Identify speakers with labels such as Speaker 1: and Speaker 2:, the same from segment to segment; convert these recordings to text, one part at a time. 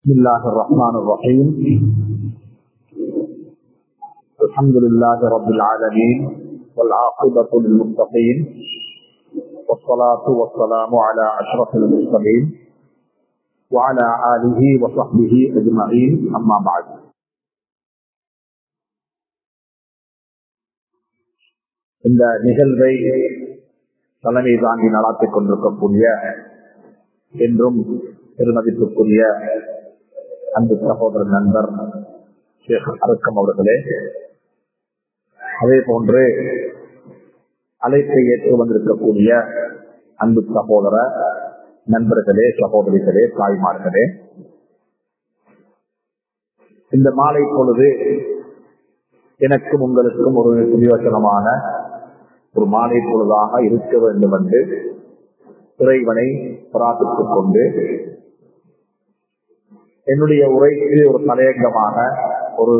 Speaker 1: بسم الله الرحمن الرحيم الحمد لله رب العالمين والعاقبة للمتقين والصلاة والسلام على أشرف المرسلين وعلى آله وصحبه أجمعين أما بعد இந்த நிகழ்வை தலைமை தாங்கி நடாத்திக் கொண்டிருக்கக்கூடிய என்றும் பெருமதிப்புக்குரிய அன்பு சகோதர நண்பர் ஷேக் அருக்கம் அவர்களே அதே போன்று அழைப்பை ஏற்று வந்திருக்கக்கூடிய அன்பு சகோதர நண்பர்களே சகோதரிகளே தாய்மார்களே இந்த மாலை பொழுது எனக்கும் உங்களுக்கும் ஒரு பிரயோஜனமான ஒரு மாலை பொழுதாக இருக்க வேண்டும் என்று இறைவனை பிரார்த்தித்துக் கொண்டு என்னுடைய உரைக்கு ஒரு தலையங்கமாக ஒரு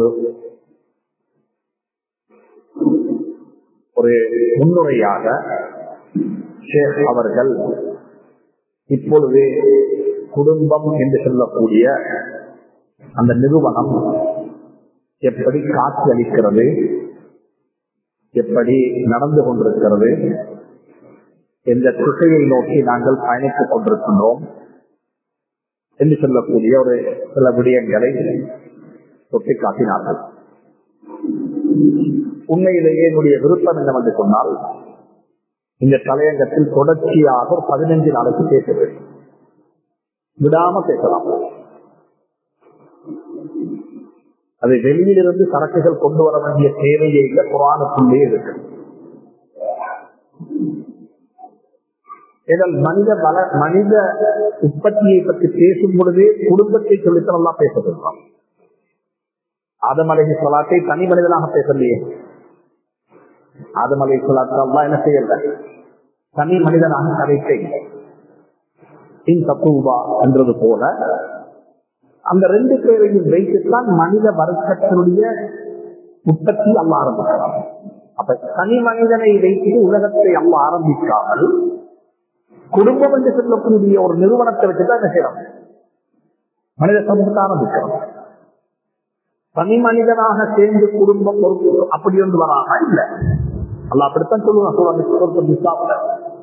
Speaker 1: ஒரு முன்னுரையாக ஷேக் அவர்கள் இப்பொழுது குடும்பம் என்று சொல்லக்கூடிய அந்த நிறுவனம் எப்படி காட்சி அளிக்கிறது எப்படி நடந்து கொண்டிருக்கிறது எந்த திசையை நோக்கி நாங்கள் பயணித்துக் கொண்டிருக்கின்றோம் என்று சொல்லக்கூடிய ஒரு சில விடயங்களை தொட்டி காட்டினார்கள் உண்மையிலேயே என்னுடைய விருப்பம் என்னவென்று சொன்னால் இந்த தலையங்கத்தில் தொடர்ச்சியாக ஒரு பதினைஞ்சு நாளைக்கு பேச வேண்டும் விடாம பேசலாம் அதை வெளியிலிருந்து சரக்குகள் கொண்டு வர வேண்டிய தேவையே இல்லை புராணத்துள்ளே இருக்கு ஏனால் மனித வள மனித உற்பத்தியை பற்றி பேசும் பொழுதே குடும்பத்தை சொல்லித்தான் எல்லாம் பேச சொல்றான் ஆதமலை சொலாத்தை தனி மனிதனாக பேசலையே ஆதமலை சொலாத்தெல்லாம் என்ன செய்யல தனி மனிதனாக கதைத்தை தப்புவா என்றது போல அந்த ரெண்டு பேரையும் வைத்துத்தான் மனித வர்க்கத்தினுடைய உற்பத்தி அல்ல ஆரம்பிக்கிறார் அப்ப தனி மனிதனை வைத்து உலகத்தை அல்ல ஆரம்பிக்காமல் குடும்பம் என்று சொல்லக்கூடிய ஒரு நிறுவனத்தை வச்சுதான் என்ன செய்யறோம் மனித சமூகத்தை ஆரம்பிக்கிறோம் தனி மனிதனாக சேர்ந்து குடும்பம் பொறுப்பு அப்படி ஒன்று வராம இல்ல அல்ல அப்படித்தான் சொல்லுவாங்க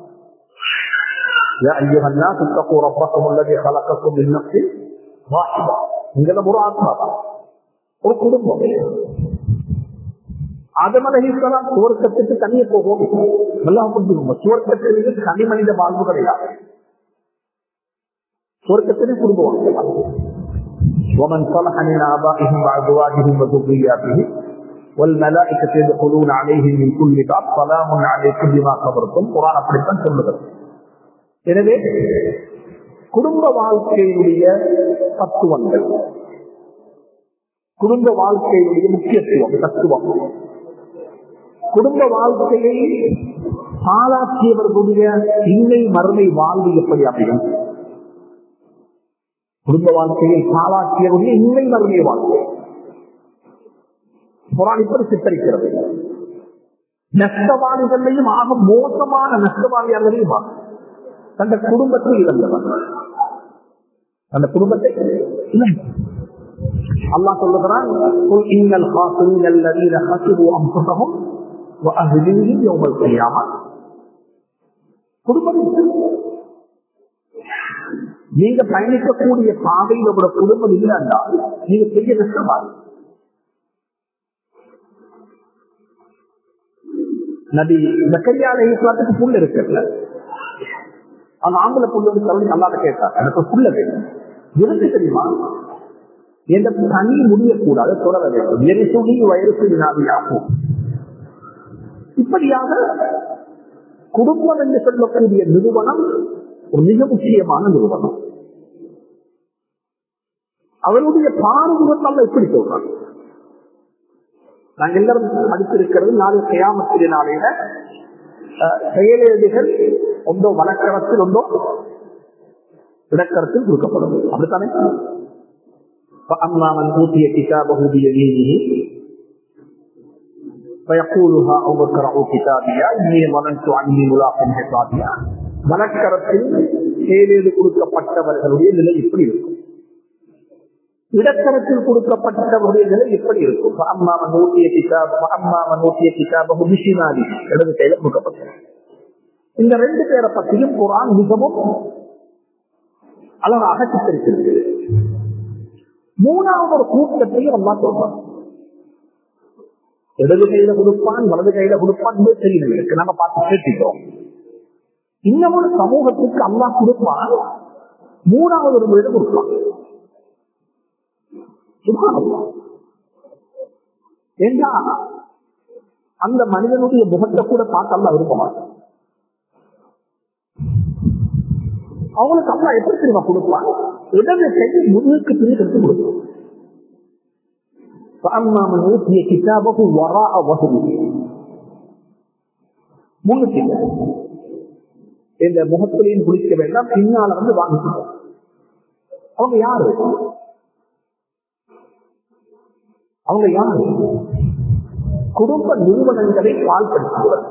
Speaker 1: يا أيها الناس اتقوا ربكم الذي خلقكم من نفس واحدة இங்கெல்லாம் ஒரு ஆத்மா ஒரு குடும்பம் ஆதமலகிஸ்லாம் சுவர்க்கத்துக்கு தனியே போகும் நல்லா புரிஞ்சுக்கோங்க சுவர்க்கத்திற்கு தனி மனித வாழ்வு கிடையாது சுவர்க்கத்திலே குடும்பம் ومن صلح من آبائهم وأزواجهم وذرياتهم والملائكة يدخلون عليهم من كل باب سلام عليكم بما صبرتم قرآن அப்படித்தான் சொல்லுகிறது எனவே குடும்ப வாழ்க்கையினுடைய தத்துவங்கள் குடும்ப வாழ்க்கையினுடைய முக்கியத்துவம் தத்துவம் குடும்ப வாழ்க்கையை ஆளாக்கியவர்களுடைய இன்னை மறுமை வாழ்வு எப்படி அமையும் குடும்ப வாழ்க்கையை பாழாக்கியவருடைய இன்னை மறுமை வாழ்க்கை புறான் இப்படி சித்தரிக்கிறது நஷ்டவாதிகளையும் ஆக மோசமான நஷ்டவாதியார்களையும் தந்த குடும்பத்தை இழந்தவர் அந்த குடும்பத்தை அல்லாஹ் சொல்லுகிறான் இன்னல் ஹாசிரின் அல்லதீன ஹசிரு அம்சகம் وأهلهم يوم القيامة குடும்பம் நீங்க பயணிக்கக்கூடிய பாதையில் உங்களோட குடும்பம் இல்லை என்றால் நீங்க பெரிய நஷ்டமாகும் நபி ஜக்கரியால இஸ்லாத்துக்கு புல் இருக்குல்ல அந்த ஆம்பளை புல்லு தவறி நல்லாத கேட்டார் எனக்கு புல்ல வேணும் எதுக்கு தெரியுமா எந்த தனி முடியக்கூடாது தொடர வேண்டும் எரிசுடி வயசு வினாதியாகும் இப்படியாக குடும்பம் என்று சொல்லக்கூடிய நிறுவனம் ஒரு மிக முக்கியமான நிறுவனம் அவருடைய பாரம்பரியத்தால் எப்படி சொல்றாங்க நாங்கள் எல்லாரும் படித்திருக்கிறது நாளை கையாமத்திய நாளையில செயலேடுகள் ஒன்றோ வழக்கரத்தில் ஒன்றோ இடக்கரத்தில் கொடுக்கப்படும் அப்படித்தானே அம்மாவன் ஊட்டிய கிதாபகு بيمينه فيقولها او اقرأوا كتابيا اني ظننت عني ملاق حسابيا வழக்கரத்தில் செயலேடு கொடுக்கப்பட்டவர்களுடைய நிலை இப்படி இருக்கும் இடத்தரத்தில் கொடுக்கப்பட்டவருடைய நிலை எப்படி இருக்கும் அம்மாமன் ஊட்டிய கிதாப் அம்மாமன் ஊட்டிய கிதாபு மிஷினாரி இடது கையில கொடுக்கப்பட்டது இந்த ரெண்டு பேரை பற்றியும் குரான் மிகவும் அழகாக சித்தரித்திருக்கிறது மூணாவது ஒரு கூட்டத்தையும் அல்லா சொல்றான் இடது கையில கொடுப்பான் வலது கையில கொடுப்பான் தெரியல இருக்கு நம்ம பார்த்து கேட்டுக்கிறோம் இன்னமொரு சமூகத்துக்கு அல்லா கொடுப்பான் மூணாவது ஒரு முறையில கொடுப்பான் ஏண்டா அந்த மனிதனுடைய முகத்தை கூட பார்த்து அல்ல விரும்ப மாட்டான் அவங்களுக்கு அல்லா எப்படி தெரியுமா கொடுப்பான் இடது கை முதுகுக்கு பின் எடுத்து கொடுப்பான் فأما من أوتي كتابه وراء ظهره முன்னுக்கு இந்த முகத்திலையும் குளிக்க வேண்டாம் பின்னால வந்து வாங்கிக்கணும் அவங்க யாரு அவங்க யாரு குடும்ப நிறுவனங்களை பால்படுத்துவர்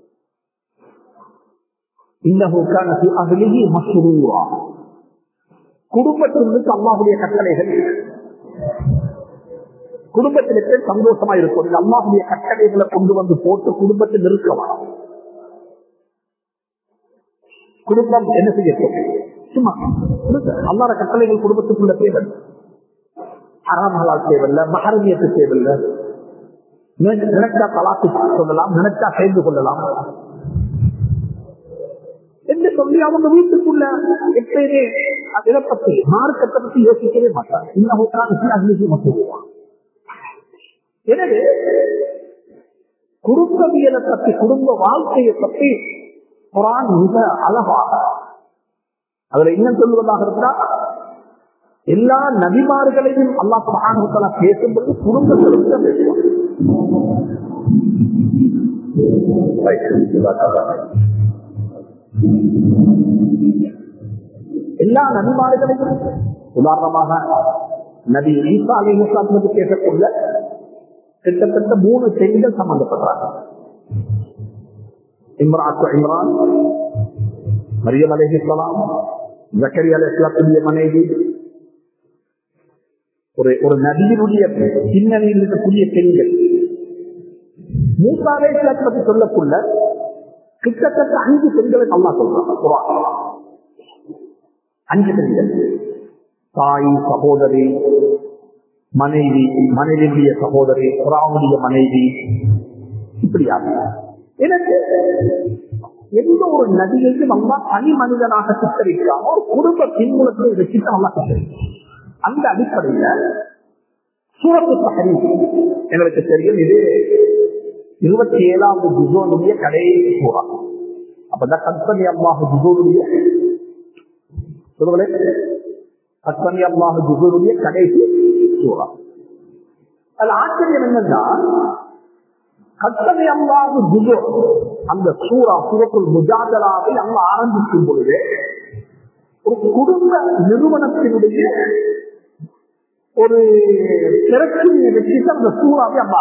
Speaker 1: இந்த அகலிகி மசூரா குடும்பத்திற்கு அம்மாவுடைய கட்டளைகள் குடும்பத்திற்கு சந்தோஷமா இருக்கும் அம்மாவுடைய கட்டளைகளை கொண்டு வந்து போட்டு குடும்பத்தை நிறுத்தலாம் குடும்பம் என்ன செய்யட்டும் சும்மா அல்லாத கட்டளைகள் குடும்பத்துக்குள்ள தேவை அறாமலால் தேவையில்ல மகரவியத்து தேவையில்ல நினைச்சா தலாக்கு சொல்லலாம் நினைச்சா சேர்ந்து கொள்ளலாம் என்று சொல்லி அவங்க வீட்டுக்குள்ள எப்பயுமே இதை பத்தி மார்க்கத்தை பத்தி யோசிக்கவே மாட்டாங்க இன்னும் எனவே குடும்பவியலை பற்றி குடும்ப வாழ்க்கையை பற்றி குரான் மிக அழகாக அதுல என்ன சொல்லுவதாக இருந்தா எல்லா நபிமார்களையும் அல்லா சுபானுத்தலா பேசும்போது குடும்பங்களுக்கு தான் பேசுவான் எல்லா நபிமார்களையும் உதாரணமாக நபி ஈசா அலிஹாத்மதி பேசக்குள்ள கிட்டத்தட்ட மூணு செய்திகள் சம்பந்தப்படுறாங்க இம்ராத்து இம்ரான் மரியம் அலிஹிஸ்லாம் ஜக்கரி அலிஸ்லாத்துடைய மனைவி ஒரு ஒரு நதியினுடைய பின்னணியில் இருக்கக்கூடிய பெண்கள் மூசாவே பற்றி சொல்லக்குள்ள கிட்டத்தட்ட அஞ்சு பெண்களை அல்லா சொல்றாங்க குரான் அஞ்சு பெண்கள் தாய் சகோதரி மனைவி மனைவியுடைய சகோதரி குரானுடைய மனைவி இப்படியாக எனக்கு எந்த ஒரு நதியையும் நம்ம தனி மனிதனாக சித்தரிக்காம ஒரு குடும்ப பின்புலத்தை வச்சுட்டு நல்லா சித்தரிக்கும் அந்த அடிப்படையில சூரத்து சகரி எங்களுக்கு தெரியும் இது இருபத்தி ஏழாவது ஜுசோனுடைய கடைசி சூறா அப்பதான் கற்பனை அம்மாக ஜுசோனுடைய சொல்லுங்களே கற்பனை அம்மாக ஜுசோனுடைய கடைசி சூறா அதுல ஆச்சரியம் என்னன்னா கற்பனை அம்மாவு ஜுசோ அந்த சூறா சூரக்குள் முஜாதலாவை அங்க ஆரம்பிக்கும் பொழுது ஒரு குடும்ப நிறுவனத்தினுடைய ஒரு பிரச்சனையை வச்சுட்டு அந்த சூறாவை அம்மா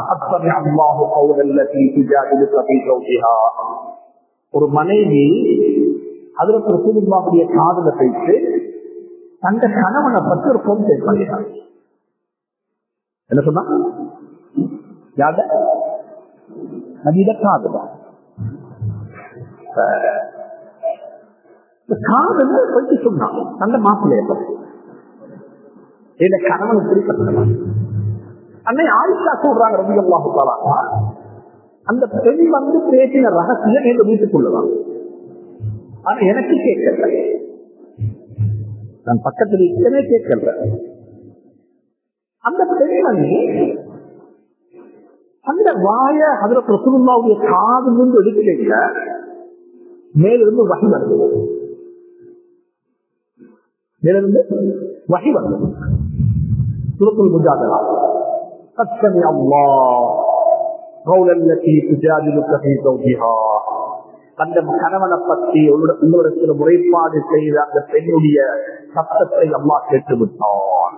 Speaker 1: ஆரம்பிச்சான் ஒரு மனைவி அதுல பிரசுபாவுடைய காதல போயிட்டு தந்த கணவனை பற்றி ஒரு பொன் பேர் பண்ணிட்டாங்க என்ன சொன்னா யாத நதியில காதலா காதல போயிட்டு சொன்னாங்க அந்த மாப்பிள்ளைய பற்றி இந்த கணவன் பிடிப்பட்டலாம் அன்னை ஆயிஷா சொல்றாங்க ரவி அல்லாஹு அந்த பெண் வந்து பேசின ரகசியம் எங்க வீட்டுக்குள்ளதான் ஆனா எனக்கு கேட்கல நான் பக்கத்தில் இருக்கவே கேட்கல அந்த பெண்மணி அந்த வாய அதுல பிரசுல்லாவுடைய காதிலிருந்து எடுக்கல மேலிருந்து வகை வருது மேலிருந்து வகை வருது சுரத்துல் முஜாதலா قد سمع الله قول التي تجادلك في زوجها அந்த கணவனை பற்றி உங்களிடத்தில் முறைப்பாடு செய்த அந்த பெண்ணுடைய சத்தத்தை அம்மா கேட்டு விட்டான்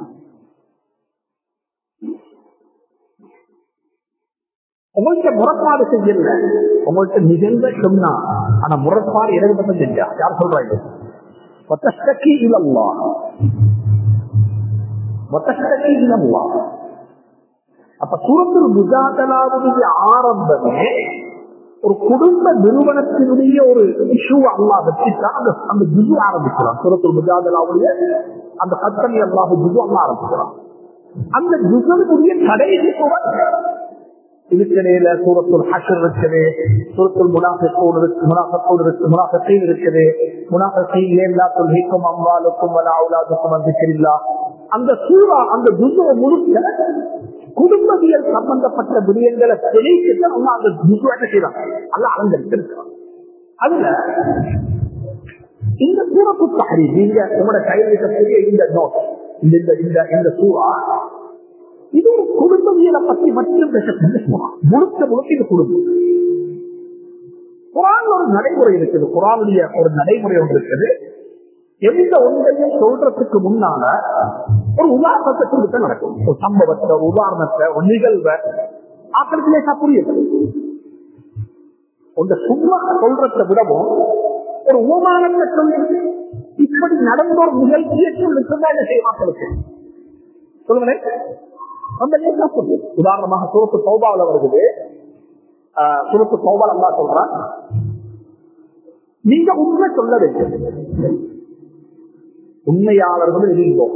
Speaker 1: உங்கள்கிட்ட முறைப்பாடு செய்யல உங்கள்கிட்ட நிகழ்ந்த சொன்னா ஆனா முறைப்பாடு எனக்கு மட்டும் செஞ்சா யார் சொல்றாங்க இல்லல்லா அப்ப சூரத்தில் முஜாதலாவுடைய ஆரம்பமே ஒரு குடும்ப நிறுவனத்தினுடைய ஒரு இஷ்யூ அல்லா வச்சுதான் அந்த அந்த ஜுது ஆரம்பிக்கிறான் சூரத்தில் முஜாதலாவுடைய அந்த கத்தனை அல்லாஹ் ஜுது அல்லா ஆரம்பிக்கிறான் அந்த ஜுதனுடைய கடைசி குரல் இதுக்கிடையில சூரத்துல் ஹஷர் இருக்குது சூரத்துல் முனாஃபிக்கோடு இருக்கு முனாஃபத்தோடு இருக்கு முனாஃபத்தையும் இருக்குது முனாஃபத்தையும் ஏல்லா தொல்கைக்கும் அம்பாலுக்கும் வல அவுலாதுக்கும் வந்து சரியில்லா அந்த சூறா அந்த துசுவை முழுக்க குடும்பவியல் சம்பந்தப்பட்ட விடயங்களை தெளிக்கிட்டு அவங்க அந்த துசுவை என்ன செய்யறாங்க அல்ல அலங்கரித்திருக்கிறாங்க அதுல இந்த சூரத்து தாரி நீங்க உங்களோட கையில் இருக்கக்கூடிய இந்த நோட் இந்த இந்த இந்த இந்த சூறா இது ஒரு குடும்பவியலை பற்றி மட்டும் பேசக்கூடிய சூறா முழுக்க முழுக்க இது குடும்பம் குரான் ஒரு நடைமுறை இருக்குது குரானுடைய ஒரு நடைமுறை ஒன்று இருக்குது எந்த ஒன்றையும் சொல்றதுக்கு முன்னால ஒரு உதாரணத்தை கொடுத்து நடக்கும் ஒரு சம்பவத்தை ஒரு உதாரணத்தை ஒரு நிகழ்வை ஆக்களுக்கு லேசா புரியுது உங்க சும்மா சொல்றதை விடவும் ஒரு உமானத்தை சொல்லி இப்படி நடந்த ஒரு நிகழ்ச்சியை சொல்லிட்டு என்ன செய்ய மக்களுக்கு சொல்லுங்களேன் ரொம்ப லேசா புரியும் உதாரணமாக சுரத்து சௌபாவில் வருகிறது சுரத்து சௌபால் அல்லா சொல்றான் நீங்க உண்மை சொல்ல வேண்டும் உண்மையாளர்கள் இருந்தோம்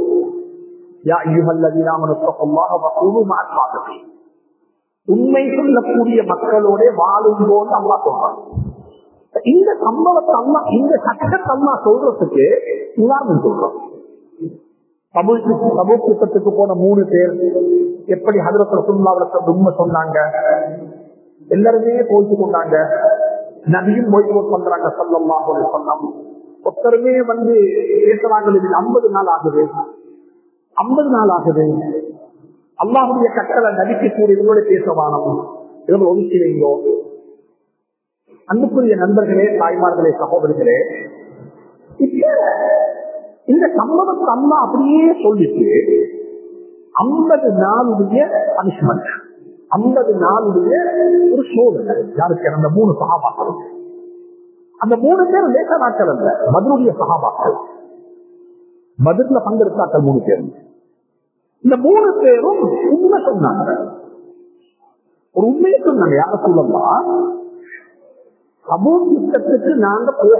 Speaker 1: உண்மை சொல்லக்கூடிய மக்களோட வாழும் போது அம்மா சொல்றாங்க இந்த சம்பவத்தை அம்மா இந்த சட்டத்தை அம்மா சொல்றதுக்கு உதாரணம் சொல்றோம் சமூகத்துக்கு போன மூணு பேர் எப்படி ஹதரத்துல சுண்ணாவிரத்தை உண்மை சொன்னாங்க எல்லாருமே போய்த்து கொண்டாங்க நபியும் போய் பண்றாங்க சொல்லம்மா சொன்னோம் ஒருத்தருமே வந்து பேசுறாங்க ஐம்பது நாள் ஆகுது ஐம்பது நாள் ஆகுது அல்லாஹுடைய கட்டளை நடிக்க கூடிய இவங்களோட பேசவானோம் இவங்க ஒதுக்கி வைங்கோ அன்புக்குரிய நண்பர்களே தாய்மார்களே சகோதரர்களே இப்ப இந்த சம்பவத்தை அம்மா அப்படியே சொல்லிட்டு ஐம்பது நாளுடைய பனிஷ்மெண்ட் ஐம்பது நாளுடைய ஒரு சோதனை யாருக்கு அந்த மூணு சகாபாக்கள் அந்த மூணு பேர் லேச நாட்கள் அல்ல மதுருடைய சகாபாக்கள் மதுரில் பங்கெடுத்தாக்கள் மூணு பேர் இந்த மூணு பேரும் உண்மை சொன்னாங்க ஒரு உண்மையை சொன்னாங்க யார சொல்லலாம் சமூகத்துக்கு நாங்க போக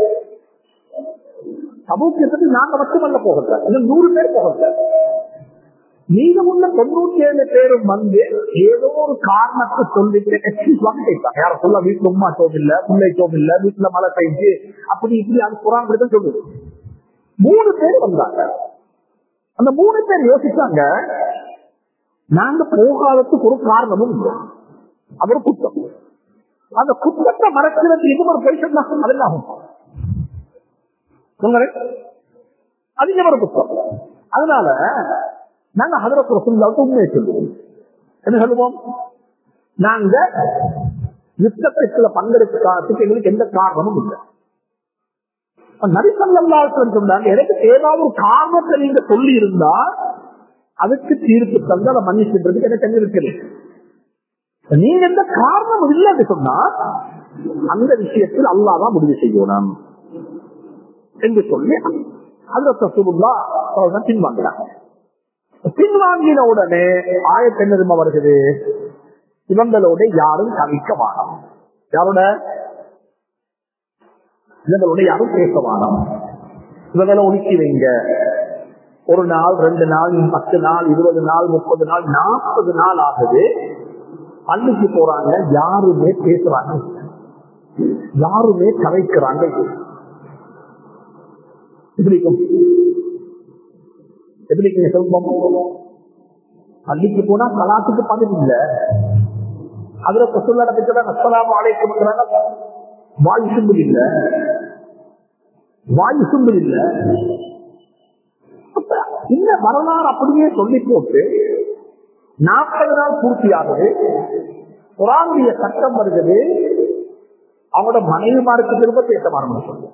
Speaker 1: சமூகத்துக்கு நாங்க மட்டுமல்ல போகல இன்னும் நூறு பேர் போகல மீதமுள்ள தொண்ணூத்தி ஏழு பேரும் வந்து ஏதோ ஒரு காரணத்தை சொல்லிட்டு எக்ஸ்கியூஸ் வாங்க கேட்டாங்க யார சொல்ல வீட்டுல உமா சோமில்ல பிள்ளை சோமில்ல வீட்டுல மழை பெய்ஞ்சு அப்படி இப்படி அது குரான் தான் சொல்லுது மூணு பேர் வந்தாங்க அந்த மூணு பேர் யோசிச்சாங்க நாங்க போகாததுக்கு ஒரு காரணமும் இல்லை அது ஒரு குற்றம் அந்த குற்றத்தை மறக்கிறது இது ஒரு பொய் சொன்னா அதெல்லாம் சொல்லுங்க அது ஒரு குற்றம் அதனால நாங்க ஹதரத் ரசூல்லாவுக்கு உண்மையை சொல்லுவோம் என்ன சொல்லுவோம் நாங்க யுத்தத்திற்குள்ள பங்கெடுக்கிறதுக்கு எங்களுக்கு எந்த காரணமும் இல்லை நரிசல்லாசன் சொன்னாங்க எனக்கு ஏதாவது ஒரு காரணத்தை நீங்க சொல்லி இருந்தா அதுக்கு தீர்ப்பு தந்து அதை மன்னிச்சுன்றதுக்கு எனக்கு எங்க இருக்குது நீங்க எந்த காரணம் இல்லைன்னு சொன்னா அந்த விஷயத்தில் அல்லாதான் முடிவு செய்யணும் என்று சொல்லி அதுல ரசூலுல்லா பின்வாங்கினாங்க பின்வாங்கின உடனே ஆயத்து என்ன தெரியுமா வருகிறது இவங்களோட யாரும் கவிக்க வேணாம் யாரோட இவங்களோட யாரும் பேச வேணாம் இவங்களை ஒதுக்கி வைங்க ஒரு நாள் ரெண்டு நாள் பத்து நாள் இருபது நாள் முப்பது நாள் நாற்பது நாள் ஆகுது பள்ளிக்கு போறாங்க யாருமே பேசுறாங்க யாருமே கலைக்கிறாங்க எப்படிக்கும் எப்படி நீங்க சொல்லுவோம் பள்ளிக்கு போனா கலாத்துக்கு பதில் இல்ல அதுல பசுல்லாட பற்றி அஸ்லாம் அழைக்கும் வாய் சும்பல் இல்ல வாய் சும்பல் இல்ல இந்த வரலாறு அப்படியே சொல்லி போட்டு நாற்பது நாள் பூர்த்தி ஆகுது குரானுடைய சட்டம் வருகிறது அவனோட மனைவிமாருக்கு திரும்ப பேச மாறணும் சொல்லு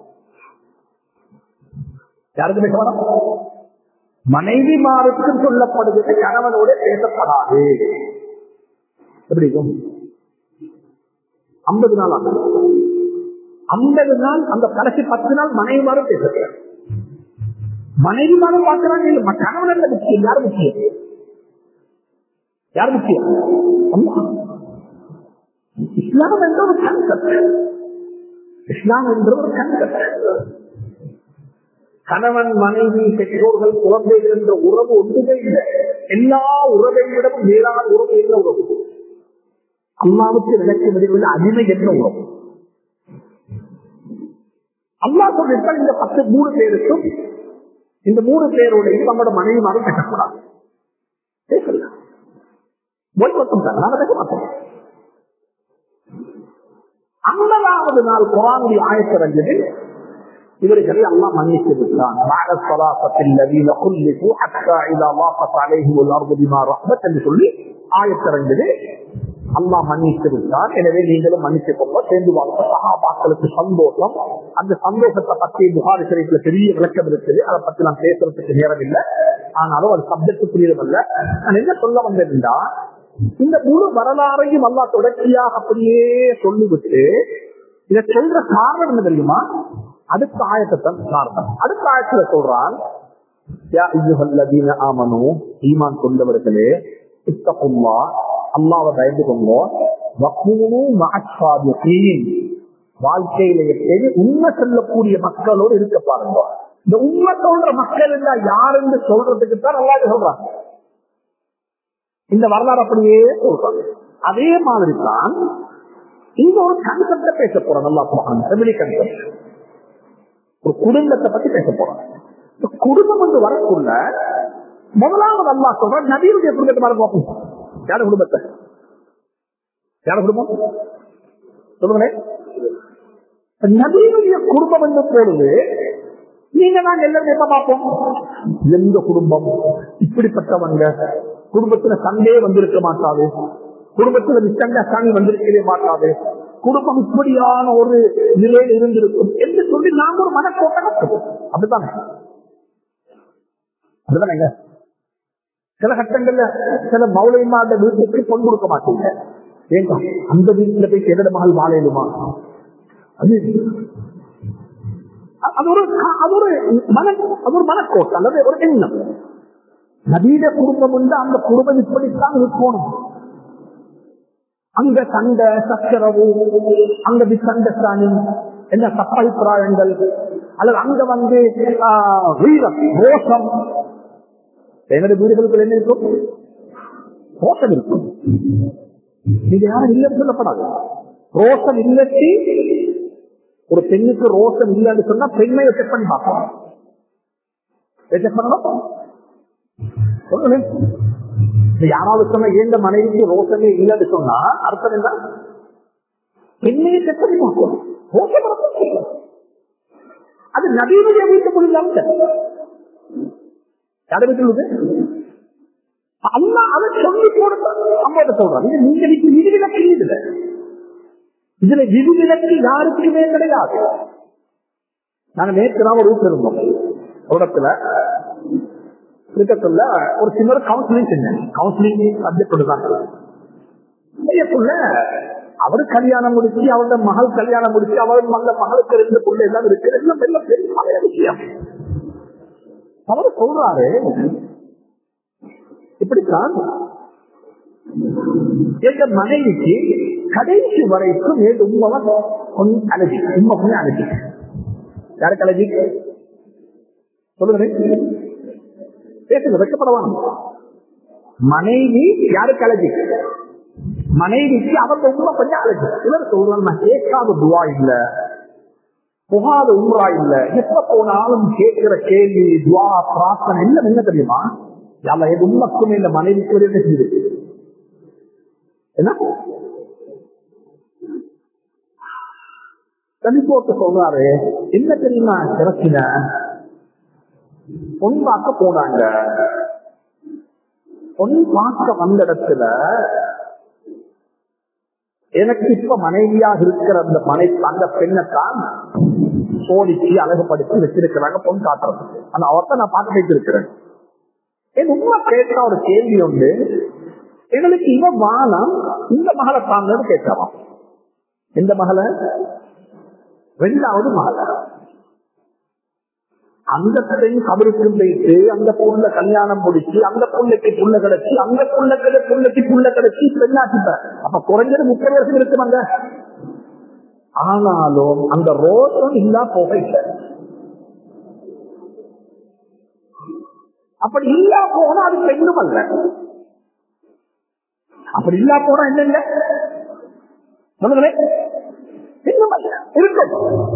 Speaker 1: யாருக்கு பேச வேணாம் மனைவிமாருக்கு சொல்லப்படுகிற கணவனோட பேசப்படாது எப்படி ஐம்பது நாள் ஆகும் ஐம்பது நாள் அந்த கடைசி பத்து நாள் மனைவிமாரும் பேசுகிறார் மனைவி மாதம் பார்க்கிறாங்க இல்ல கணவன் அல்ல முக்கியம் யார் முக்கியம் யார் முக்கியம் அம்மா இஸ்லாம் என்ற ஒரு கன்செப்ட் இஸ்லாம் என்ற ஒரு கன்செப்ட் கணவன் மனைவி பெற்றோர்கள் குழந்தைகள் என்ற உறவு ஒன்றுமே இல்லை எல்லா உறவை விடவும் மேலான உறவு என்ன உறவு அல்லாவுக்கு விளக்க முடியவில்லை அடிமை என்ன உறவு அல்லா சொல்லிட்டால் இந்த பத்து மூணு பேருக்கும் இந்த மூணு பேருடைய நம்மளோட மனைவி மாறும் கட்டக்கூடாது பேசல போய் மட்டும் தான் நாங்க பேச மாட்டோம் ஐம்பதாவது நாள் குரானுடைய ஆயத்திறஞ்சது இவர்களை அல்லா மன்னித்து விட்டான் بعد الصلاة الذين خلفوا حتى إذا ضاقت عليهم الأرض بما رحبت என்று சொல்லி ஆயத்திறஞ்சது அல்லா மன்னித்து விட்டார் எனவே நீங்களும் மன்னித்துக் கொள்ள சேர்ந்து வாழ்ந்த சகாபாக்களுக்கு சந்தோஷம் அந்த சந்தோஷத்தை பற்றி புகாரி ஷரீஃப்ல பெரிய விளக்கம் இருக்குது அதை பத்தி நான் பேசுறதுக்கு நேரம் இல்லை ஆனாலும் அது சப்ஜெக்ட் புரியவில்லை நான் என்ன சொல்ல வந்தேன்னா இந்த முழு வரலாறையும் அல்லா தொடர்ச்சியாக அப்படியே சொல்லிவிட்டு இதை சொல்ற காரணம் என்ன தெரியுமா அடுத்த ஆயத்தான் காரணம் அடுத்த ஆயத்துல சொல்றான் ஆமனு ஈமான் கொண்டவர்களே இத்தகுல்லா அல்லாவை பயந்து கொண்டோ வாழ்க்கையில எப்பயுமே உண்மை சொல்லக்கூடிய மக்களோடு இருக்க பாருங்க இந்த உண்மை சொல்ற மக்கள் இருந்தா யாருன்னு சொல்றதுக்கு தான் நல்லா சொல்றாங்க இந்த வரலாறு அப்படியே சொல்றாங்க அதே மாதிரி தான் இங்க ஒரு கன்செப்ட பேச போறோம் நல்லா ஃபெமிலி கன்செப்ட் ஒரு குடும்பத்தை பத்தி பேச போறோம் குடும்பம் வந்து வரக்குள்ள முதலாவது அல்லா சொல்ற நபியுடைய குடும்பத்தை வர பார்ப்போம் யார குடும்பத்தை யார குடும்பம் சொல்லுங்களேன் நபியுடைய குடும்பம் என்று போடுது நீங்க நாங்க எல்லாரும் எப்ப பார்ப்போம் எந்த குடும்பம் இப்படிப்பட்டவங்க குடும்பத்துல சண்டே வந்திருக்க மாட்டாது குடும்பத்துல மிச்சங்க சாமி வந்திருக்கவே மாட்டாது குடும்பம் இப்படியான ஒரு நிலையில் இருந்திருக்கும் என்று சொல்லி நாங்க ஒரு மனக்கோட்டை கட்டுவோம் அப்படித்தானே அப்படிதானேங்க சில கட்டங்கள்ல சில மௌலியமாத வீட்டுக்கு பொன் கொடுக்க மாட்டீங்க ஏங்க அந்த வீட்டுல போய் என்னோட மகள் வாழையிலுமா அது அது ஒரு அது ஒரு மன அது ஒரு மனக்கோட்டை அல்லது ஒரு எண்ணம் நவீன குடும்பம் உண்டு அந்த குடும்பம் இப்படித்தான் இருக்கணும் அங்க சண்டை சச்சரவு அங்க விசண்டஸ்டானி என்ன தப்பாபிப்பிராயங்கள் அல்லது அங்க வந்து வீரம் ரோஷம் என்னுடைய வீடுகளுக்கு என்ன இருக்கும் ரோஷம் இருக்கும் இது யாரும் இல்லைன்னு சொல்லப்படாது ரோஷம் இல்லட்டி ஒரு பெண்ணுக்கு ரோஷம் இல்லைன்னு சொன்னா பெண்மையை செக் பண்ணி பார்க்கலாம் செக் பண்ணணும் சொல்லுங்க யாராவது சொன்ன ஏந்த மனைவிக்கு ரோசமே இல்லைன்னு சொன்னா அர்த்தம் என்ன பெண்மையை செக் பண்ணி பார்க்கணும் ரோசம் அது நவீனுடைய வீட்டுக்குள் இல்லாம யாரை வீட்டுள்ளது அல்லா அதை சொல்லி கொடுத்த சம்பவத்தை சொல்றாங்க இது நீங்க விதிவிலக்கு இதுல இதுல விதிவிலக்கு யாருக்குமே கிடையாது நாங்க நேற்று தான் ஒரு வீட்டு இருந்தோம் ஒரு இடத்துல இருக்கக்குள்ள ஒரு சின்ன கவுன்சிலிங் செஞ்சேன் கவுன்சிலிங் சப்ஜெக்ட் தான் அவரு கல்யாணம் முடிச்சு அவரோட மகள் கல்யாணம் முடிச்சு அவர் மல்ல மகளுக்கு ரெண்டு புள்ள எல்லாம் இருக்கு எல்லாம் எல்லாம் பெரிய விஷயம் அவரு சொல்றாரு இப்படித்தான் எங்க மனைவிக்கு கடைசி வரைக்கும் ஏழு உண்மவன் கொஞ்சம் அழகி உண்மை கொஞ்சம் அழகி யாருக்கு அழகி சொல்லுங்க பேசுங்க வெட்டப்படவான் மனைவி யாருக்கு அழகி மனைவிக்கு அவங்க உண்மை கொஞ்சம் அழகு சிலர் சொல்றாங்க நான் கேட்காத துவா இல்ல புகாத உம்ரா இல்ல எப்ப போனாலும் கேட்கிற கேள்வி துவா பிரார்த்தனை எல்லாம் என்ன தெரியுமா யாம எது உண்மைக்கும் இந்த மனைவிக்கு ஒரு என்ன செய்யுது என்ன தனி போட்டு சொல்றாரு என்ன தெரியுமா பிரச்சனை பொன் பார்க்க போனாங்க பொன் பார்க்க வந்த இடத்துல எனக்கு இப்ப மனைவியாக இருக்கிற அந்த மனை அந்த பெண்ணைத்தான் சோடிச்சு அழகுபடுத்தி வச்சிருக்கிறாங்க பொன் காட்டுறதுக்கு அந்த அவர்த்த நான் பார்த்து வைத்திருக்கிறேன் என் உண்மை கேட்ட ஒரு கேள்வி உண்டு எங்களுக்கு இவ வானம் இந்த மகளை தாங்கன்னு கேட்கலாம் எந்த மகளை ரெண்டாவது மகளை அந்த பெண் கபருக்கு போயிட்டு அந்த பொண்ணை கல்யாணம் முடிச்சு அந்த பொண்ணுக்கு புள்ள கிடைச்சி அந்த புள்ள புள்ளைக்கு புள்ள கிடைச்சி பெண்ணாக்கிட்ட அப்ப குறைஞ்சது முப்பது வருஷம் இருக்குமாங்க ஆனாலும் அந்த ரோஷம் இல்லா போக இல்லை அப்படி இல்லா போனா அது பெண்ணும் அல்ல அப்படி இல்லா போனா என்னங்க சொல்லுங்களேன் பெண்ணும் அல்ல இருக்கும்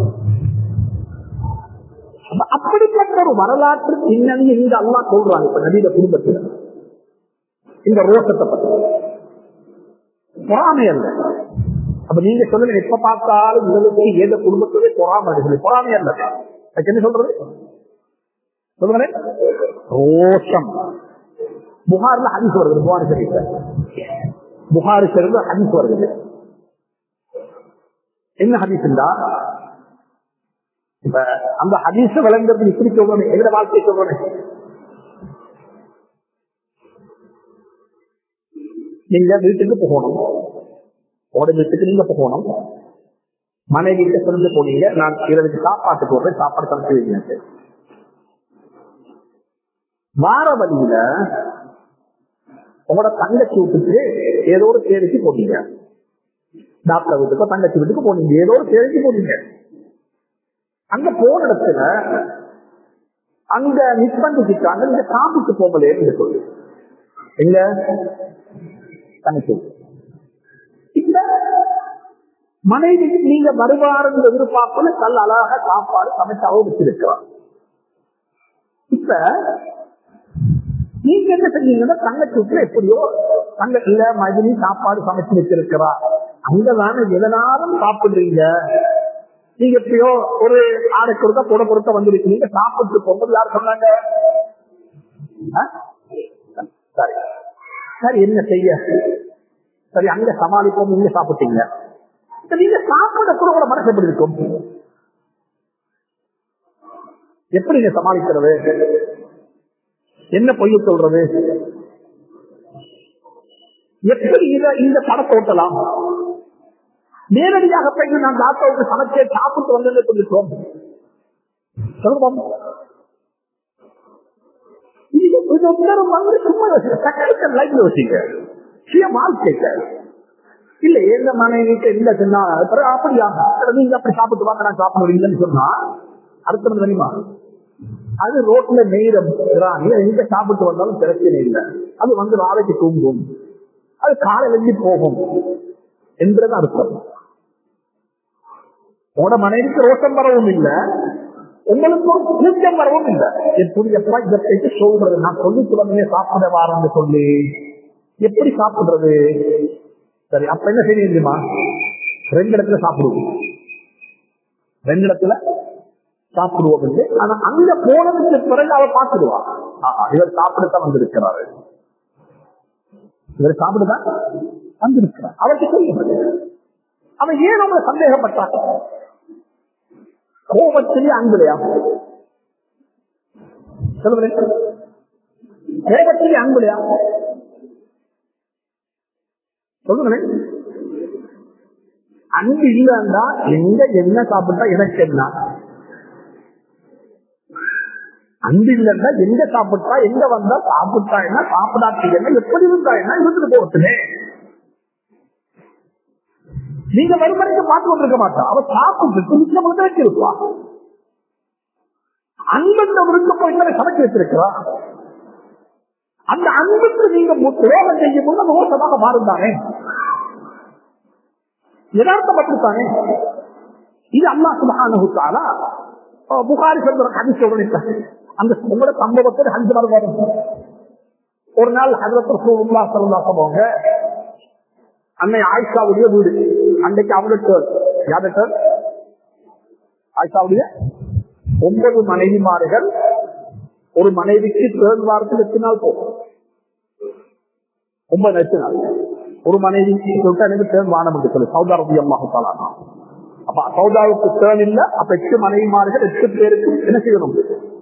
Speaker 1: அப்ப அப்படிப்பட்ட ஒரு வரலாற்று பின்னணி இங்க அல்லா சொல்றாங்க இப்ப நதியில குடும்பத்தில் இந்த ரோஷத்தை பத்தி பொறாமை அல்ல அப்ப நீங்க சொல்லுங்க எப்ப பார்த்தாலும் உங்களுக்கு எந்த குடும்பத்திலே பொறாமை இருக்குது பொறாமை அல்ல அதுக்கு என்ன சொல்றது சொல்லுங்களேன் ரோஷம் புகார்ல ஹரிஸ் வருது புகாரி சரியில்லை புகாரி சரிந்து ஹரிஸ் வருது என்ன ஹரிஸ் இருந்தா இப்ப அந்த ஹதீச விளங்குறது இப்படி சொல்றேன் எங்க வாழ்க்கை சொல்றேன் நீங்க வீட்டுக்கு போகணும் உட வீட்டுக்கு நீங்க போகணும் மனைவி கிட்ட சொல்லி போனீங்க நான் இரவுக்கு சாப்பாட்டு போடுறேன் சாப்பாடு சமைச்சு வைங்க வார வழியில உங்களோட தங்கச்சி வீட்டுக்கு ஏதோ ஒரு தேடிக்கு போனீங்க டாக்டர் வீட்டுக்கோ தங்கச்சி வீட்டுக்கு போனீங்க ஏதோ ஒரு தேடிக்கு போனீங்க அங்க போன இடத்துல அங்க மிஸ் பண்ணிட்டாங்க நீங்க சாப்பிட்டு போகலே சொல்லு எங்க தனிச்சு இந்த மனைவிக்கு நீங்க வருவாருன்ற எதிர்பார்ப்புல கல் அழகாக சாப்பாடு சமைச்சாவும் வச்சிருக்கிறார் இப்ப நீங்க என்ன செஞ்சீங்கன்னா தங்கச்சூட்டுல எப்படியோ தங்க இல்ல மதினி சாப்பாடு சமைச்சு வச்சிருக்கிறா அங்கதானே எதனாலும் சாப்பிடுறீங்க நீங்க எப்படியோ ஒரு ஆடை கொடுத்தா கூட கொடுத்த வந்திருக்கீங்க சாப்பிட்டு போகும்போது யார் சொன்னாங்க சரி சரி என்ன செய்ய சரி அங்க சமாளிப்போம் நீங்க சாப்பிட்டீங்க நீங்க சாப்பிட கூட கூட மனசு எப்படி இருக்கும் எப்படி நீங்க சமாளிக்கிறது என்ன பொய்ய சொல்றது எப்படி இத இந்த படத்தை ஓட்டலாம் நேரடியாக போய் நான் டாக்டருக்கு சமைச்சே சாப்பிட்டு வந்தேன்னு சொல்லிட்டோம் சொல்லுவோம் இல்ல எந்த மனைவிக்கு இல்ல சொன்னா அப்படியா நீங்க அப்படி சாப்பிட்டு வாங்க நான் சாப்பிடுவீங்கன்னு சொன்னா அடுத்தது தெரியுமா அது ரோட்ல நெய்ரம் எங்க சாப்பிட்டு வந்தாலும் பிரச்சனை இல்லை அது வந்து நாளைக்கு தூங்கும் அது காலையில போகும் என்றது அர்த்தம் உங்களோட மனைவிக்கு ரோஷம் வரவும் இல்லை உங்களுக்கு ஒரு கூச்சம் வரவும் இல்லை எப்படி எப்ப இதை பேசி சொல்றது நான் சொல்லி குழந்தைய சாப்பிட வாரன்னு சொல்லி எப்படி சாப்பிடுறது சரி அப்ப என்ன செய்ய தெரியுமா ரெண்டு இடத்துல சாப்பிடுவோம் ரெண்டு இடத்துல சாப்பிடுவோம் என்று ஆனா அங்க போனதுக்கு பிறகு அவ பார்த்துடுவா இவர் சாப்பிடத்தான் வந்திருக்கிறாரு இவர் சாப்பிடுதான் வந்திருக்கிறார் அவருக்கு தெரியும் அவன் ஏன் நம்மளை சந்தேகப்பட்டான் கோபத்திலே அன்புலையா சொல்லுகிறேன் கோபத்திலே அன்புலையா சொல்லுங்களேன் அன்பு இல்லைன்னா எங்க என்ன சாப்பிட்டா எனக்கு என்ன அன்பு இல்லைன்னா எங்க சாப்பிட்டா எங்க வந்தா சாப்பிட்டா என்ன சாப்பிடாட்டி என்ன எப்படி இருந்தா என்ன இருந்துட்டு போகட்டுமே நீங்க மறுபடியும் பார்த்து கொண்டிருக்க மாட்டா அவ சாப்பிட்டு நம்மளுக்கு வச்சிருப்பா அன்புன்ற விருப்பம் இன்னொரு சமைச்சு வச்சிருக்கிறா அந்த அன்புக்கு நீங்க துரோகம் செய்யும் போது மோசமாக மாறுந்தானே யதார்த்தப்பட்டிருத்தானே இது அல்லா சுபகானுத்தாலா புகாரி சொல்ற கதை சொல்றேன் அந்த உங்களோட சம்பவத்தில் அஞ்சு நாள் வரும் ஒரு நாள் ஹசரத் ரசூலுல்லா ஸல்லல்லாஹு போங்க அன்னை ஆயிஷாவுடைய வீடு அன்னைக்கு அவளுக்கு யாருக்கு ஆயிஷாவுடைய ஒன்பது மனைவிமார்கள் ஒரு மனைவிக்கு தேர்ட் வாரத்தில் எட்டு நாள் போகும் ஒன்பது எட்டு நாள் ஒரு மனைவி சொல்லிட்டு எனக்கு தேர்ட் வானம் என்று சொல்லு சௌதா ரபி அம்மா அப்ப சௌதாவுக்கு தேர்ன் இல்ல அப்ப எட்டு மனைவிமார்கள் எட்டு பேருக்கு என்ன செய்யணும்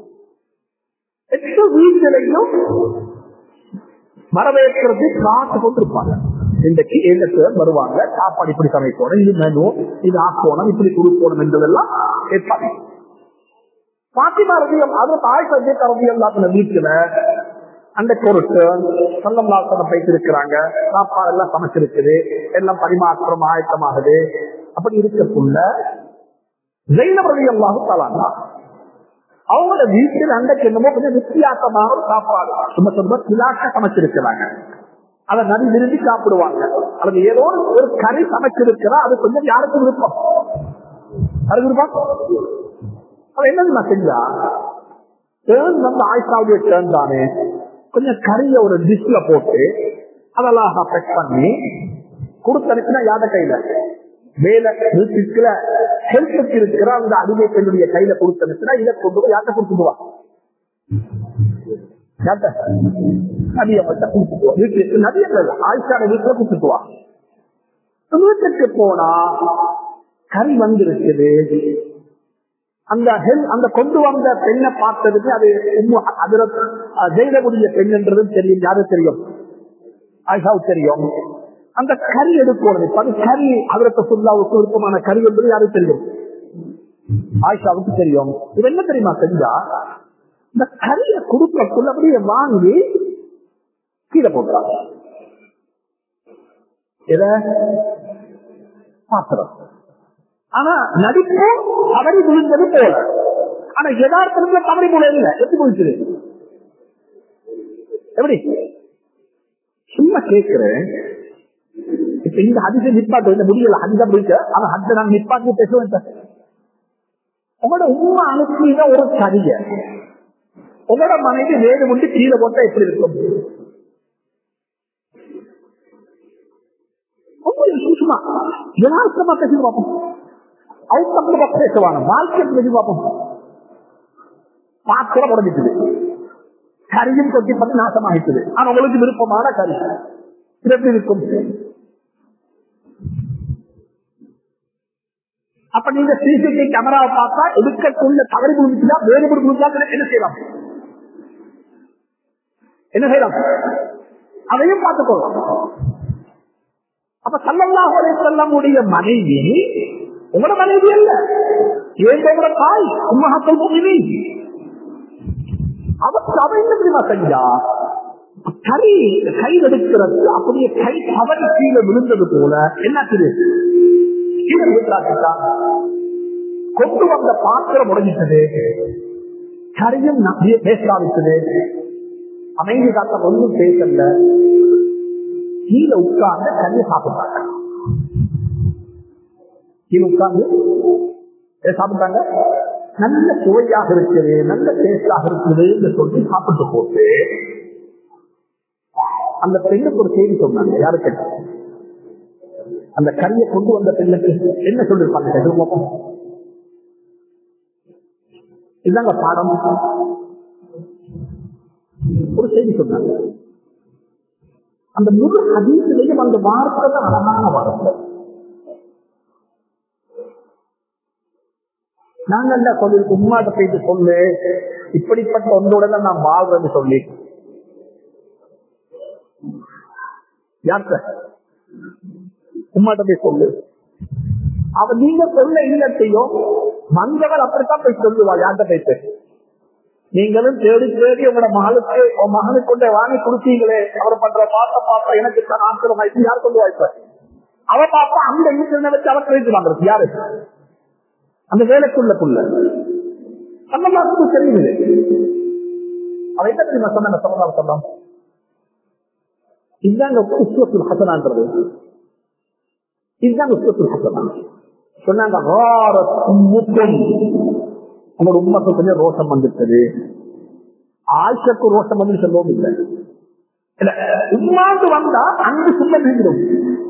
Speaker 1: எட்டு வீடுகளையும் வரவேற்கிறது காத்து கொண்டிருப்பாங்க இன்றைக்கு எந்த பேர் வருவாங்க சாப்பாடு இப்படி சமைக்கணும் இது மெனு இது ஆக்கணும் இப்படி கொடுக்கணும் என்றதெல்லாம் ஏற்பாடு பாத்திமா ரவியம் அது தாய் சஜித் ரவியம் வீட்டுல அந்த பொருட்டு சொந்தம் லாசனம் வைத்திருக்கிறாங்க சாப்பாடு எல்லாம் சமைச்சிருக்குது எல்லாம் பரிமாற்றம் ஆயத்தமாகுது அப்படி இருக்கக்குள்ள ஜெயினப் ரவியல்லாஹு தலாங்க அவங்களோட வீட்டில் அன்றைக்கு என்னமோ கொஞ்சம் வித்தியாசமான ஒரு சாப்பாடு சும்மா சும்மா கிலாக்க சமைச்சிருக்கிறாங்க அதை நடி விரும்பி சாப்பிடுவாங்க அல்லது ஏதோ ஒரு கறி சமைச்சிருக்கிறா அது கொஞ்சம் யாருக்கு விருப்பம் யாருக்கு விருப்பம் அது என்ன நான் செஞ்சா டேர்ன் வந்து ஆயிஷாவுடைய டேர்ன் தானே கொஞ்சம் கறிய ஒரு டிஷ்ல போட்டு அதெல்லாம் பெக் பண்ணி கொடுத்தனுச்சுன்னா யாத கையில மேல இருக்கிற ஹெல்ப்புக்கு இருக்கிற அந்த அடிமை பெண்ணுடைய கையில கொடுத்தனுச்சுன்னா இதை கொண்டு போய் யார்கிட்ட கொடுத்துடுவா நதிய மட்டும் கொடுத்துட்டுவா வீட்டுக்கு நதிய ஆயிஷாட வீட்டுல கொடுத்துட்டுவா வீட்டுக்கு போனா கறி வந்திருக்குது அந்த ஹெல் அந்த கொண்டு வந்த பெண்ணை பார்த்ததுக்கு அது அதுல ஜெயிலக்கூடிய பெண் என்றதும் தெரியும் யாரும் தெரியும் ஆயிஷாவுக்கு தெரியும் அந்த கறி எடுக்கணும் அது கறி அதற்கு சொல்லாவுக்கு விருப்பமான கறி என்பது யாருக்கு தெரியும் ஆயிஷாவுக்கு தெரியும் இது என்ன தெரியுமா செஞ்சா இந்த கறியை கொடுக்கக்குள்ள அப்படியே வாங்கி கீழே போட்டாங்க எத பாத்திரம் ஆனா நடிப்பு தவறி விழுந்தது போல ஆனா யதார்த்தத்துல தவறி போல இல்ல எப்படி போயிடுச்சு எப்படி சும்மா கேட்கிறேன் இப்ப இந்த அதிக நிப்பாட்டு இந்த முடியல அந்த முடிக்க அவன் அந்த நான் நிப்பாட்டி பேசுவேன் சார் உங்களோட உண்மை அனுப்பின ஒரு கரிய உங்களோட மனைவி வேறு முடி கீழே போட்டா எப்படி இருக்கும் சும்மா யதார்த்தமா பேசி பார்ப்போம் அவுட்டம்ல பேசுவாங்க வாழ்க்கை பேசி பார்ப்போம் பாத்திரம் உடஞ்சிட்டுது கரியும் கொட்டி பத்தி நாசமாகிட்டுது ஆனா உங்களுக்கு விருப்பமான கரி எப்படி இருக்கும் அப்ப நீங்க சிசிடிவி கேமராவை பார்த்தா எடுக்கக்குள்ள தவறி முடிச்சுட்டா வேறுபடி முடிச்சா என்ன செய்யலாம் என்ன செய்யலாம் அதையும் பார்த்துக்கோங்க அப்ப சல்லல்லாஹு செல்லமுடைய மனைவி உங்களோட மனைவி அல்ல ஏங்களோட தாய் உம்மகத்தல் முகினி அவருக்கு அவ என்ன தெரியுமா செஞ்சா கை கை எடுக்கிறது அப்படியே கை தவறி கீழே விழுந்தது போல என்ன கீழே விழுந்தாட்டா கொண்டு வந்த பாத்திரம் உடஞ்சிட்டது கரையும் பேச ஆரம்பிச்சது அமைதி காத்த ஒன்றும் பேசல கீழே உட்கார்ந்து கறியை சாப்பிட்டாங்க கீழே உட்கார்ந்து சாப்பிட்டாங்க நல்ல சுவையாக இருக்குது நல்ல டேஸ்டாக இருக்குது என்று சொல்லி சாப்பிட்டு போட்டு அந்த பெண்ணுக்கு ஒரு செய்தி சொன்னாங்க யாருக்கு அந்த கறியை கொண்டு வந்த பெண்ணுக்கு என்ன சொல்லிருப்பாங்க இதுதாங்க பாடம் ஒரு செய்தி சொன்னாங்க அந்த முழு அதிகத்திலையும் அந்த வார்த்தை தான் அழகான வார்த்தை நாங்க என்ன சொல்லி உண்மாட்ட போயிட்டு சொல்லு இப்படிப்பட்ட ஒன்றோட தான் நான் வாழ்றேன்னு சொல்லி யார்கிட்ட உம்மாட்ட போய் சொல்லு அவ நீங்க சொல்ல இல்லத்தையும் மஞ்சள் அப்படித்தான் போய் சொல்லுவா யார்கிட்ட போயிட்டு நீங்களும் தேடி தேடி உங்களோட மகளுக்கு உன் மகனுக்கு கொண்டே வாங்கி கொடுத்தீங்களே அவர் பண்ற பாத்த பாப்பா எனக்கு தான் ஆத்திரம் ஆயிடுச்சு யார் சொல்லுவா இப்ப அவ பாப்பா அந்த வீட்டுல வச்சு அவ கிரெடிட் வாங்குறது யாரு அந்த வேலைக்குள்ளக்குள்ள அந்த மாசத்துக்கு தெரியுது அவ என்ன தெரியுமா சொன்ன சொன்னால் சொன்னான் இதுதாங்க உஸ்வத்துல் ஹசனான்றது இதுதாங்க உஸ்வத்துல் ஹசனா சொன்னாங்க உங்களோட உண்மைக்கு கொஞ்சம் ரோஷம் வந்துட்டது ஆட்சக்கு ரோஷம் வந்து சொல்லவும் இல்லை இல்ல உண்மாண்டு வந்தா அங்கு சொல்ல வேண்டும்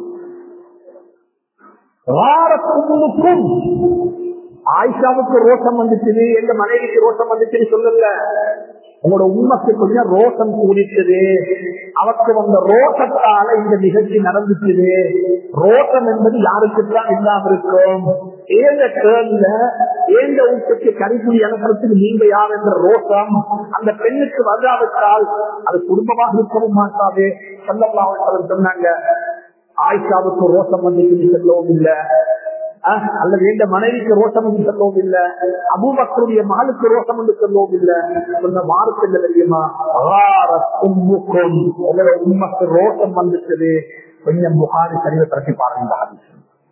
Speaker 1: வாரத்துக்கும் ஆயிஷாவுக்கு ரோஷம் வந்துச்சு எங்க மனைவிக்கு ரோஷம் வந்துச்சுன்னு சொல்லல உங்களோட உண்மைக்கு கொஞ்சம் ரோஷம் கூடிச்சது அவருக்கு வந்த ரோஷத்தால இந்த நிகழ்ச்சி நடந்துச்சு ரோஷம் என்பது யாருக்குத்தான் இல்லாம இருக்கும் ஏந்த கேள்ல ஏந்த வீட்டுக்கு கரிபுடி அனுப்புறதுக்கு நீங்க யார் என்ற ரோஷம் அந்த பெண்ணுக்கு வந்தாவிட்டால் அது குடும்பமாக இருக்கவும் மாட்டாது சொல்லலாம் சொன்னாங்க ஆயிஷாவுக்கு ரோஷம் வந்துச்சு சொல்லவும் இல்லை அஹ், அல்லது எந்த மனைவிக்கு ரோஷம் என்று சொல்லவும் இல்ல அபூபக்கருடைய மகளுக்கு ரோஷம் என்று சொல்லவும் இல்ல சொன்ன வார்த்தை என்ன தெரியுமா "அகாரத் உம்முக்கும்." உங்களோட உம்மக்கு ரோஷம் வந்துட்டது கொஞ்சம் புகாரி சரிவை பரப்பி பாருங்க ஹதீஸ்.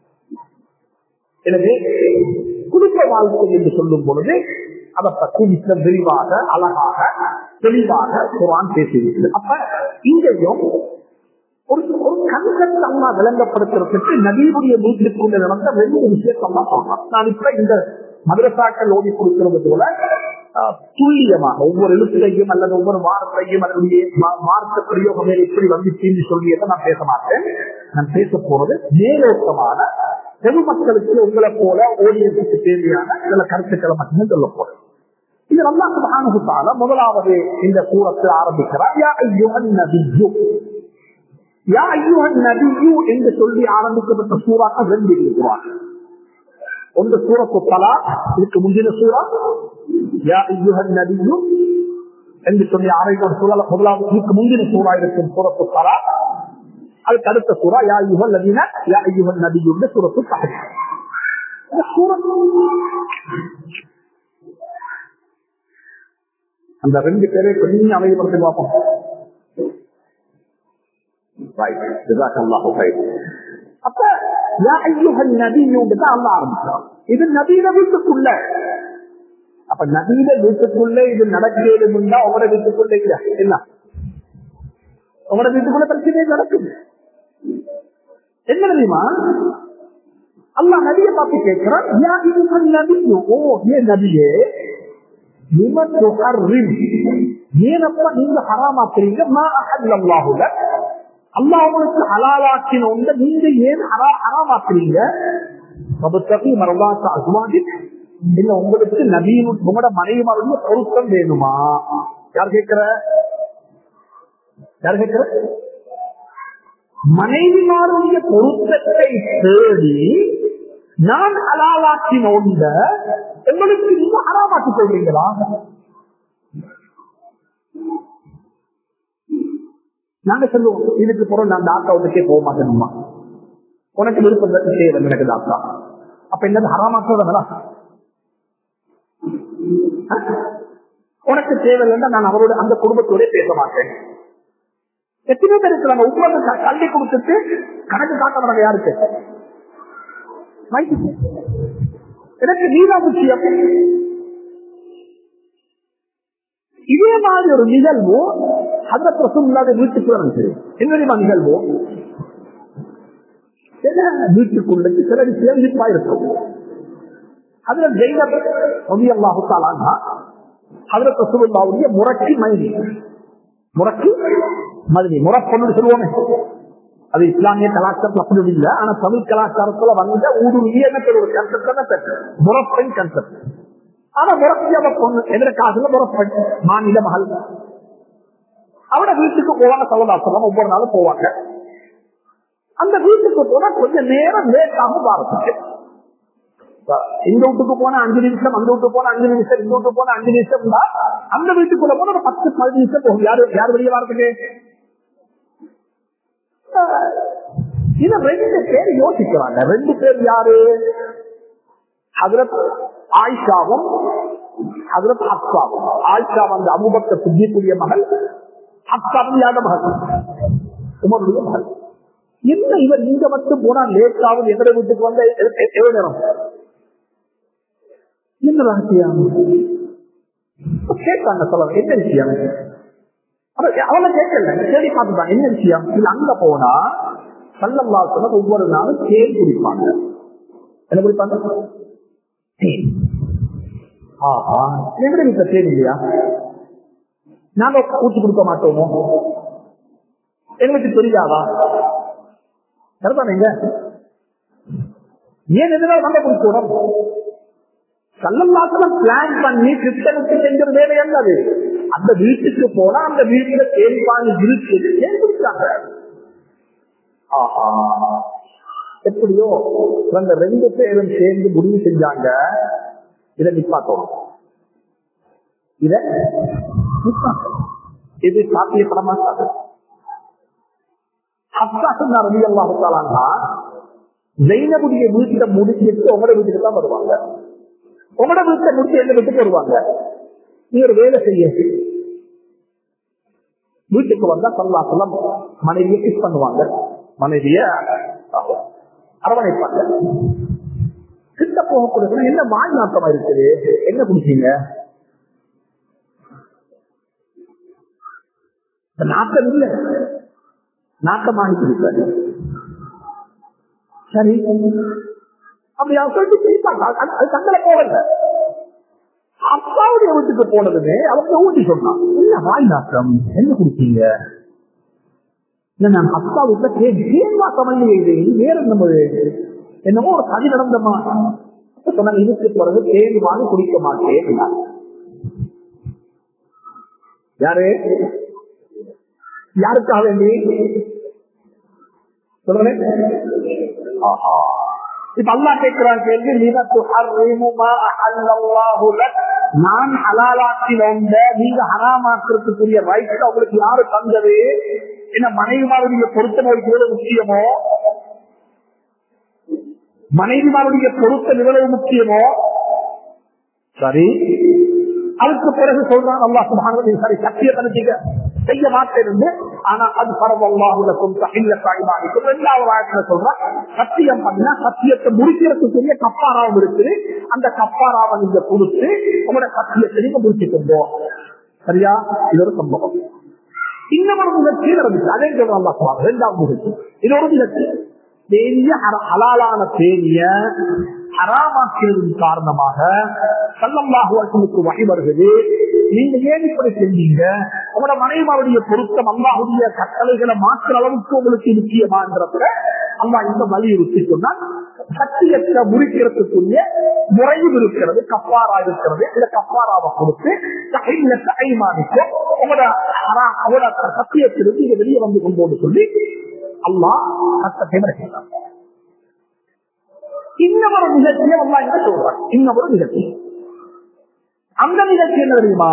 Speaker 1: எனவே குடும்ப வாழ்க்கை என்று சொல்லும் பொழுது அதை பற்றி மிக விரிவாக அழகாக தெளிவாக குரான் பேசியிருக்கிறது அப்ப இங்கேயும் ஒரு ஒரு கண்கட் அம்மா விளங்கப்படுத்துறதுக்கு நபீருடைய வீட்டுக்குள்ள நடந்த ரெண்டு விஷயத்தை அம்மா சொல்றான் நான் இப்ப இந்த மதரசாக்கள் ஓடி கொடுக்கிறது போல ஆஹ், துல்லியமாக ஒவ்வொரு எழுத்தையும் அல்லது ஒவ்வொரு வார்த்தையும் அல்லது வா- வார்த்தை பிரயோகம் எப்படி வந்துச்சுன்னு சொல்லியதை நான் பேச மாட்டேன் நான் பேச போறது மேலோட்டமான பொதுமக்களுக்கு உங்களை போல ஓடியத்துக்கு தேவையான சில கருத்துக்களை மட்டுமே சொல்ல போறேன் இது நல்லா சுபானுகுத்தால முதலாவது இந்த சூரத்தில் ஆரம்பிக்கிறார் யா ஐயுகன் நபியு யா ஐயுகன் நபியு என்று சொல்லி ஆரம்பிக்கப்பட்ட சூறாக்கள் ரெண்டு இருக்கிறார் ஒன்று சூரத்து தலா இதுக்கு முந்தின சூறா யா ஐயுகன் நபியு என்று சொல்லி ஆரம்பிக்கிற சூழல முதலாவது இதுக்கு முந்தின சூறா இருக்கும் சூரத்து தலா அதுக்கு அடுத்த சூறா யா யுகல் நபீன யா ஐயுகன் நபியுடைய சூரத்து தஹரி இந்த சூரத்து அந்த ரெண்டு பேரை கொஞ்சம் அமைதிப்படுத்தி பார்ப்போம் Right. ஜஸாக்கல்லாஹு கைர். அப்ப யா ஐயுஹன் நபியுன்னு தான் அல்லாஹ் ஆரம்பிச்சான். இது நபீன வீட்டுக்குள்ள அப்ப நபீன வீட்டுக்குள்ள இது நடக்கிறதுன்னா உங்களோட வீட்டுக்குள்ள இல்ல என்ன உங்களோட வீட்டுக்குள்ள பிரச்சனையே நடக்குது என்ன தெரியுமா அல்லாஹ் நபியை பார்த்து கேட்கிறான் யா ஐயுஹன் நபியு ஓ ஏ நபியே லிமன் துஹர்ரிம் ஏனப்பா நீங்க ஹராமாக்குறீங்க மா அஹல்லல்லாஹு லக் அல்லாஹ் உங்களுக்கு ஹலாலாக்கின ஒன்றை நீங்க ஏன் ஹரா- ஹராமாக்குறீங்க பபத்தகி மரபாத்த அஸ்வாதி இல்ல உங்களுக்கு நபீன் உங்களோட மனைவிமாருடைய பொருத்தம் வேணுமா யார் கேட்கிற யார் கேட்கிற மனைவிமாருடைய பொருத்தத்தை தேடி நான் ஹலாலாக்கின ஒன்ற உங்களுக்கு நீங்க ஹராமாக்கி சொல்றீங்களா நாங்க சொல்லுவோம் இதுக்கு பிறகு நான் டாக்டர் வந்துட்டே போக மாட்டேனுமா உனக்கு விருப்பம் தேவை எனக்கு டாக்டர் அப்ப என்னது ஹராமாக்குறதா உனக்கு தேவையில்லைன்னா நான் அவரோட அந்த குடும்பத்தோட பேச மாட்டேன் எத்தனை பேர் இருக்கிறாங்க உட்கார்ந்து க- கல்வி கொடுத்துட்டு கணக்கு காட்டுறாங்க யாருக்கு மைக்கு. எனக்கு நீதான் முக்கியம் இதே மாதிரி ஒரு நிகழ்வு ஹதரத் ரசூலுல்லாஹி வீட்டுக்குள்ள நடந்துச்சு என்ன தெரியுமா நிகழ்வு சில வீட்டுக்குள்ள சில விஷயம் இருப்பா இருக்கும் அதுல ஜெயினப் ரலியல்லாஹு தஆலா அன்ஹா ஹதரத் ரசூலுல்லாஹுடைய முரக்கி மனைவி முரக்கி மனைவி முரப்பொண்ணு சொல்லுவோமே அது இஸ்லாமிய கலாச்சாரத்துல அப்படி இல்லை ஆனா தமிழ் கலாச்சாரத்துல வந்த ஊடுருவிய ஒரு கன்செப்ட் முரப்பெண் கன்செப்ட் ஆனா முரப்பியாவ பொண்ணு எதிர காசுல முரப்பெண் மாநில மகள் அவட வீட்டுக்கு போவாங்க சவதாசனம் ஒவ்வொரு நாளும் போவாங்க அந்த வீட்டுக்கு போனா கொஞ்சம் நேரம் லேட் ஆகும் வாரத்துக்கு இந்த வீட்டுக்கு போனா அஞ்சு நிமிஷம் அந்த வீட்டுக்கு போனா அஞ்சு நிமிஷம் இந்த வீட்டுக்கு போனா அஞ்சு நிமிஷம் தான் அந்த வீட்டுக்குள்ள போனா ஒரு பத்து பதினஞ்சு நிமிஷம் போகும் யாரு யார் வெளியே வாரத்துக்கு இத ரெண்டு பேர் யோசிக்கிறாங்க ரெண்டு பேர் யாரு ஹதரத் ஆயிஷாவும் ஹதரத் ஹப்சாவும் ஆயிஷா வந்து அபுபக்க சித்திக்குரிய மகள் ஹப்சாவும் யாத மகள் உமருடைய மகள் என்ன இவர் நீங்க மட்டும் போனா லேட் ஆகும் எதிர வீட்டுக்கு வந்த எ- எ- எவ்வளவு நேரம் என்ன ரகசியம் கேட்டாங்க சொல்ல என்ன விஷயம் அவ- அவளை கேட்கல தேடி பார்த்துட்டாங்க என்ன விஷயம் இல்ல அங்க போனா சல்லல்லா சொன்ன ஒவ்வொரு நாளும் தேன் குடிப்பாங்க என்ன குடிப்பாங்க தேன் ஆஹா எங்க வீட்டுல தேன் இல்லையா நாங்க ஊற்றி கொடுக்க மாட்டோமோ எங்களுக்கு தெரியாதா சரிதானேங்க ஏன் எதனால நம்ம குடிக்கணும் சல்லல்லாசலம் பிளான் பண்ணி கிறிஸ்தனுக்கு செஞ்ச வேலை அல்ல அது அந்த வீட்டுக்கு போனா அந்த வீட்டுல தேர்வாணி இருக்கு ஏன் குடிச்சாங்க ஆஹா எப்படியோ அந்த ரெண்டு பேரும் சேர்ந்து முடிவு செஞ்சாங்க இதை நிப்பாட்டணும் இத நிப்பாட்டணும் இது சாத்தியப்படமா ஹப்சாசன் ரவி அல்லாஹாலா ஜெயினபுடைய வீட்டை முடிச்சிட்டு உங்களோட வீட்டுக்கு தான் வருவாங்க உங்களோட வீட்டை முடிச்சு எந்த வீட்டுக்கு வருவாங்க நீ ஒரு வேலை செய்ய வீட்டுக்கு வந்தா சொல்லா சொல்ல மனைவியை கிஸ் பண்ணுவாங்க மனைவிய அரவணைப்பாங்க கிட்ட போகக்கூடிய என்ன வாய் நாட்டமா இருக்குது என்ன குடிச்சீங்க நாட்டம் இல்ல நாட்டமாக குடிப்பாரு சரி அப்படி அவன் சொல்லிட்டு பிரிப்பாங்க அது- அது தங்களை போகல அப்பாவுடைய வீட்டுக்கு போனதுமே அவங்க ஊட்டி சொன்னான் என்ன வாய் நாட்டம் என்ன குடிச்சீங்க இல்ல நான் அப்பா வீட்டுல தேன் தேன் வாசம் இல்லையே இது வேற என்ன என்னமோ ஒரு கதி நடந்தமா சொன்னாங்க இதுக்கு பிறகு தேன் வாங்கி குடிக்க மாட்டேன் யாரு யாருக்காக வேண்டி சொல்லுங்க ஆஹா. இப்ப அல்லா கேட்கிறான் கேள்வி "லிம துஹர்ரிமு மா அஹல்லல்லாஹு லக்?" நான் ஹலாலாக்கி வந்த நீங்க ஹராமாக்குறதுக்குரிய ரைட்ஸ் உங்களுக்கு யாரு தந்தது என்ன மனைவிமாருடைய பொருத்தம் எவ்வளவு முக்கியமோ மனைவிமாருடைய பொருத்தம் எவ்வளவு முக்கியமோ சரி அதுக்கு பிறகு சொல்றான் அல்லாஹ் சுப்ஹானஹு வ சரி சத்தியத்தனத்திக செய்ய மாட்டேன் என்று ஆனா அது பரவல்லாஹுலக்கும் இல்ல தாய்மாரிக்கும் இரண்டாவது ஆயத்துல சொல்றான் சத்தியம் பண்ணா சத்தியத்தை முடிக்கிறதுக்குரிய கப்பாராவும் இருக்குது அந்த கப்பாராவை நீங்க கொடுத்து உங்களோட சத்தியத்தை நீங்க முடிச்சுக்கோங்க சரியா இது ஒரு சம்பவம் இன்னொரு முயற்சி நடந்துச்சு அதே சொல்றான் அல்லாஹ் சுப்ஹானஹு இரண்டாவது முயற்சி இது ஒரு முயற்சி பெரிய ஹர- ஹலாலான தேனிய ஹராமாக்கியதன் காரணமாக சல்லல்லாஹு அலைஹி வகை வருகிறது நீங்க ஏன் இப்படி செஞ்சீங்க உங்களோட மனைவிமாருடைய பொருத்தம் அல்லாஹுடைய கட்டளைகளை மாற்ற அளவுக்கு உங்களுக்கு முக்கியமான்றத அம்மா இந்த வலியுறுத்தி சொன்னால் சத்தியத்தை முடிக்கிறதுக்குரிய முறையும் இருக்கிறது கப்பாரா இருக்கிறது இந்த கப்பாராவை கொடுத்து கையில கைமானிக்கும் உங்களோட ஹரா- உங்களோட சத்தியத்திலிருந்து நீங்க வெளியே வந்து கொண்டு சொல்லி அல்லாஹ் சட்டத்தை மறைக்கிறான் இன்னொரு நிகழ்ச்சியை அல்லா என்ன சொல்றான் இன்னொரு நிகழ்ச்சி அந்த நிகழ்ச்சி என்ன தெரியுமா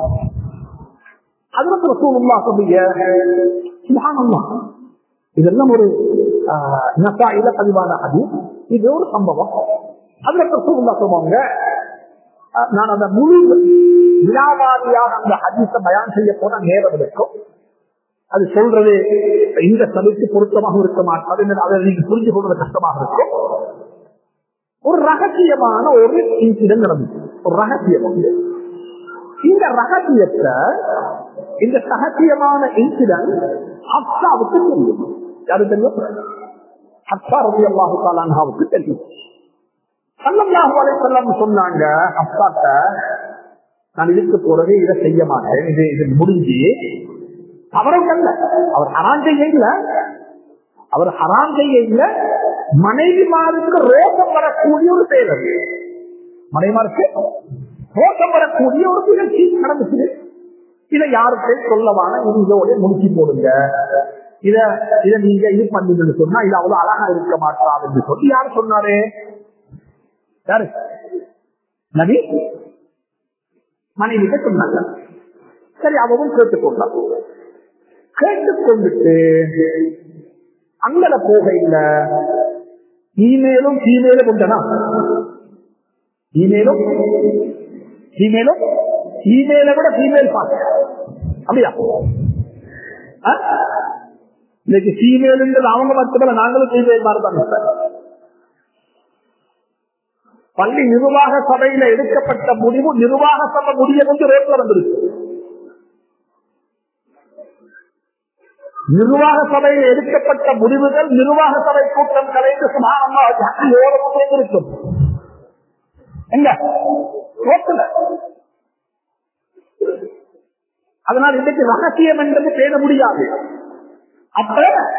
Speaker 1: அதுல ரசூலுல்லாஹ் சொல்லிய சுப்ஹானல்லாஹ் இதெல்லாம் ஒரு ஆஹ், நசாயில பதிவான ஹதீஸ் இது ஒரு சம்பவம் அதுல ரசூலுல்லாஹ் சொல்லுவாங்க ஆஹ், நான் அந்த முழு விழாவாரியாக அந்த ஹதீஸை பயான் செய்ய போன நேரம் இருக்கும் அது சொல்றது இந்த சபைக்கு பொருத்தமாக இருக்க மாட்டாது அதை நீங்க புரிஞ்சு கொள்வது கஷ்டமாக இருக்கும் ஒரு ரகசியமான ஒரு இன்சிடென்ட் நடந்துச்சு ஒரு ரகசியம் வந்து இந்த ரகசியத்தை இந்த ரகசியமான இன்சிடென்ட் ஹப்சாவுக்கு தெரியும் யாரு தெரியும் ஹப்சா ரவி அல்லாஹு தாலான்ஹாவுக்கு தெரியும் சல்லல்லாஹு அலைஹி வஸல்லம் சொன்னாங்க ஹப்சாட்ட நான் இதுக்கு பிறகு இதை செய்ய மாட்டேன் இது இது முடிஞ்சு அவரும் அல்ல அவர் ஹராம் செய்ய இல்ல அவர் ஹராம் செய்ய இல்ல மனைவிமாருக்கு ரோகம் வரக்கூடிய ஒரு செயல் அது மனைவிமாருக்கு ரோகம் வரக்கூடிய ஒரு நிகழ்ச்சி நடந்துச்சு இதை யாருக்கு சொல்லவான இதோட முடிச்சு போடுங்க இத இத நீங்க இது பண்ணீங்கன்னு சொன்னா இது அவ்வளவு அழகா இருக்க மாட்டாது என்று சொல்லி யாரு சொன்னாரு யாரு நபி மனைவிட்ட சொன்னாங்க சரி அவவும் கேட்டுக்கொண்டான் கேட்டுக்கொண்டுட்டு அங்கட போக இல்ல இமெயிலும் ஃபீமேலும் உண்டனா இமெயிலும் ஃபீமேலும் இமெயிலை விட ஃபீமேல் பார்க்க அப்படியா ஆ? இன்னைக்கு ஃபீமேல் அவங்க மட்டுமல்ல நாங்களும் ஃபீமேல் மாதிரி தான் சார் பள்ளி நிர்வாக சபையில எடுக்கப்பட்ட முடிவு நிர்வாக சபை முடிய வந்து ரோட்ல வந்திருக்கு நிர்வாக சபையில் எடுக்கப்பட்ட முடிவுகள் நிர்வாக சபை கூட்டம் கலைந்து சுமாரமாக இருக்கும் எங்க ரோட்ல அதனால் இன்னைக்கு ரகசியம் என்பது பேண முடியாது அப்ப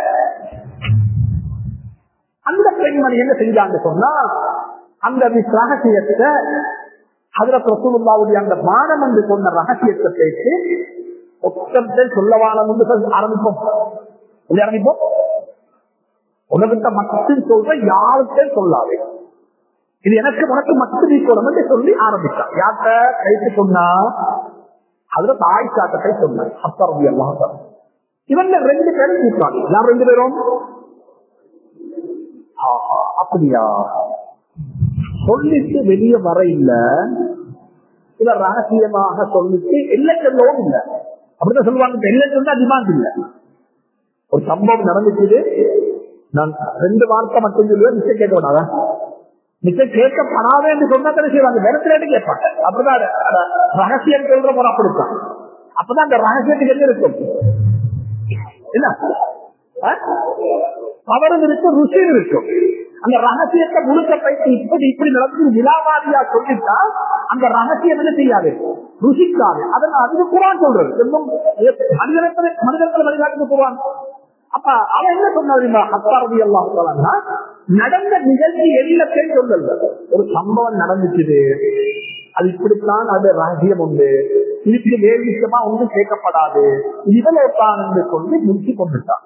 Speaker 1: அந்த பெண்மணி என்ன செஞ்சாங்க சொன்னா அந்த மிஸ் ரகசியத்தை அதுல பிரசுல்லாவுடைய அந்த மானம் என்று சொன்ன ரகசியத்தை பேசி ஒத்தத்தை சொல்லவானம் என்று சொல்லி ஆரம்பிப்போம் சொல்லி ஆரம்பிப்போம் உலகத்தை மட்டும் சொல்ற யாருக்கே சொல்லாதே இது எனக்கு உனக்கு மட்டும் நீக்கணும் என்று சொல்லி ஆரம்பிச்சான் யார்கிட்ட கைத்து சொன்னா அதுல தாய் சாட்டத்தை சொன்னார் அத்தரவி எல்லாம் இவங்க ரெண்டு பேரும் கூட்டாங்க யார் ரெண்டு பேரும் ஆஹா, அப்படியா சொல்லிட்டு வெளியே வர இல்ல இத ரகசியமாக சொல்லிட்டு எல்லைக்கல்லோடு இல்ல அப்படிதான் சொல்லுவாங்க எல்லைக்கு டிமாண்ட் இல்ல ஒரு சம்பவம் நடந்துச்சு நான் ரெண்டு வார்த்தை மட்டும் சொல்லுவேன் நிச்சயம் கேட்க விடாதா நிச்சயம் கேட்கப்படாத என்று சொன்னா தானே செய்வாங்க நேரத்தில் கேட்பாங்க அப்படிதான் அது- அது ரகசியம் சொல்ற முறை அப்படித்தான் அப்பதான் அந்த ரகசியத்துக்கு என்ன இருக்கும் என்ன ஆ? பவரும் இருக்கும் ருசியும் இருக்கும் அந்த ரகசியத்தை முழுக்க பைத்து இப்படி இப்படி நடந்து விழாவாதியா சொல்லிட்டா அந்த ரகசியம் என்ன செய்யாது ருசிக்காது அதனால அதுக்கு குரான் சொல்றது இன்னும் மனிதர்களை மனிதர்களை வழிகாட்டுக்கு குரான் அப்ப அவன் என்ன சொன்னா அத்தாரதி எல்லாம் சொல்லா நடந்த நிகழ்ச்சி எல்லாத்தையும் சொல்லல ஒரு சம்பவம் நடந்துச்சு அது இப்படித்தான் அது ரகசியம் உண்டு இதுக்கு வேறு விஷயமா ஒன்றும் கேட்கப்படாது இவ்வளவு தான் என்று சொல்லி முடிச்சு கொண்டுட்டான்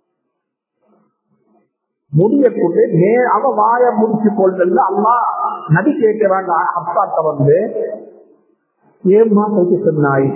Speaker 1: முடிய கொண்டு மே அவ வாய முடிச்சு கொள்றது அம்மா நடி கேட்கிறாங்க அப்பாட்ட வந்து ஏம்மா போயிட்டு சொன்னாய்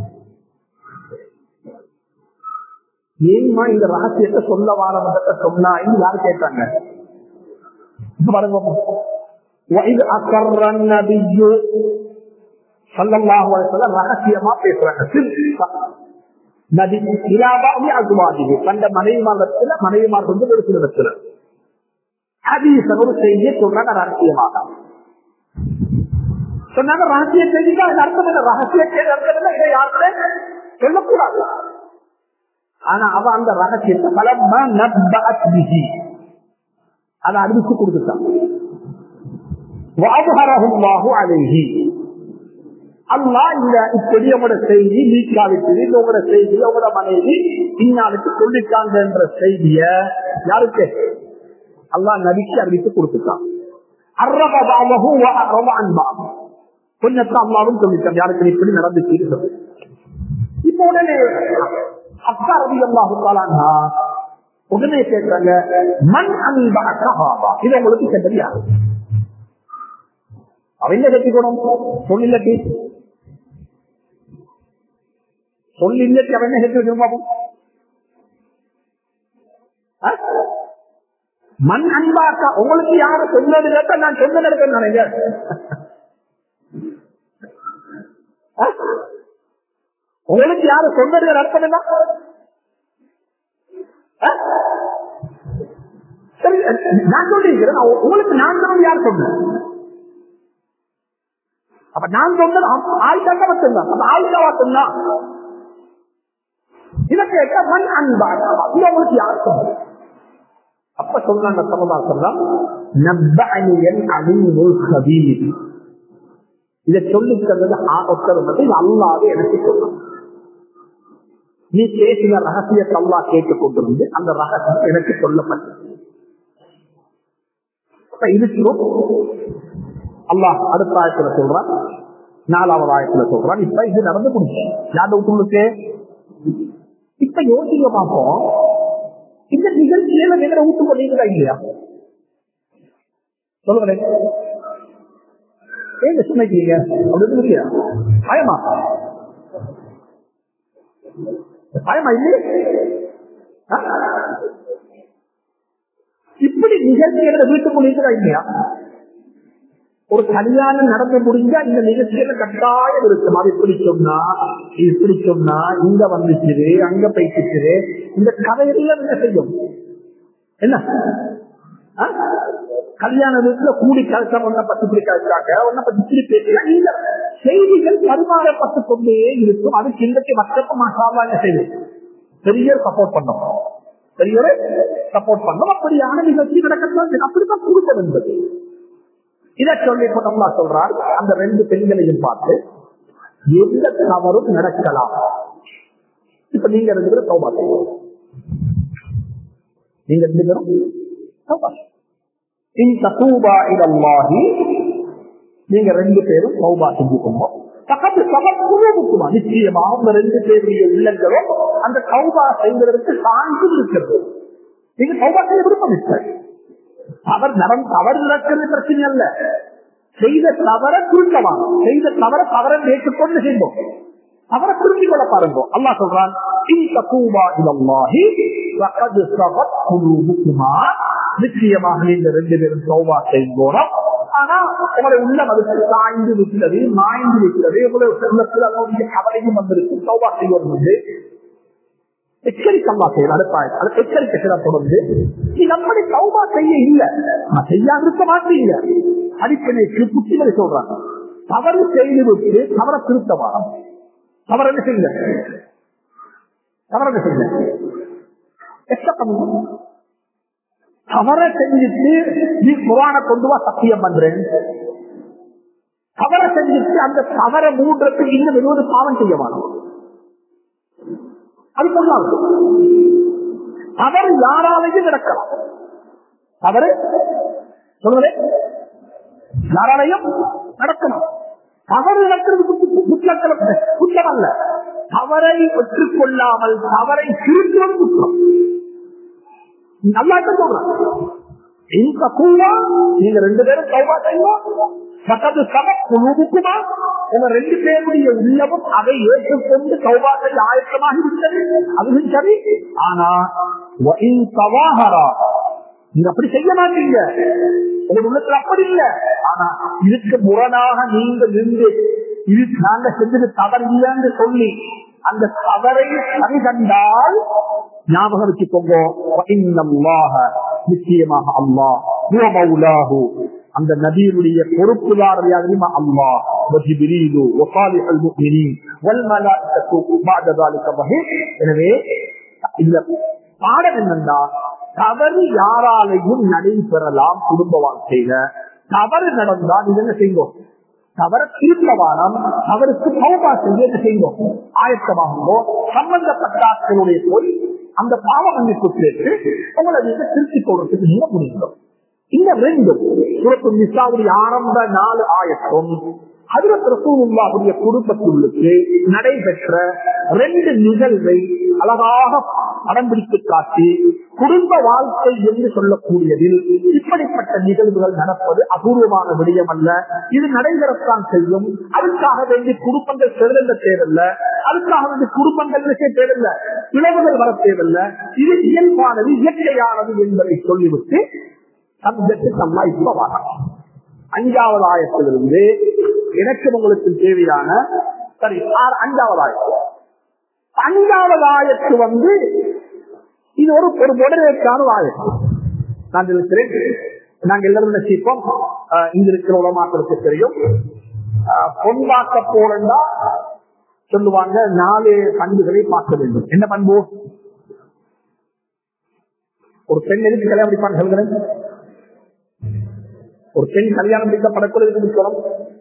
Speaker 1: ஏம்மா இந்த ரகசியத்தை சொல்ல வாரவங்க சொன்னாயின்னு யாரு கேட்டாங்க இப்ப பாருங்க وَإِذْ أَسَرَّ النَّبِيُّ صلى الله عليه وسلم ரகசியமா பேசுறாங்க சிறுசா. நபி இலாபாவி அசுவாதிகு தந்த மனைவிமாரத்துல மனைவிமார் வந்து ஒரு சிலத்துல ஹதீசன் ஒரு செய்தியை சொல்றாங்க ரகசியமாக சொன்னாங்க ரகசிய செய்திக்கு அது அர்த்தம் இல்லை ரகசிய செய்தி அர்த்தம் இல்லை இதை யாருமே சொல்லக்கூடாது ஆனா அவ அந்த ரகசியத்தை பலமா நப்பஅத் பிஹி அதை அறிவிச்சு கொடுத்துட்டான் வாபுஹரஹுல்லாஹு அலைஹி அல்லாஹ் இந்த இப்படி உங்களோட செய்தி நீக்காவிட்டது இந்த உங்களோட செய்தி உங்களோட மனைவி இன்னாளுக்கு சொல்லிட்டாங்க என்ற செய்திய யாருக்கு அல்லாஹ் நபிக்கு அறிவித்து கொடுத்துட்டான் அர்ரபாபாவும் அன்பாம் கொஞ்சத்தை அம்மாவும் சொல்லிட்டான் யாருக்கு இப்படி நடந்துச்சு சொல்லி இப்ப உடனே அக்கா ரவி அல்லாஹு உடனே கேட்கிறாங்க மண் அன்பா கஹாபா இது உங்களுக்கு சென்றது யாரு அவன் என்ன கட்டிக்கணும் சொல்லில்லட்டி சொல்லில்லட்டி அவன் என்ன கட்டி வச்சிருப்பான் பாப்போம். ஆ? மண் அன்பாக்கா உங்களுக்கு யாரு சொன்னது கேட்டா நான் சொன்னது இருக்கேன் நினைங்க ஆ? உங்களுக்கு யாரு சொன்னது அர்த்தம் என்ன ஆ? சரி நான் சொல்லியிருக்கிறேன் நான் உங்களுக்கு நான் சொன்னது யார் சொன்னேன் அப்ப நான் சொன்னது ஆயிஷாக்கா மட்டும்தான் அப்ப ஆயிஷாவா சொன்னா இதை கேட்க மண் அன்பாக இது உங்களுக்கு யார் சொன்னது அப்ப சொன்னாங்க சமதா சொல்லாம் நப்பணியன் அணிமுல் கபீர் இதை சொல்லி தந்தது ஒருத்தர் வந்து இது அல்லாவே எனக்கு சொல்லணும் நீ பேசின ரகசியத்தை அல்லா கேட்டுக் கொண்டிருந்து அந்த ரகசியம் எனக்கு சொல்லப்பட்டது அப்ப இதுக்கும் அல்லாஹ் அடுத்த ஆயத்துல சொல்றான் நாலாவது ஆயத்துல சொல்றான் இப்ப இது நடந்து முடிச்சு யார் உங்களுக்கு இப்ப யோசிக்க பார்ப்போம் இந்த நிகழ்ச்சியில வேற ஊட்டு பண்ணீங்களா இல்லையா சொல்லுங்களேன் ஏங்க சொன்னீங்க அப்படின்னு இல்லையா பயமா பயமா இல்லையே ஆ? இப்படி நிகழ்ச்சிகளை வீட்டுக்குள்ள இருக்கிறா இல்லையா ஒரு கல்யாணம் நடந்து முடிஞ்சா இந்த நிகழ்ச்சியில கட்டாயம் இருக்கும் அது இப்படி சொன்னா இது இப்படி சொன்னா இங்க வந்துச்சு அங்க போயிட்டு இந்த கதையெல்லாம் என்ன செய்யும் என்ன ஆ? கல்யாண வீட்டுல கூடி கலசம் ஒன்ன பத்தி இப்படி கழிச்சாங்க ஒன்ன பத்தி இப்படி பேசலாம் இந்த செய்திகள் பரிமாறப்பட்டு கொண்டே இருக்கும் அதுக்கு இன்றைக்கு மற்றப்ப மாசாவா என்ன செய்யும் பெரிய சப்போர்ட் பண்ணோம் பெரியவரை சப்போர்ட் பண்ணோம் அப்படியான நிகழ்ச்சி நடக்கத்தான் அப்படித்தான் குடும்பம் என்பது இதை சொல்லி நம்ம சொல்றார் அந்த ரெண்டு பெண்களையும் பார்த்து எந்த தவறும் நடக்கலாம் இப்ப நீங்க ரெண்டு பேரும் சௌபா செய்வோம் நீங்க ரெண்டு பேரும் சௌபா இன் தகூபா இலல்லாஹி நீங்க ரெண்டு பேரும் சௌபா செஞ்சுக்கோங்க பக்கத்து சமக்குமா நிச்சயமா அவங்க ரெண்டு பேருடைய உள்ளங்களும் அந்த சௌபா செய்வதற்கு சான்று இருக்கிறது நீங்க சௌபா செய்ய விருப்பம் இல்லை அவர் நரம் தவறு நடக்கிறது பிரச்சனை அல்ல செய்த தவற குறிக்கலாம் செய்த தவற தவற ஏற்றுக்கொண்டு செய்வோம் அவரை புரிஞ்சு கொள்ள பாருங்க அல்லா சொல்றான் நிச்சயமாக நீங்க ரெண்டு பேரும் சௌபா செய்வோம் ஆனா உங்களுடைய உள்ளம் அதுக்கு சாய்ந்து விட்டது மாய்ந்து விட்டது உங்களுடைய செல்லத்தில் அதனுடைய கவலையும் வந்திருக்கு சௌபா செய்வது வந்து எச்சரிக்கம்மா செய்யலாம் அடுப்பாய் அது எச்சரிக்கை செய்ய தொடர்ந்து நீ நம்மளை சௌபா செய்ய இல்ல நான் செய்யாம இருக்க மாட்டீங்க அடிப்படைக்கு புத்திமதி சொல்றாங்க தவறு செய்து விட்டு தவற திருத்தமா தவறு என்ன செய்யுங்க தவறு என்ன செய்யுங்க எச்சக்கம் தவற செஞ்சுட்டு நீ குரான கொண்டு வா சத்தியம் பண்றேன் தவற செஞ்சுட்டு அந்த தவற மூன்றதுக்கு இன்னும் எழுபது பாவம் செய்ய மாட்டோம் அது கொள்ளாது தவறு யாராலையும் நடக்கலாம் தவறு சொல்லுங்களேன் யாராலையும் நடக்கணும் தவறு நடக்கிறது குற்றம் குற்றம் அல்ல தவறை பெற்றுக் கொள்ளாமல் தவறை திருத்துவது குற்றம் நல்லா சொல்றாங்க இந்த கூடா நீங்க ரெண்டு பேரும் சௌபா செய்வோம் மற்றது சம குழுவுக்குமா உங்க ரெண்டு பேருடைய உள்ளமும் அதை ஏற்றுக்கொண்டு சௌபா செய்ய ஆயத்தமாகி விட்டது அதுவும் சரி ஆனா சவாகரா நீங்க அப்படி செய்ய மாட்டீங்க உங்க உள்ளத்துல அப்படி இல்லை ஆனா இதுக்கு முரணாக நீங்க நின்று இது நாங்க செஞ்சது தவறு இல்லைன்னு சொல்லி அந்த தவறை சரி கண்டால் ஞாபகம் வச்சுக்கோங்க நிச்சயமாக அல்லாஹ் அந்த நபியினுடைய பொறுப்புதாரர் யாருமா அல்லாஹ் எனவே இந்த பாடம் என்னன்னா தவறு யாராலையும் நடைபெறலாம் குடும்ப வாழ்க்கையில தவறு நடந்தால் இது என்ன செய்வோம் தவற திருத்தவானம் அவருக்கு பௌபா செய்ய என்ன செய்வோம் ஆயத்தமாகும்போ சம்பந்தப்பட்டாக்களுடைய போய் அந்த பாவ மன்னிப்பு கேட்டு உங்களை நீங்க திருத்திக் கொள்றதுக்கு நீங்க முடியும் இந்த ரெண்டு சுரத்து நிசாவுடைய ஆரம்ப நாலு ஆயத்தம் அதிரத்துடைய குடும்பத்துள்ளுக்கு நடைபெற்ற ரெண்டு நிகழ்வை அழகாக படம் பிடித்து காட்டி குடும்ப வாழ்க்கை என்று சொல்லக்கூடியதில் இப்படிப்பட்ட நிகழ்வுகள் நடப்பது அபூர்வமான விடயம் அல்ல இது நடைபெறத்தான் செய்யும் அதுக்காக வேண்டி குடும்பங்கள் செல்ல தேவையில்ல அதுக்காக வேண்டி குடும்பங்கள் விஷய தேவையில்ல பிளவுகள் வர தேவையில்ல இது இயல்பானது இயற்கையானது என்பதை சொல்லிவிட்டு சப்ஜெக்ட் நம்ம இப்ப வரலாம் அஞ்சாவது ஆயத்திலிருந்து எனக்கு உங்களுக்கு தேவையான சரி அஞ்சாவது ஆயத்து அஞ்சாவது ஆயத்து வந்து இது ஒரு ஒரு முதலேற்கான ஆயத்து நான் இருக்கிறேன் நாங்க எல்லாரும் நினைச்சிப்போம் இங்க இருக்கிற உலமாக்களுக்கு தெரியும் பொன்பாக்க போலண்டா சொல்லுவாங்க நாலு பண்புகளை பார்க்க வேண்டும் என்ன பண்பு ஒரு பெண் எதுக்கு கல்யாணம் முடிப்பாங்க சொல்கிறேன் ஒரு பெண் கல்யாணம் முடிக்கப்படக்கூட இருக்கணும்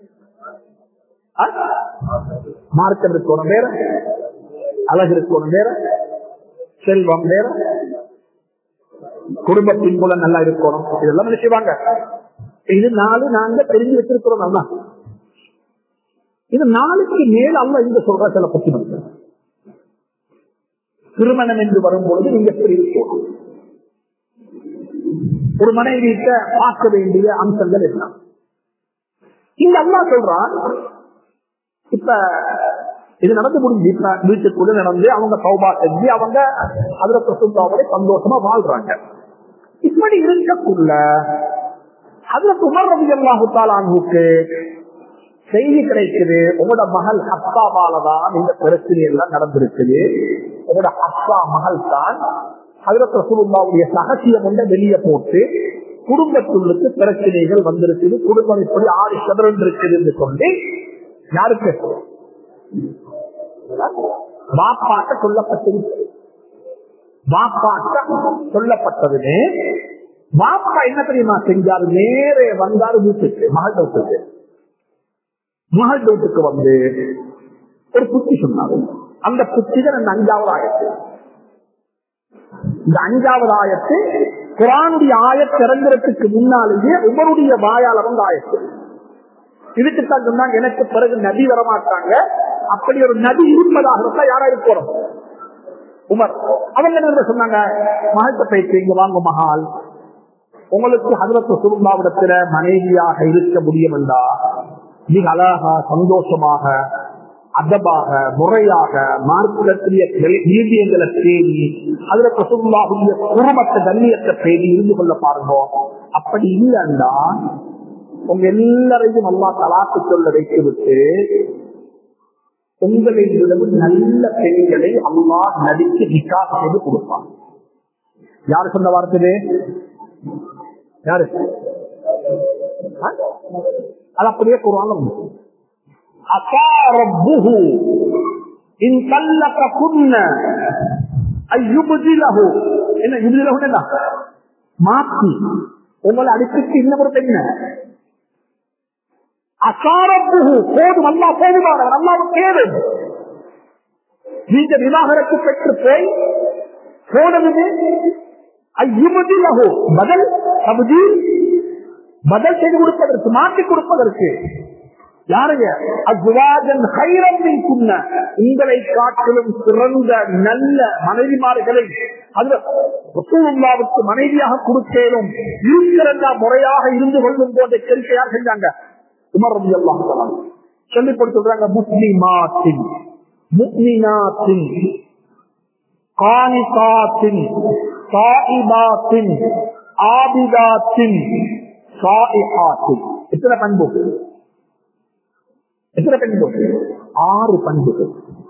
Speaker 1: மார்க்கம் இருக்கணும் வேற அழகு இருக்கணும் வேற செல்வம் வேற குடும்ப பின்புலம் நல்லா இருக்கணும் இதெல்லாம் என்ன செய்வாங்க இது நாலு நாங்க தெரிஞ்சு வச்சிருக்கிறோம் நல்லா இது நாளுக்கு மேல் அல்ல இந்த சொல்ற சில பத்தி திருமணம் என்று வரும்பொழுது நீங்க எப்படி இருக்கணும் ஒரு மனைவியிட்ட பார்க்க வேண்டிய அம்சங்கள் என்ன இங்க அம்மா சொல்றான் இப்ப இது நடந்து முடிஞ்சு இப்ப வீட்டுக்குள்ள நடந்து அவங்க சௌபா செஞ்சு அவங்க அதுல பிரசுத்தாவோட சந்தோஷமா வாழ்றாங்க இப்படி இருக்கக்குள்ள அதுல குமர் ரவி அல்லாஹுத்தாலானுக்கு செய்தி கிடைக்குது உங்களோட மகள் ஹப்பாவாலதான் இந்த பிரச்சனை எல்லாம் நடந்திருக்குது உங்களோட அப்பா மகள் தான் ஹதரத் ரசூலுல்லாவுடைய சகசியம் ஒன்றை வெளியே போட்டு குடும்பத்துள்ளுக்கு பிரச்சனைகள் வந்திருக்குது குடும்பம் இப்படி ஆறு சதுரன் இருக்குது என்று சொல்லி யாருக்கு வாப்பாட்ட சொல்லப்பட்டிருக்கிறது வாப்பாட்ட சொல்லப்பட்டதுன்னு வாப்பா என்ன தெரியுமா செஞ்சாரு நேரே வந்தாரு வீட்டுக்கு மகள் வீட்டுக்கு மகள் வீட்டுக்கு வந்து ஒரு புத்தி சொன்னாரு அந்த புத்திகள் அந்த அஞ்சாவது ஆயத்து இந்த அஞ்சாவது ஆயத்து குரானுடைய ஆயத் திறந்துறதுக்கு முன்னாலேயே உமருடைய வாயால் வந்து ஆயத்து இதுக்குத்தான் சொன்னாங்க எனக்கு பிறகு நதி வரமாட்டாங்க அப்படி ஒரு நதி இருப்பதாக இருந்தா யாரா இருக்கிறோம் உமர் அவங்க என்ன சொன்னாங்க மகள்கிட்ட போயிட்டு இங்க வாங்க மகால் உங்களுக்கு ஹதரத்து சுருந்தாவிடத்துல மனைவியாக இருக்க முடியும் என்றா மிக அழகா சந்தோஷமாக அதபாக முறையாக மார்க்கத்திய நீதியங்களை பேணி அதுல பசுல்லாவுடைய குடும்பத்தை கண்ணியத்தை பேணி இருந்து கொள்ள பாருங்க அப்படி இல்லைன்னா உங்க எல்லாரையும் அல்லா தலாக்கு சொல்ல வைத்து விட்டு உங்களை விடவும் நல்ல பெண்களை அல்லா நடித்து நிக்கா செய்து கொடுப்பான் யாரு சொன்ன வார்த்தை யாரு ஆ? அது அப்படியே கூறுவாங்க அசாரப்புஹு இன் கல்லக குன்ன ஐயுபதிலஹு என்ன யுபதிலஹு என்ன மாத்தி உங்களை அடிப்பிட்டு இன்னொரு பெண்ண அசாரப்புஹு போதும் அல்லா போதுமானவர் அல்லாவுக்கு கேடு நீங்க விவாகரத்து பெற்று போய் போனதுமே ஐயுபதிலஹு பதில் தகுதி பதில் செய்து கொடுப்பதற்கு மாற்றி கொடுப்பதற்கு யாருங்க அஜ்வாஜன் ஹைரமின் குன்ன உங்களை காட்டிலும் சிறந்த நல்ல மனைவிமார்களை அதுல ரசூலுல்லாவுக்கு மனைவியாக கொடுத்தேனும் இருக்கிறதா முறையாக இருந்து கொள்ளும் போன்ற எச்சரிக்கையாக செஞ்சாங்க உமர் ரவி அல்லாஹ் சொல்லி கொடுத்துறாங்க முஸ்லிமாத்தின் முக்மினாத்தின் காணிகாத்தின் சாயிபாத்தின் ஆபிதாத்தின் சாயிஹாத்தின் எத்தனை பண்பு எத்தனை பண்புகள் ஆறு பண்புகள்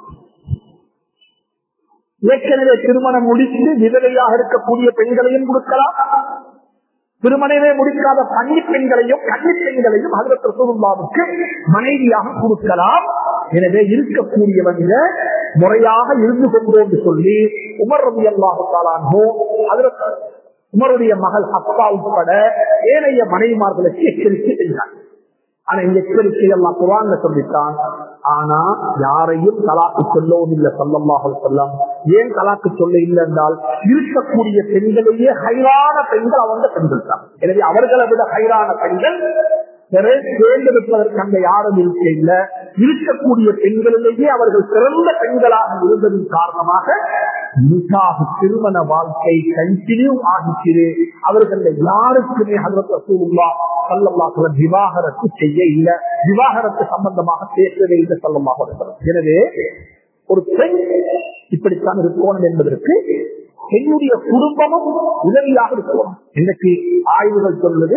Speaker 1: ஏற்கனவே திருமணம் முடித்து விதவையாக இருக்கக்கூடிய பெண்களையும் கொடுக்கலாம் திருமணமே முடிக்காத பன்னி பெண்களையும் கன்னி பெண்களையும் அதற்கு சுருமாவுக்கு மனைவியாக கொடுக்கலாம் எனவே இருக்கக்கூடியவங்க முறையாக இருந்து கொண்டோம் என்று சொல்லி உமர் ரவி அல்லாஹாலோ அதற்கு உமருடைய மகள் அப்பா உட்பட ஏனைய மனைவிமார்களுக்கு எச்சரிக்கை செய்கிறார் ஆனா இந்த எச்சரிக்கை எல்லாம் குரான்ல சொல்லித்தான் ஆனா யாரையும் தலாக்கு சொல்லவும் இல்லை சொல்லமாக சொல்லம் ஏன் தலாக்கு சொல்ல இல்லை என்றால் இருக்கக்கூடிய பெண்களையே ஹைரான பெண்கள் அவங்க பெண்கள் தான் எனவே அவர்களை விட ஹைரான பெண்கள் தேர்ந்தெடுப்பதற்கு அங்க யாரும் இருக்க இல்லை இருக்கக்கூடிய பெண்களிலேயே அவர்கள் சிறந்த பெண்களாக இருந்ததன் காரணமாக நிசாக திருமண வாழ்க்கை கண்டினியூ ஆகிச்சு அவர்கள் யாருக்குமே ஹசரத்துல்லா சல்லல்லாஹ் விவாகரத்து செய்ய இல்லை விவாகரத்து சம்பந்தமாக பேசவே இல்லை சல்லல்லாஹ் எனவே ஒரு பெண் இப்படித்தான் இருக்கணும் என்பதற்கு பெண்ணுடைய குடும்பமும் உதவியாக இருக்கணும் இன்னைக்கு ஆய்வுகள் சொல்வது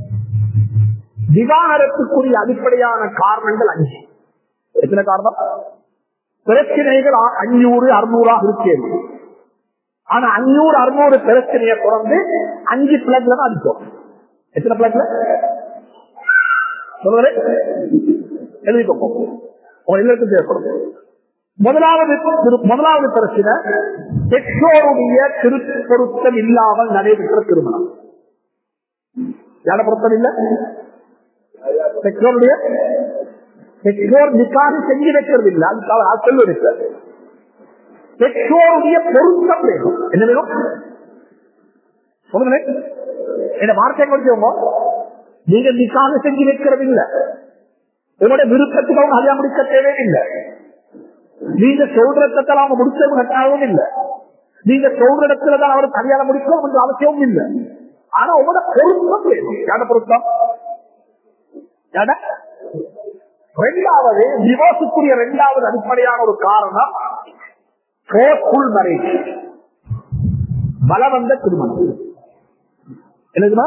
Speaker 1: விவாகரத்துக்குரிய அடிப்படையான காரணங்கள் அஞ்சு எத்தனை காரணம் பிரச்சனைகள் அஞ்சூறு அறுநூறாக இருக்கிறது ஆனா அஞ்சூறு அறுநூறு பிரச்சனையை தொடர்ந்து அஞ்சு பிளக்ல தான் அடிக்கும் எத்தனை பிளக்ல சொல்லுவதே எழுதிக்கோ உங்க எல்லாருக்கும் தேவைப்படும் முதலாவது முதலாவது பிரச்சனை பெற்றோருடைய திருப்பொருத்தம் இல்லாமல் நடைபெற்ற திருமணம் யார பொருத்தம் இல்ல பெற்றோருடைய பெற்றோர் நிக்காக செஞ்சு வைக்கிறது இல்லை அது சொல்லிருக்கிறது பெற்றோருடைய பொருத்தம் வேணும் என்ன வேணும் சொல்லுங்க என்ன வார்த்தை கொடுத்தவங்க நீங்க நிக்காக செஞ்சு வைக்கிறது இல்ல உங்களுடைய விருப்பத்துக்கு அவங்க கல்யாணம் முடிக்க தேவையில்லை நீங்க சொல்றதுக்கு அவங்க முடிச்சவங்க கட்டாயவும் இல்லை நீங்க சொல்ற இடத்துல தான் அவர் கல்யாணம் முடிக்கணும் என்ற அவசியமும் இல்லை ஆனா உங்களோட பொருத்தம் வேணும் யார பொருத்தம் ரெண்டாவது டிவோர்ஸுக்குரிய ரெண்டாவது அடிப்படையான ஒரு காரணம் மேரேஜ் பலவந்த திருமணம் என்னதுமா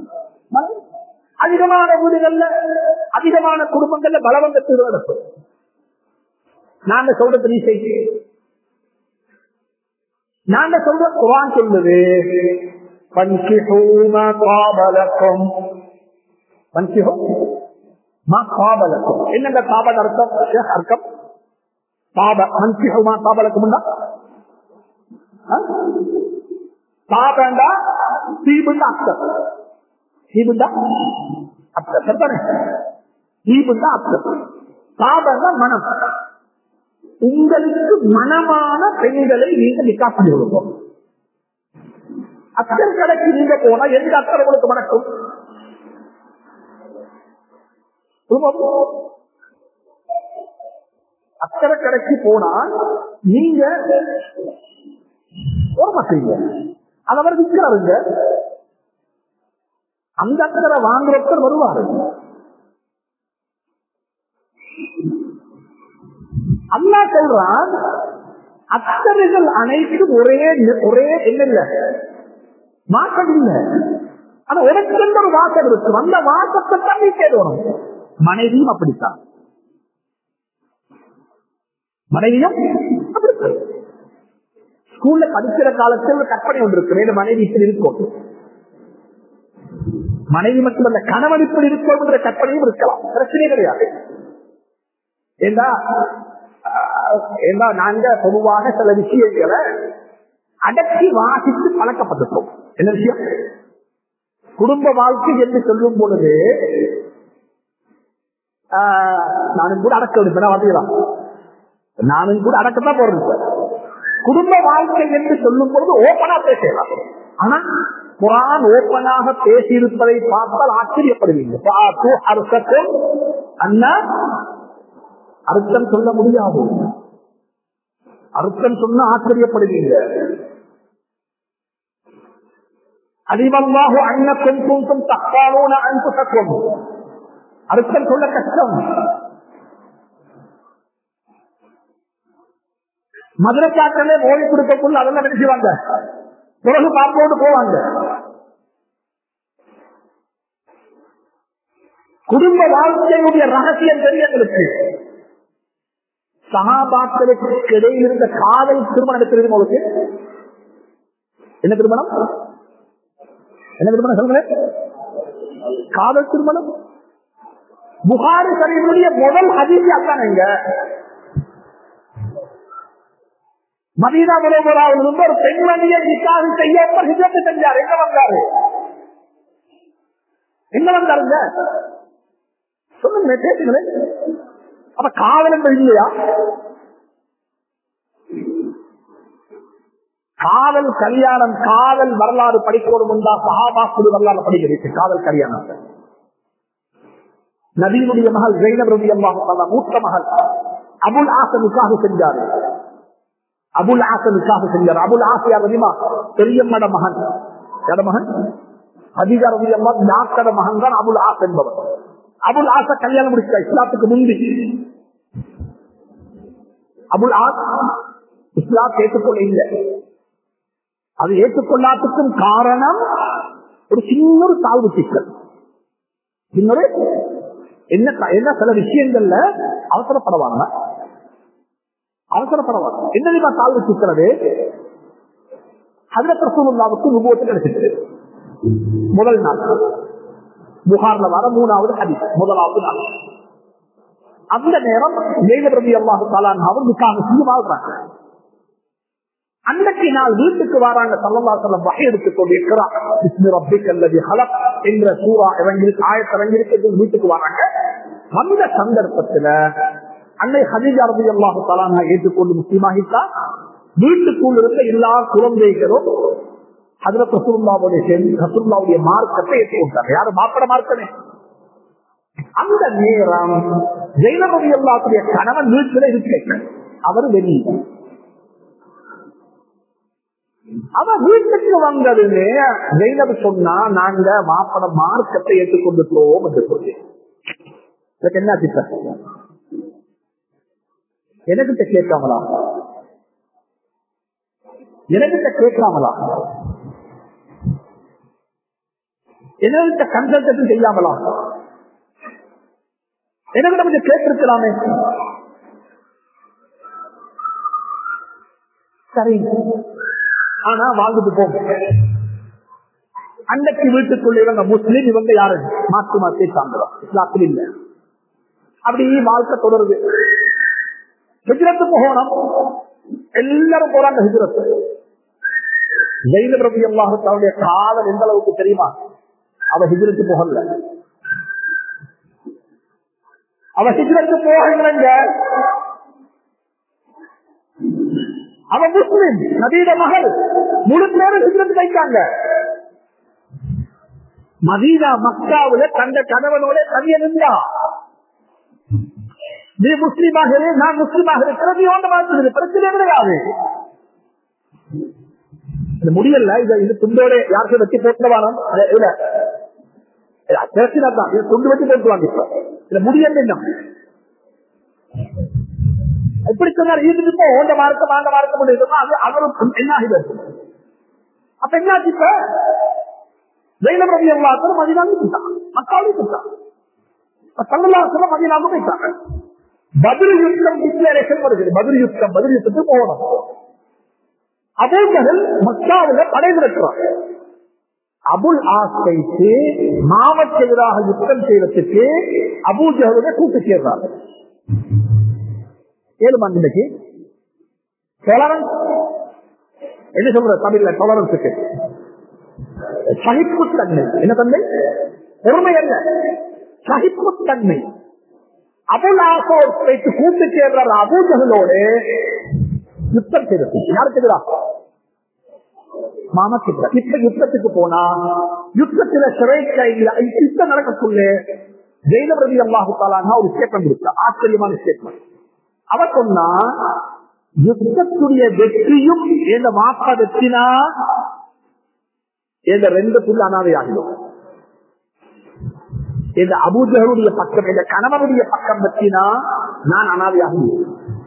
Speaker 1: அதிகமான வீடுகள்ல அதிகமான குடும்பங்கள்ல பலவந்த திருமணம் நாங்க சொல்றது நீ செய் நாங்க சொல்ற குரான் சொல்லுது பன்கிஹூமா காபலக்கும் பன்கிஹூ மா காபலக்கும் என்னங்க காபல் அர்த்தம் அர்த்தம் காப பன்கிஹூமா காபலக்கும் காபண்டா தீபுண்டா அர்த்தம் தீபுண்டா அர்த்தம் சரிதானே தீபுண்டா அர்த்தம் காபண்டா மனம் உங்களுக்கு மனமான பெண்களை நீங்க நிக்கா பண்ணி கொடுக்கும் அக்கர் கடைக்கு நீங்க போனா எந்த அக்கறை உங்களுக்கு மணக்கும் அக்கறை கடைக்கு போனா நீங்க ஓரமா செய்யுங்க அது அவர் விற்கிறாருங்க அந்த அக்கறை வாங்குறவர் வருவாரு அல்லா சொல்றான் அத்தனைகள் அனைத்தும் ஒரே ஒரே என்ன மாற்றம் இல்லை ஆனா உனக்கு ஒரு வாசம் இருக்கு அந்த வாசத்தை தான் நீ தேடணும் மனைவியும் அப்படித்தான் மனைவியும் அப்படித்தான் ஸ்கூல்ல படிக்கிற காலத்தில் ஒரு கற்பனை ஒன்று இருக்கு வேறு மனைவி இப்படி இருக்கும் மனைவி மட்டுமல்ல கணவன் இப்படி இருக்கும் என்ற கற்பனையும் இருக்கலாம் பிரச்சனையே கிடையாது ஏண்டா ஏண்டா நாங்க பொதுவாக சில விஷயங்களை அடக்கி வாசித்து பழக்கப்பட்டிருக்கோம் என்ன விஷயம் குடும்ப வாழ்க்கை என்று சொல்லும் பொழுது நானும் கூட அடக்க விடுப்பேன் வார்த்தைதான் நானும் கூட அடக்கத்தான் போறேன் குடும்ப வாழ்க்கை என்று சொல்லும் பொழுது ஓப்பனா பேசலாம் ஆனா குரான் ஓப்பனாக பேசியிருப்பதை பார்த்தால் ஆச்சரியப்படுவீங்க அர்த்தம் அண்ணா அர்த்தம் சொல்ல முடியாது அர்த்தம் சொன்ன ஆச்சரியப்படுவீங்க அதிகமாக அன்னக்கும் குங்கும் தக்காலோன அன்பு தக்கும் அர்த்தம் சொல்ல கஷ்டம் மதுரக்காட்டிலே மோடி கொடுக்கக்குள்ள அதெல்லாம் நினைச்சுவாங்க பிறகு பார்ப்போடு போவாங்க குடும்ப வாழ்க்கையுடைய ரகசியம் தெரியங்களுக்கு சகாபாக்களுக்கு இடையில் இருந்த காதல் திருமணம் எடுக்கிறது உங்களுக்கு என்ன திருமணம் என்ன திருமணம் சொல்லுங்க காதல் திருமணம் புகாரி சரிவுடைய முதல் அதிர்ச்சி அத்தானுங்க மதீனா முறைமுறாவில் இருந்து ஒரு பெண்மணியை நிக்காக செய்ய ஹிஜரத்து செஞ்சார் எங்க வந்தாரு எங்க வந்தாருங்க சொல்லுங்க பேசுங்களேன் அப்ப காதல் என்பது இல்லையா காதல் கல்யாணம் காதல் வரலாறு படிக்கணும் என்றா சகாபாக்குடு வரலாறு படிக்கிறீங்க காதல் கல்யாணம் நபீனுடைய மகள் ஜெயினப் ரவி அல்லாஹ் மூத்த மகள் அபுல் ஆசனுக்காக செஞ்சாரு அபுல் ஆசனுக்காக செஞ்சார் அபுல் ஆசையா ரவிமா பெரியம்மட மகன் எட மகன் அதிகார ரவி அம்மா டாக்டர் மகன் தான் அபுல் ஆஸ் என்பவர் அபுல் ஆச கல்யாணம் முடிச்சா இஸ்லாத்துக்கு முந்தி அபுல் ஆஸ் இஸ்லாம் ஏற்றுக்கொள்ள இல்லை அது ஏற்றுக்கொள்ளாததுக்கும் காரணம் ஒரு சின்ன ஒரு தாழ்வு சிக்கல் சின்னொரு என்ன என்ன சில விஷயங்கள்ல அவசரப்படவாங்க அவசரப்படவாங்க என்ன தெரியுமா தாழ்வு சிக்கிறது ஹதரத் ரசூலுல்லாவுக்கு விபவத்தில் கிடைச்சிட்டு முதல் நாள் புகார்ல வர மூணாவது ஹதீஸ் முதலாவது நாள் அந்த நேரம் ஜெயபிரதி அல்லாஹு தாலான் அவர் நிக்காக செய்ய வாழ்றாங்க அன்றைக்கு நாள் வீட்டுக்கு வராங்க சல்லல்லா சொல்லம் வகை எடுத்துக் என்ற சூறா இறங்கிருக்கு ஆயத்த இறங்கிருக்கு வீட்டுக்கு வராங்க வந்த சந்தர்ப்பத்துல அன்னை ஹதீஜா ரபி அல்லாஹு தாலான ஏற்றுக்கொண்டு முஸ்லீமாகிட்டா வீட்டுக்குள் இருந்த எல்லா குழந்தைகளும் அதுல ரசூல்லாவுடைய ரசூல்லாவுடைய மார்க்கத்தை ஏற்றுக்கொண்டாங்க யாரும் மாப்பட மார்க்கமே அந்த நேரம் ஜெயினபதி அல்லாத்துடைய கணவன் வீட்டில் இருக்க அவர் வெளியே அவன் வீட்டுக்கு வந்ததுமே ஜெயினபு சொன்னா நாங்க மாப்பட மார்க்கத்தை ஏற்றுக்கொண்டுட்டோம் என்று சொல்லி இதுக்கு என்ன திட்டம் எனக்கிட்ட கேட்காமலா எனக்கிட்ட கேட்காமலா என்கிட்ட கன்சல்டேஷன் செய்யாமலா எனக்கு கொஞ்சம் கேட்டிருக்கலாமே சரி ஆனா வாழ்ந்துட்டு போங்க அன்னைக்கு வீட்டுக்குள்ள இவங்க முஸ்லீம் இவங்க யாரு மாற்று மாற்றி சார்ந்தோம் இஸ்லாத்தில் இல்ல அப்படி வாழ்க்கை தொடருது ஹிஜ்ரத்து போகணும் எல்லாரும் போறாங்க ஹிஜ்ரத்து ஜெயில பிரபு அல்லாஹுடைய காதல் எந்த அளவுக்கு தெரியுமா அவ ஹிஜ்ரத்து போகல அவ ஹிஜ்ரத்து போகலங்க அவ முஸ்லிம் நபீட மகள் முழு பேரும் ஹிஜ்ரத்து வைக்காங்க மதீனா மக்காவுல தந்த கணவனோட தனிய நின்றா நீ முஸ்லீமாக இரு, நான் முஸ்லீமாக இருக்கிறது ஒன்று வாழ்ந்தது பிரச்சனை கிடையாது இது முடியல இத இது துண்டோட யாருக்கும் வச்சு போட்டவானம் இல்ல பிரச்சனை தான் இது துண்டு வச்சு போட்டுவாங்க இப்ப இதுல முடியல இன்னும் எப்படி சொன்னார் இதுக்கு இப்போ ஓண்ட மார்க்கம் ஆண்ட மார்க்கம் முடியுமா அது அவரும் என்ன ஆகிறது அப்ப என்னாச்சு இப்ப ஜெயிலம் ரவி எல்லாத்தரும் மதினாலும் போயிட்டான் மக்காவும் போயிட்டான் தங்கலாசனம் மதினாலும் போயிட்டாங்க பதில் யுத்தம் டிக்ளரேஷன் வருகிறது பதில் யுத்தம் பதில் யுத்தத்துக்கு போகணும் அபூஜகல் மக்காவில படை திரட்டுறாங்க அபுல் ஆசைக்கு மாமக்கு எதிராக யுத்தம் செய்யறதுக்கு அபூஜகலுடைய கூட்டு சேர்றாங்க ஏழு மணி இன்னைக்கு டொலரன்ஸ் என்ன சொல்ற தமிழ்ல டொலரன்ஸுக்கு சகிப்புத்தன்மை என்ன தன்மை பொறுமை அல்ல சகிப்புத்தன்மை அபுல் ஆசோர் வைத்து கூட்டு சேர்றார் அபூஜகளோடு யுத்தம் செய்தது யாருக்கு எதிராக மாமக்கு இப்ப யுத்தத்துக்கு போனா யுத்தத்துல சிறை கையில் யுத்தம் நடக்கக்குள்ளே ஜெயிலபிரதி அல்லாஹு தாலானா ஒரு ஸ்டேட்மெண்ட் கொடுத்தா ஆச்சரியமான ஸ்டேட்மெண்ட் அவ சொன்னா யுத்தத்துடைய வெற்றியும் எந்த மாப்பா வெற்றினா எந்த ரெண்டு புல் அனாதையாகிடும் இந்த அபூஜருடைய பக்கம் இந்த கணவனுடைய பக்கம் வெற்றினா நான் அனாதையாகும்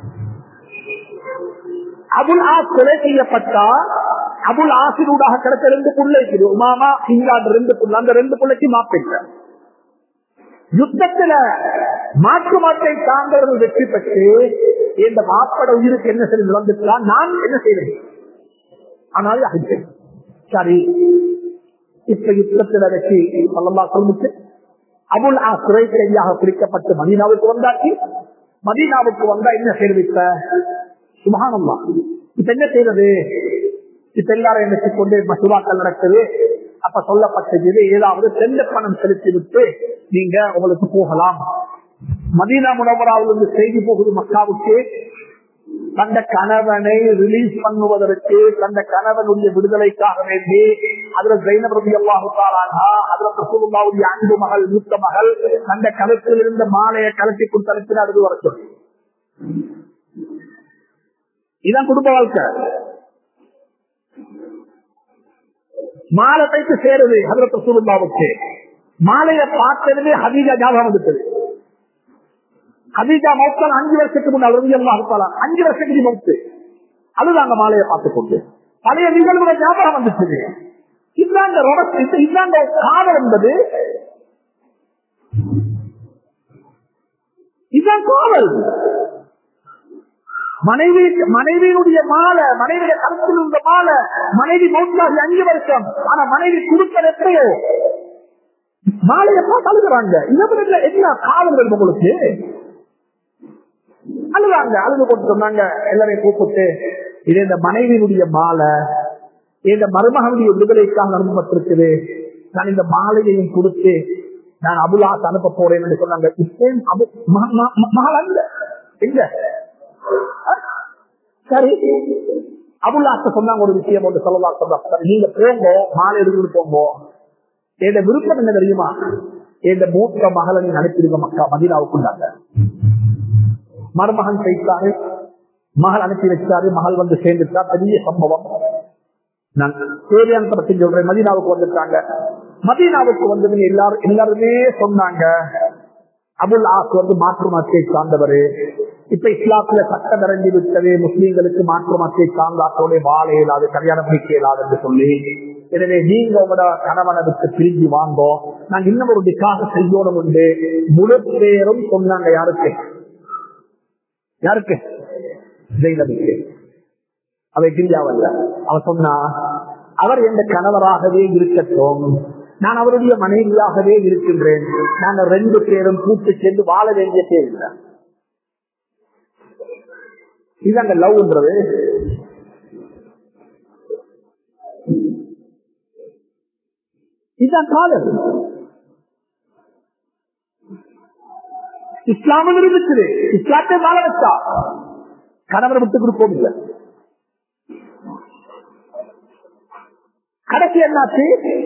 Speaker 1: அபுல் ஆஸ் கொலை செய்யப்பட்டா அபுல் ஆசிரூடாக கிடைச்ச ரெண்டு புள்ள இருக்குது உமாமா இங்காண்டு ரெண்டு புள்ள அந்த ரெண்டு புள்ளைக்கு மாப்பிட்ட யுத்தத்துல மாற்று மாற்றை சார்ந்தவர்கள் வெற்றி பெற்று இந்த மாப்பட உயிருக்கு என்ன செய்து நடந்துக்கலாம் நான் என்ன செய்வேன் ஆனால் அழித்தேன் சரி இப்ப யுத்தத்துல வெற்றி சொல்லமா சொல்லிட்டு அபுல் ஆ சிறை கைதியாக பிடிக்கப்பட்டு மதீனாவுக்கு வந்தாச்சு மதீனாவுக்கு வந்தா என்ன செய்திருப்ப சுபானம்மா இப்ப என்ன செய்யறது இப்ப எல்லாரும் என்ன கொண்டு மசுவாக்கள் நடக்குது அப்ப சொல்லப்பட்டது ஏதாவது செல்ல பணம் செலுத்தி விட்டு நீங்க உங்களுக்கு போகலாம் மதீனா முனவராவிலிருந்து செய்தி போகுது மக்காவுக்கு தந்த கணவனை ரிலீஸ் பண்ணுவதற்கு தந்த கணவனுடைய விடுதலைக்காக வேண்டி அதுல ஜெயினபிரதி அல்லாஹுத்தாரானா அதுல பிரசுல்லாவுடைய அன்பு மகள் மூத்த மகள் தந்த கழுத்தில் இருந்த மாலையை கலட்டி கொடுத்தனுப்பின அது வர சொல்லி இதான் குடும்ப வாழ்க்கை மாலை தைத்து சேருது ஹதரத் ரசூலுல்லாவுக்கு மாலையை பார்த்ததுமே ஹதீஜா ஞாபகம் வந்துட்டது ஹதீஜா மௌத்தால் அஞ்சு வருஷத்துக்கு முன்னால் ரவியல்லாஹு அஞ்சு வருஷத்துக்கு மௌத்து அதுதாங்க மாலையை பார்த்து கொண்டு பழைய நிகழ்வுகள் ஞாபகம் வந்துச்சு இந்தாங்க ரொடஸ் இந்தாங்க காதல் என்பது இதுதான் காவல் மனைவி மனைவியினுடைய மாலை மனைவிய கருத்தில் இருந்த மாலை மனைவி மௌத்தாகி அஞ்சு வருஷம் ஆனா மனைவி கொடுத்தது எத்தையோ மாலையை பார்த்து அழுகிறாங்க இதை என்ன காவல்கள் உங்களுக்கு அழுதாங்க அழுது கொண்டு சொன்னாங்க எல்லாரையும் கூப்பிட்டு இது இந்த மனைவியினுடைய மாலை இந்த மருமகனுடைய விடுதலைக்காக அனுப்பப்பட்டிருக்குது நான் இந்த மாலையையும் கொடுத்து நான் அபுலாஸ் அனுப்ப போறேன் என்று சொன்னாங்க இப்பயும் அபு- ம- ம- ம- மகள் அல்ல எங்க சரி அபுல்லாத்த சொன்னாங்க ஒரு விஷயம் ஒன்று சொல்லலாம் சொல்றாங்க நீங்க போங்க மாலை எடுத்துட்டு போங்க என் விருப்பம் என்ன தெரியுமா என் மூத்த மகளை நீங்க அனுப்பிடுங்க மக்கா மதினாவுக்குள்ளாங்க மருமகன் செய்தாரு மகள் அனுப்பி வச்சாரு மகள் வந்து சேர்ந்துட்டா பெரிய சம்பவம் நான் தேவையான பத்தி சொல்றேன் மதீனாவுக்கு வந்துட்டாங்க மதீனாவுக்கு வந்தவங்க எல்லாரும் எல்லாருமே சொன்னாங்க அபுல் ஆஸ் வந்து மாற்று மதத்தை சார்ந்தவர் இப்ப இஸ்லாத்துல சட்டம் இறங்கி விட்டது முஸ்லீம்களுக்கு மாற்று மதத்தை சார்ந்தாத்தோட வாழ இயலாது கல்யாணம் முடிக்க இயலாது என்று சொல்லி எனவே நீங்க உங்களோட கணவனை விட்டு பிரிஞ்சு வாங்கோ நாங்க இன்னும் ஒரு நிக்காக செய்யணும் உண்டு முழு பேரும் சொன்னாங்க யாருக்கு யாருக்கு ஜெயிலபிக்கு அவை கிரியாவல்ல அவ சொன்னா அவர் எந்த கணவராகவே இருக்கட்டும் நான் அவருடைய மனைவியாகவே இருக்கின்றேன் நாங்க ரெண்டு பேரும் கூட்டு சேர்ந்து வாழ வேண்டிய தேவையில்லை இதுதாங்க லவ்ன்றது இதுதான் காதல் இஸ்லாமும் இருக்குது இஸ்லாத்தை வாழ வச்சா கணவரை விட்டு கொடுப்போம் இல்லை கடைசி என்னாச்சு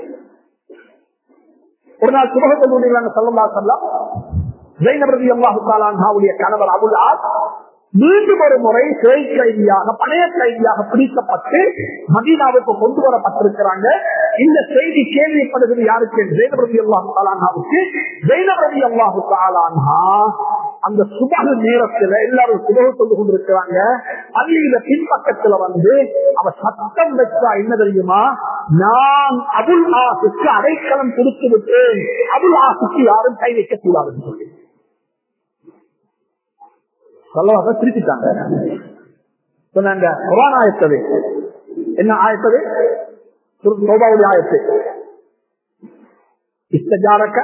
Speaker 1: ஒரு நாள் சுபகத்தில் சொல்லலாம் சொல்லலாம் ஜெயினபிரதி அல்லாஹு தாலான்ஹாவுடைய கணவர் அபுல்லா மீண்டும் ஒரு முறை சிறை கைதியாக பணைய கைதியாக பிடிக்கப்பட்டு மதீனாவுக்கு கொண்டு வரப்பட்டிருக்கிறாங்க இந்த செய்தி கேள்விப்படுகிறது யாருக்கு ஜெயினபிரதி அல்லாஹு தாலான்ஹாவுக்கு ஜெயினபிரதி அல்லாஹு தாலான்ஹா அந்த சுபகு நேரத்துல எல்லாரும் சுபகு சொல்லி கொண்டிருக்கிறாங்க பள்ளியில பின்பக்கத்துல வந்து அவ சத்தம் வச்சா என்ன தெரியுமா நான் அபுல் ஆசுக்கு அடைக்கலம் கொடுத்து விட்டேன் அபுல் ஆசுக்கு யாரும் கை வைக்க கூடாதுன்னு சொல்லி சொல்லவாக திருப்பிட்டாங்க சொன்னாங்க குரான் ஆயத்தது என்ன ஆயத்தது சோபாவுடைய ஆயத்து இஷ்டஜாரக்க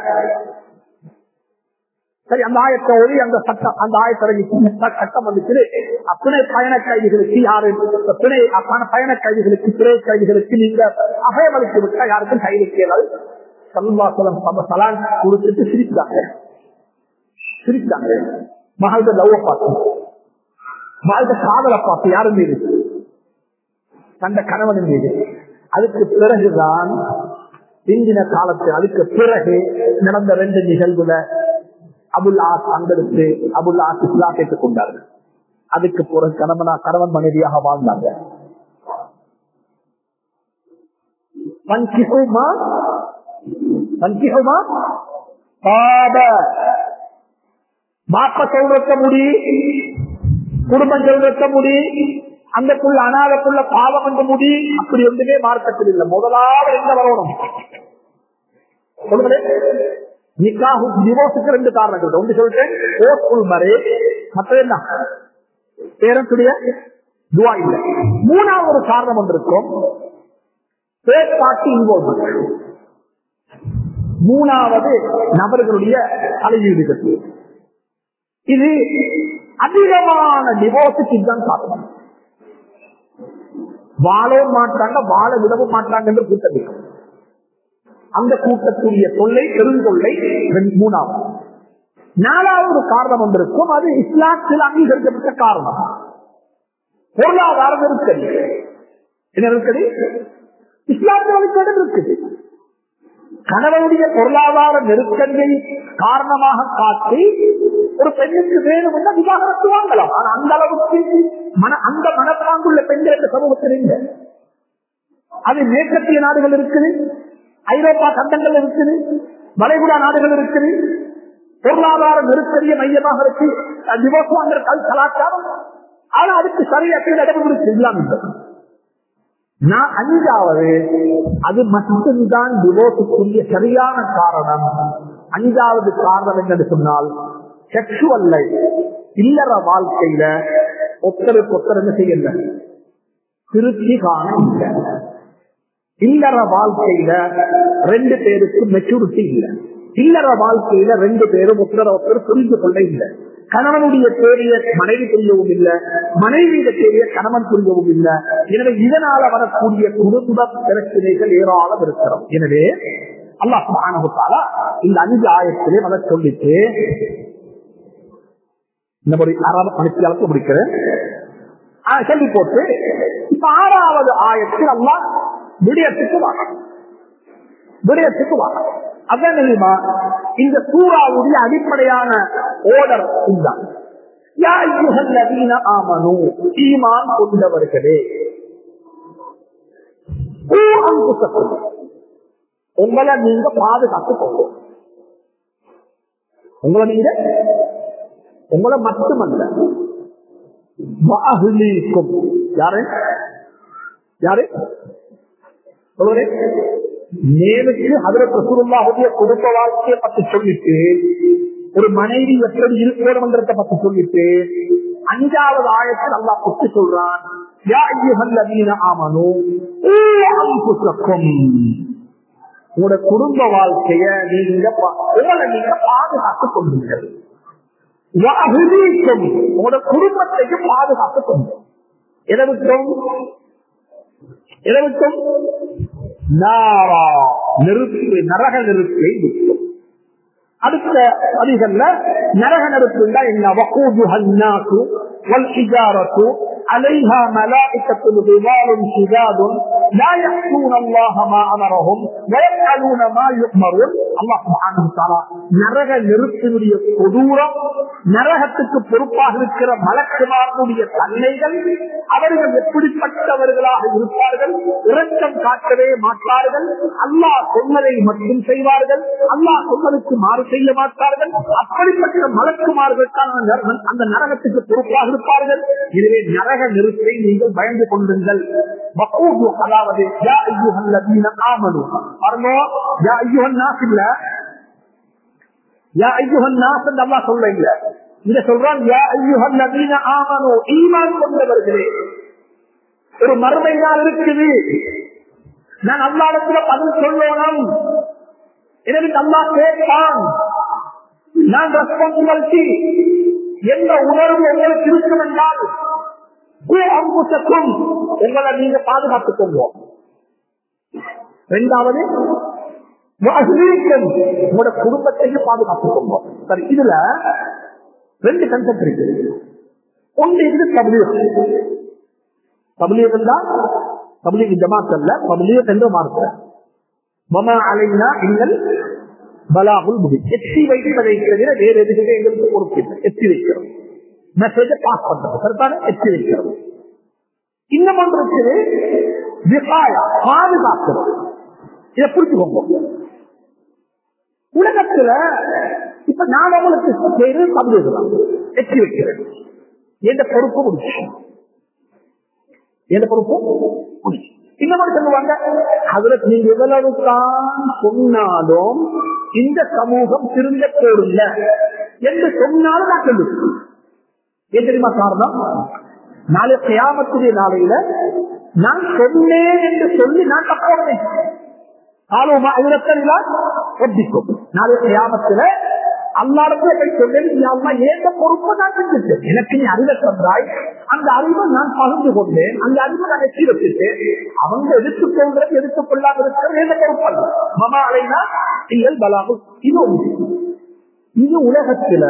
Speaker 1: சரி அந்த ஆயத்தை ஒளி அந்த சட்டம் அந்த ஆயத்தரங்கி சட்டம் வந்துச்சு அத்தனை பயண கைதிகளுக்கு யாரு துணை பயண கைதிகளுக்கு துறை கைதிகளுக்கு நீங்க அபயம் அளித்து விட்டா யாருக்கும் கை வைக்கிறாள் சல்வாசலம் சலான் கொடுத்துட்டு சிரித்தாங்க சிரித்தாங்க மகள லவ பார்த்து மகள காதலை பார்த்து யாரும் மீது தந்த கணவன் மீது அதுக்கு பிறகுதான் பிந்தின காலத்தில் அதுக்கு பிறகு நடந்த ரெண்டு நிகழ்வுல அபுல் ஆஸ் அங்கெடுத்து அபுல் ஆஸ் இஸ்லாம் கேட்டுக் கொண்டார்கள் அதுக்கு பிறகு கணவனா கணவன் மனைவியாக வாழ்ந்தாங்க பஞ்சிகுமா பஞ்சிகுமா பாத பாப்ப சொல்றக்க முடி குடும்பம் சொல்றக்க முடி அந்த புள்ள அனாத புள்ள பாவம் என்று முடி அப்படி ஒன்றுமே மார்க்கத்தில் இல்லை முதலாவது எங்க வரணும் சொல்லுங்களேன் நிக்காஹு டிவோர்ஸுக்கு ரெண்டு காரணங்கள் ஒன்று சொல்லிட்டேன் போஸ்ட்ஃபுல் மரே மற்ற என்ன பேரத்துடைய துவா இல்லை மூணாவது ஒரு காரணம் ஒன்று இருக்கும் தேர்ட் பார்ட்டி இன்வால்வ்மெண்ட் மூணாவது நபர்களுடைய தலையீடுகள் இது அதிகமான டிவோர்ஸுக்கு இதுதான் காரணம் வாழவும் மாட்டாங்க வாழ விடவும் மாட்டாங்க என்று கூட்டம் அந்த கூட்டத்துடைய தொல்லை பெருந்தொல்லை மூணாவது நாலாவது காரணம் வந்திருக்கும் அது இஸ்லாத்தில் அங்கீகரிக்கப்பட்ட காரணம் பொருளாதார நெருக்கடி என்ன நெருக்கடி இஸ்லாத்தில் இருக்குது கணவனுடைய பொருளாதார நெருக்கடியை காரணமாக காட்டி ஒரு பெண்ணுக்கு வேணும் என்ன விவாகரத்து வாங்கலாம் ஆனா அந்த அளவுக்கு மன அந்த மனப்பாங்குள்ள பெண்கள் இந்த சமூகத்தில் இல்லை அது மேற்கத்திய நாடுகள் இருக்குது ஐரோப்பா கண்டங்கள் இருக்குது வளைகுடா நாடுகள் இருக்குது பொருளாதார நெருக்கடிய மையமாக இருக்கு டிவோர்ஸ் கல் கலாச்சாரம் ஆனா அதுக்கு சரியாக நடைமுறை இல்லாமல் நான் அஞ்சாவது அது மட்டும்தான் டிவோர்ஸுக்குரிய சரியான காரணம் அஞ்சாவது காரணம் என்னன்னு சொன்னால் செக்ஷுவல் லைஃப் இல்லற வாழ்க்கையில ஒத்தருக்கு ஒத்தர் என்ன செய்யல திருப்தி காண இல்லை இல்லற வாழ்க்கையில ரெண்டு பேருக்கு மெச்சூரிட்டி இல்லை இல்லற வாழ்க்கையில ரெண்டு பேரும் ஒருத்தர ஒருத்தர் புரிந்து கொள்ள இல்லை கணவனுடைய தேவைய மனைவி புரியவும் இல்லை மனைவியுடைய தேவைய கணவன் புரியவும் இல்லை எனவே இதனால வரக்கூடிய குடும்ப பிரச்சனைகள் ஏராளம் இருக்கிறோம் எனவே அல்லாஹால இந்த அஞ்சு ஆயத்திலே அதை சொல்லிட்டு இந்த ஒரு அரை மணிக்கு முடிக்கிறேன் சொல்லி போட்டு இப்ப ஆறாவது ஆயத்தில் அல்லா விடயத்துக்கு வாங்க விடயத்துக்கு வாங்க அதான் தெரியுமா இந்த சூறாவுடைய அடிப்படையான ஓடர் இதுதான் ஈமான் கொண்டவர்களே உங்களை நீங்க பாதுகாத்துக்கோங்க உங்களை நீங்க உங்களை மட்டுமல்ல வாஹிலிக்கும் யாரு யாரு சொல்லுறேன் நேருக்கு ஹதரத் ரசூலுல்லாஹுடைய குடும்ப வாழ்க்கையை பத்தி சொல்லிட்டு ஒரு மனைவி எப்படி இருக்கணும்ன்றத பத்தி சொல்லிட்டு அஞ்சாவது ஆயத்தில் அல்லா பத்தி சொல்றான் உங்களோட குடும்ப வாழ்க்கைய நீங்க உங்களை நீங்க பாதுகாத்துக் கொண்டீர்கள் உங்களோட குடும்பத்தையும் பாதுகாத்துக் கொண்டோம் எதை விட்டோம் எதை விட்டோம் நாரா நெருப்பு நரக நெருப்பை விட்டோம் அடுத்த அதிகல்ல நரக நெருப்பு என்ன வகூது والحجارة عليها ملائكة غضال شداد لا يعصون الله ما امرهم ويفعلون ما يؤمرون அல்லாஹ் சுப்ஹானஹு வ தஆலா நரக நெருப்பினுடைய கொடூரம் நரகத்துக்கு பொறுப்பாக இருக்கிற மலக்குமாரனுடைய தன்மைகள் அவர்கள் எப்படிப்பட்டவர்களாக இருப்பார்கள் இரக்கம் காட்டவே மாட்டார்கள் அல்லாஹ் சொன்னதை மட்டும் செய்வார்கள் அல்லாஹ் சொன்னதுக்கு மாறு செய்ய மாட்டார்கள் அப்படிப்பட்ட மலக்குமார்கள் தான் அந்த நரக- அந்த நரகத்துக்கு பொறுப்பாக இருப்பார்கள் எனவே நரக நெருப்பை நீங்கள் பயந்து கொள்ளுங்கள் வக்கூது, அதாவது யா ஐயுஹல் லதீன ஆமனு. பாருங்க, யா ஐயுஹன் நாஸ் இல்ல யா ஐயுஹன் நாஸ் என்று அல்லாஹ் சொல்ல இல்ல இங்க சொல்றான் யா ஐயுஹல் லதீன ஆமனு ஈமான் கொண்டவர்களே ஒரு மறுமை நாள் இருக்குது நான் அல்லாடத்துல பதில் சொல்லணும் எனவே அல்லாஹ் கேட்பான் நான் ரெஸ்பான்சிபிலிட்டி என்ற உணர்வு உங்களுக்கு இருக்கும் என்றால் அங்குசக்கும் உங்களை நீங்க பாதுகாத்துக் கொள்வோம் இரண்டாவது வாசிக்கும் உங்களோட குடும்பத்தையும் பாதுகாத்துக் கொள்வோம் சரி இதுல ரெண்டு கன்செப்ட் இருக்கு ஒன்று இது தபிலியம் தபிலியம் தான் தபிலிக ஜமாத் அல்ல தபிலியம் என்ற மார்க்க மமா அலைனா எங்கள் பலாகுல் முடி எச்சி வைப்பதை தவிர வேறு எதுக்குமே எங்களுக்கு பொறுப்பு இல்லை எச்சி வைக்கிறோம் மெசேஜை பாஸ் பண்றது சரிதானே எச்சி வைக்கிறோம் இன்னும் ஒன்று இருக்குது விகாயா பாதுகாக்கிறது இதை புரிஞ்சுக்கோங்க உலகத்துல இப்ப நான் உங்களுக்கு பேரு தமிழ் எச்சி வைக்கிறேன் எந்த பொறுப்பு முடிச்சு எந்த பொறுப்பு முடிச்சு இன்னொரு சொல்லுவாங்க அதுல நீங்க எவ்வளவு தான் சொன்னாலும் இந்த சமூகம் திருந்த போடில்ல என்று சொன்னாலும் நான் சொல்லுவேன் ஏன் தெரியுமா காரணம் நாளை கியாமத்துடைய நாளையில நான் சொன்னேன் என்று சொல்லி நான் தப்போனேன் ஆலோமா ஐரத்தா ஒட்டிக்கும் நாளை கியாமத்துல அல்லாடத்துல போய் சொன்னேன் ஏந்த பொறுப்பை நான் செஞ்சுட்டேன் எனக்கு நீ அறிவை தந்தாய் அந்த அறிவை நான் பகிர்ந்து கொண்டேன் அந்த அறிவை நான் எட்டி வச்சுட்டேன் அவங்க எடுத்துக்கொள்றது எடுத்துக்கொள்ளாம இருக்கிறது எந்த பொறுப்பல்ல மமா அலைனா நீங்கள் பலாகும் இது ஒன்று இது உலகத்துல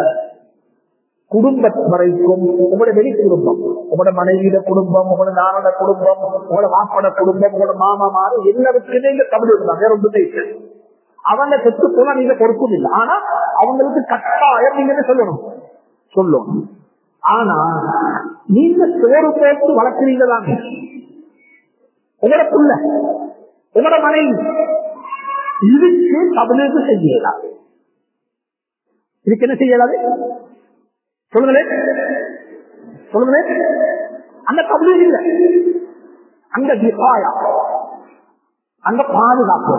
Speaker 1: குடும்ப வரைக்கும் உங்களோட வெளி குடும்பம் உங்களோட மனைவியிட குடும்பம் உங்களோட நானோட குடும்பம் உங்களோட மாப்பட குடும்பம் உங்களோட மாமா மாறு எல்லாருக்குமே இந்த தமிழ் இருந்தாங்க வேற ஒன்றுமே இல்லை அவங்க செத்து போனா நீங்க பொறுப்பும் இல்லை ஆனா அவங்களுக்கு கட்டாயம் நீங்க என்ன சொல்லணும் சொல்லணும் ஆனா நீங்க சோறு போட்டு வளர்க்கிறீங்களாங்க உங்களோட புள்ள உங்களோட மனைவி இதுக்கு தமிழுக்கு செய்யலாம் இதுக்கு என்ன செய்யலாது சொல்லுங்களேன் சொல்லுங்களேன் அந்த தமிழ் இல்ல அந்த திபாயா அந்த பாதுகாப்பு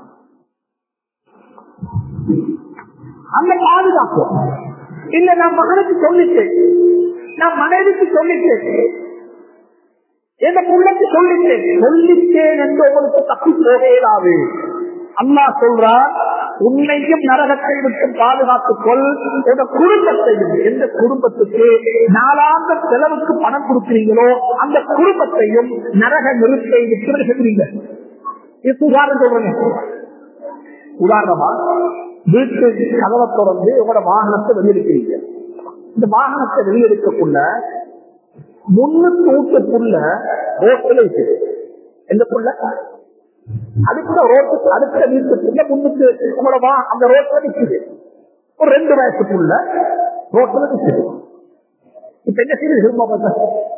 Speaker 1: அந்த பாதுகாப்பு இல்ல நான் மகனுக்கு சொல்லிட்டேன் நான் மனைவிக்கு சொல்லிட்டேன் எந்த புள்ளக்கு சொல்லிட்டேன் சொல்லிட்டேன் என்று உங்களுக்கு தப்பி போகலாது அம்மா சொல்றார் உன்னையும் நரகத்தை விட்டு பாதுகாத்துக் கொள் எந்த குடும்பத்தையும் எந்த குடும்பத்துக்கு நாளாந்த செலவுக்கு பணம் கொடுக்கிறீங்களோ அந்த குடும்பத்தையும் நரக நெருப்பை விட்டு செய்கிறீங்க இது உதாரணம் சொல்றேன் உதாரணமா வீட்டு கதவை தொடர்ந்து உங்களோட வாகனத்தை வெளியெடுக்கிறீங்க இந்த வாகனத்தை வெளியெடுக்கக்குள்ள முன்னூத்தி ஊட்டு புள்ள ரோட்டில் இருக்குது எந்த புள்ள அடுத்த ரோட்டுக்கு அடுத்த வீட்டுக்குள்ள முன்னுக்கு உங்களோட வா அந்த ரோட்ல நிக்குது ஒரு ரெண்டு வயசுக்குள்ள ரோட்ல நிக்குது இப்ப என்ன செய்யுது திரும்ப பார்த்தா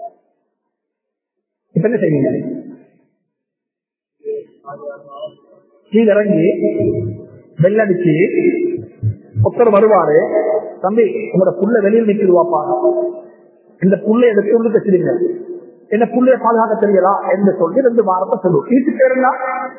Speaker 1: இப்ப என்ன செய்யுங்க கீழே இறங்கி வெள்ளடிச்சு ஒருத்தர் வருவாரு தம்பி உங்களோட புள்ள வெளியில் நிற்கிடுவாப்பா இந்த புள்ளை எடுத்து வந்து வச்சிருங்க என்ன புள்ளைய பாதுகாக்க தெரியலா என்று சொல்லி ரெண்டு வாரத்தை சொல்லுவோம் இதுக்கு பேர் என்ன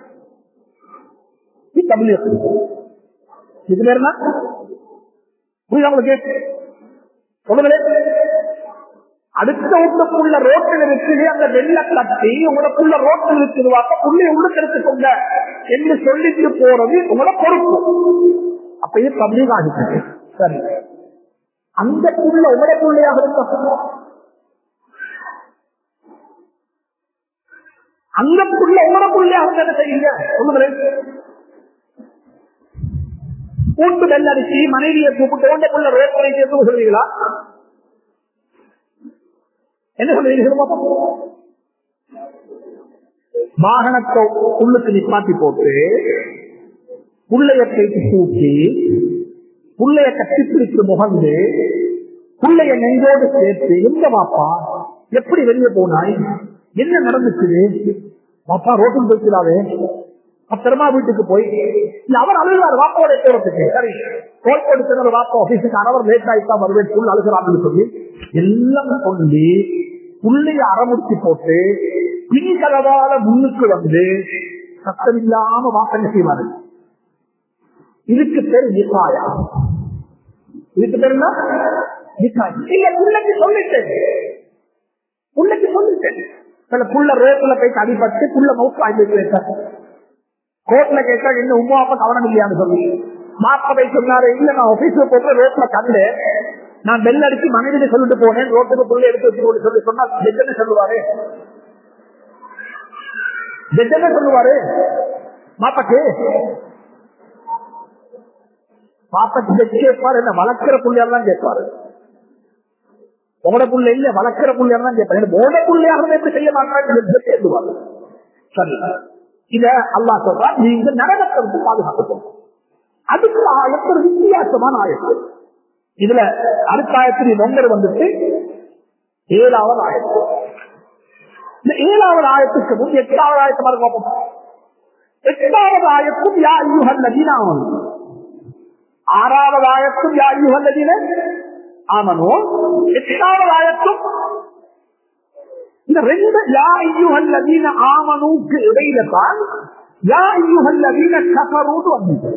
Speaker 1: இது தமிழ் இது பேர் என்ன புரியுதா உங்களுக்கு சொல்லுங்களே அடுத்த வீட்டுக்குள்ள ரோட்டில் இருக்குது அந்த வெள்ள கட்டி உங்களுக்குள்ள ரோட்டில் இருக்குதுவாக்க புள்ளை உள்ளுக்கு எடுத்துக்கொண்ட என்று சொல்லிட்டு போறது உங்களோட பொறுப்பு அப்ப இது தமிழ் ஆகிட்டது சரி அந்த புள்ள உங்களோட புள்ளையாக இருக்க அந்த புள்ள உங்களோட புள்ளையாக என்ன செய்யுங்க சொல்லுங்களேன் கூட்டு வெள்ளடிச்சு மனைவியை கூப்பிட்டு உண்ட புள்ள ரோட்டை சேர்த்து சொல்றீங்களா என்ன சொல்றீங்க வாகனத்தை உள்ளுக்கு நிப்பாட்டி போட்டு புள்ளைய கைக்கு தூக்கி புள்ளைய கட்டிப்பிடித்து முகந்து புள்ளைய நெஞ்சோடு சேர்த்து எங்க வாப்பா எப்படி வெளியே போனாய் என்ன நடந்துச்சு பாப்பா ரோட்டில் போய்க்கிறாவே பத்திரமா வீட்டுக்கு போய் இல்ல அவர் அழுகிறார் வாப்பாவோட போறதுக்கு சரி கோல் கொடுத்தவர் வாப்பா ஆபீஸுக்கு அறவர் லேட் ஆயிட்டா வருவேன் புல் அழுகிறான்னு சொல்லி எல்லாம் சொல்லி புள்ளைய அறமுடிச்சு போட்டு பின்கலவால முன்னுக்கு வந்து சத்தம் இல்லாம வாசனை செய்வாரு இதுக்கு பேர் நிசாயா இதுக்கு பேர் என்ன நிசாயா இல்ல புள்ளைக்கு சொல்லிட்டேன் புள்ளைக்கு சொல்லிட்டேன் சில புள்ள ரோட்ல போய் அடிபட்டு புள்ள மவுத்து வாங்கி வைக்கிறேன் கோர்ட்ல கேட்டா என்ன உமா அப்பா கவனம் இல்லையான்னு சொல்லி மாப்பதை சொன்னாரு இல்ல நான் ஆபீஸ்ல போட்டு ரோட்ல கண்டு நான் பெல் அடிச்சு மனைவியை சொல்லிட்டு போனேன் ரோட்டுக்கு புள்ள எடுத்து வச்சு சொல்லி சொன்னா ஜட்ஜ் என்ன சொல்லுவாரு ஜட்ஜ் என்ன சொல்லுவாரு மாப்பாக்கு பாப்பாக்கு ஜட்ஜ் கேட்பாரு என்ன வளர்க்கிற புள்ளையார் தான் கேட்பாரு உங்களோட புள்ள இல்ல வளர்க்கிற புள்ளையார் தான் கேட்பாரு உங்களோட புள்ளையாக எப்படி செய்ய மாட்டாங்க கேட்டுவாரு சரி இத அல்லா சொல்றா நீங்க நரகத்தை விட்டு பாதுகாத்துக்கணும் அதுக்கு ஆயத்து ஒரு வித்தியாசமான ஆயத்து இதுல அடுத்த ஆயத்தில் நொங்கர் வந்துட்டு ஏழாவது ஆயத்து இந்த ஏழாவது ஆயத்துக்கு முன் எட்டாவது ஆயத்து மாதிரி பார்ப்போம் எட்டாவது ஆயத்தும் யா யூஹல் நதீனாவும் ஆறாவது ஆயத்தும் யா யூஹல் நதீன ஆமனோ எட்டாவது ஆயத்தும் இந்த ரெண்டு யா ஐயுஹல் நதீன ஆமனுக்கு இடையில தான் யா ஐயுஹல் நதீன கஃபரூன்னு வந்தது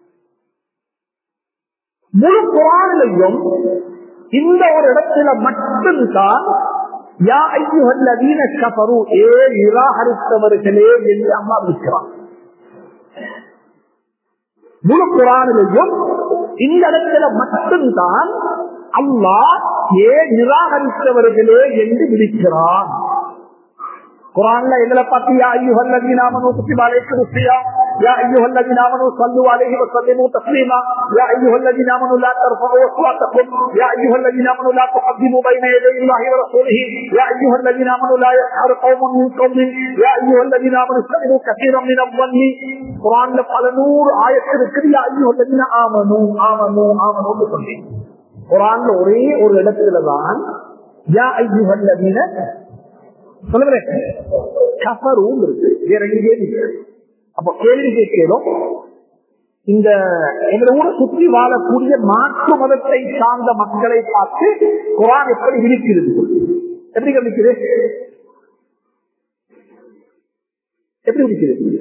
Speaker 1: முழு குரானிலையும் இந்த ஒரு இடத்துல மட்டும்தான் யா ஐயுஹல் நதீன கஃபரு ஏ நிராகரித்தவர்களே என்று அம்மா இருக்கிறான் முழு குரானிலையும் இந்த இடத்துல மட்டும்தான் அல்லாஹ் ஏ நிராகரித்தவர்களே என்று விதிக்கிறான் குரான்ல எங்களை பார்த்து யா ஐயுஹல் நதீன ஆமனு குத்திப அலைக்கும் الصيام يا ايها الذين امنوا صلوا عليه وسلموا تسليما يا ايها الذين امنوا لا ترفعوا اصواتكم يا ايها الذين امنوا لا تقدموا بين يدي الله ورسوله يا ايها الذين امنوا لا يسخر قوم من قوم يا ايها الذين امنوا استغفروا كثيرا من الظن قران பல நூறு ஆயத்தில் இருக்குது யா ايها الذين امنوا امنوا امنوا சொல்லி குரான்ல ஒரே ஒரு இடத்துலதான் யா ஐயுஹல் الذين சொல்லுங்களேன் கஃபரும் இருக்கு வேற எங்கேயும் இல்லை அப்ப கேள்வி கேட்கிறோம் இந்த எங்களை ஊரை சுற்றி வாழக்கூடிய மாற்று மதத்தை சார்ந்த மக்களை பார்த்து குரான் எப்படி விழிக்கிறது எப்படி கவனிக்குது எப்படி விழிக்கிறது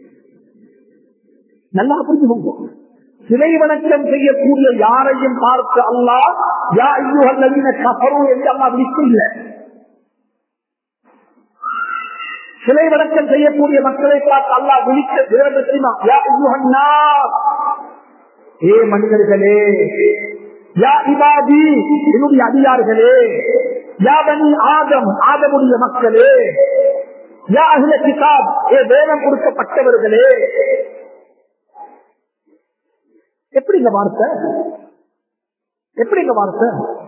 Speaker 1: நல்லா புரிஞ்சுக்கோங்க சிலை வணக்கம் செய்யக்கூடிய யாரையும் பார்த்து அல்லாஹ் யா ஐயுஹல் நவீன கஃபரு என்று அல்லாஹ் விழிக்கவில்லை சிலை வணக்கம் செய்யக்கூடிய மக்களை பார்த்து அல்லா விழிக்க விரும்ப தெரியுமா யா ஐயுஹன்னா ஏ மனிதர்களே யா இபாதி என்னுடைய அதிகாரிகளே யா பனி ஆதம் ஆதமுடைய மக்களே யா அகில கிதாப் ஏ வேதம் கொடுக்கப்பட்டவர்களே எப்படி இந்த வார்த்தை எப்படி இந்த வார்த்தை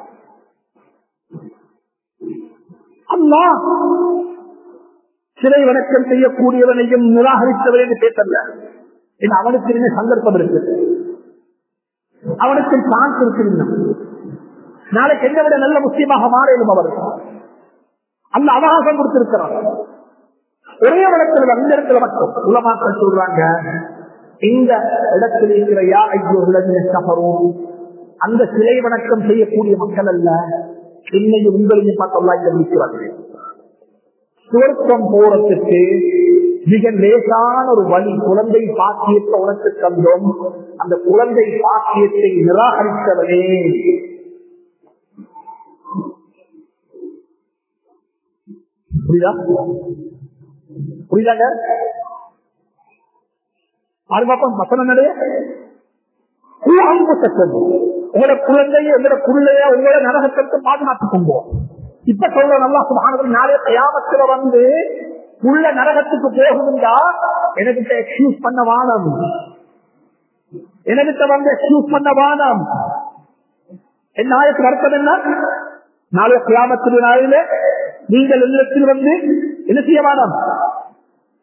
Speaker 1: அல்லா சிலை வணக்கம் செய்யக்கூடியவனையும் நிராகரித்தவன் என்று பேசல ஏன்னா அவனுக்கு என்ன சந்தர்ப்பம் இருக்கு அவனுக்கு சான்ஸ் இருக்கு இன்னும் நாளைக்கு என்ன விட நல்ல முஸ்லீமாக மாறிடும் அவர் அந்த அவகாசம் கொடுத்திருக்கிறார் ஒரே இடத்துல அந்த இடத்துல மட்டும் உலமாக்கள் சொல்றாங்க இந்த இடத்தில் இருக்கிற யா ஐயோ கபரும் அந்த சிலை வணக்கம் செய்யக்கூடிய மக்கள் அல்ல என்னையும் உங்களையும் பார்த்தல்லா இங்க முடிக்கிறார்கள் சுவர்க்கம் போறதுக்கு மிக லேசான ஒரு வழி குழந்தை பாக்கியத்தை உனக்கு தந்தோம் அந்த குழந்தை பாக்கியத்தை நிராகரித்தவனே புரியுதா புரியுதாங்க பாதுகாப்பம் வசனம் நிறைய உங்களோட குழந்தைய உங்களோட குள்ளைய உங்களோட நரகத்திற்கு பாதுகாத்துக் கொண்டோம் இப்ப சொல்ற நல்லா சுமானது நாளைய கயாமத்துல வந்து உள்ள நரகத்துக்கு போகுதுண்டா எனக்கிட்ட எக்ஸ்கியூஸ் பண்ண வானம் எனக்கிட்ட வந்து எக்ஸ்கியூஸ் பண்ண வானம் என் நாயக்கு அர்த்தம் என்ன நாளைய கிராமத்தில் நாளில நீங்கள் இல்லத்தில் வந்து என்ன செய்ய வானம்